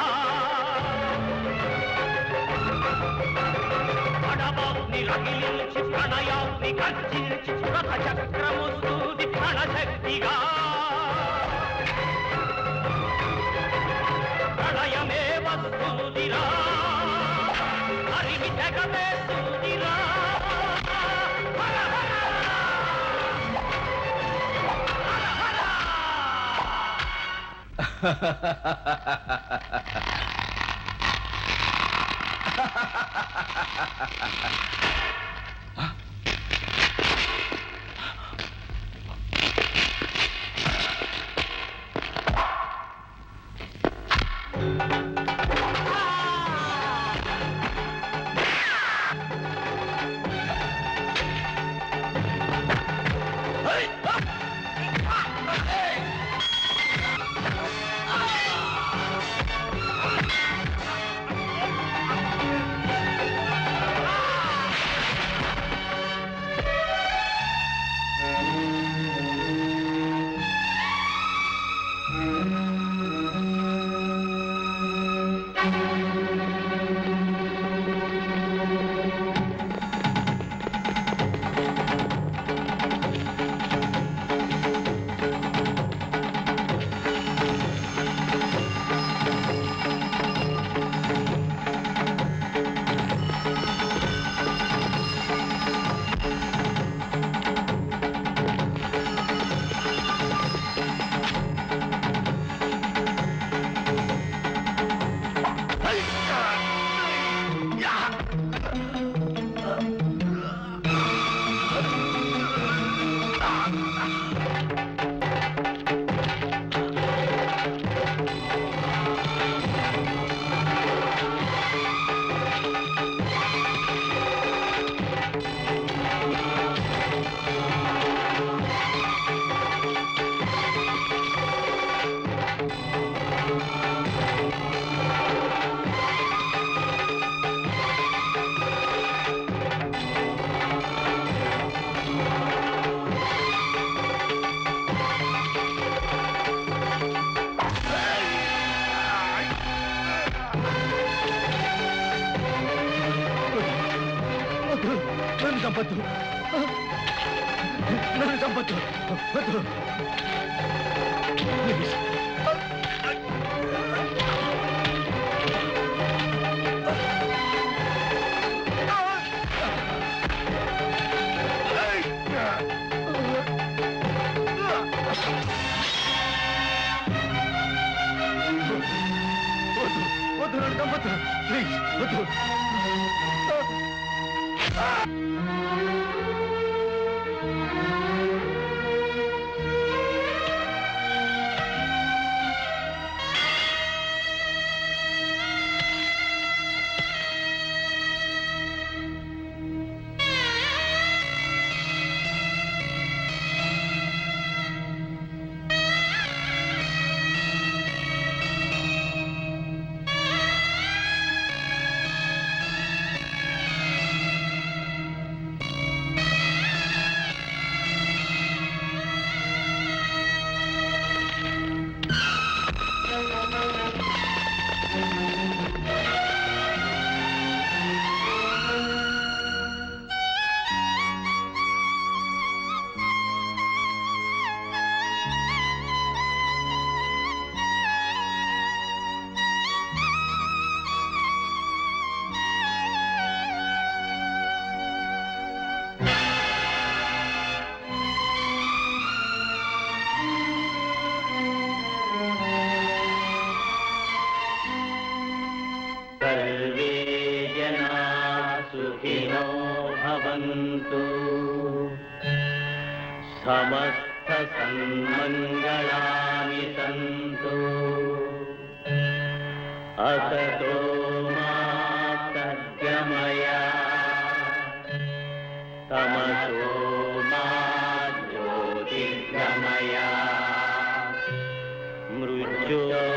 పడవాన్ని రగిలించి ప్రణయాన్ని గర్జించి రథ చక్రముస్తుంది ప్రణశక్తిగా ప్రళయమే వస్తుందిరా హరిమి తెగవేస్తుందిరా వద్దు నన్ను చంపద్దు నన్ను చంపద్దు వద్దు ప్లీజ్ వద్దు వద్దు నన్ను చంపద్దు ప్లీజ్ వద్దు सर्वे जना सुखिनो भवन्तु समस्तसन्मङ्गलानि सन्तु असतो मा सद्गमया तमसो मा ज्योतिर्गमया मृत्यो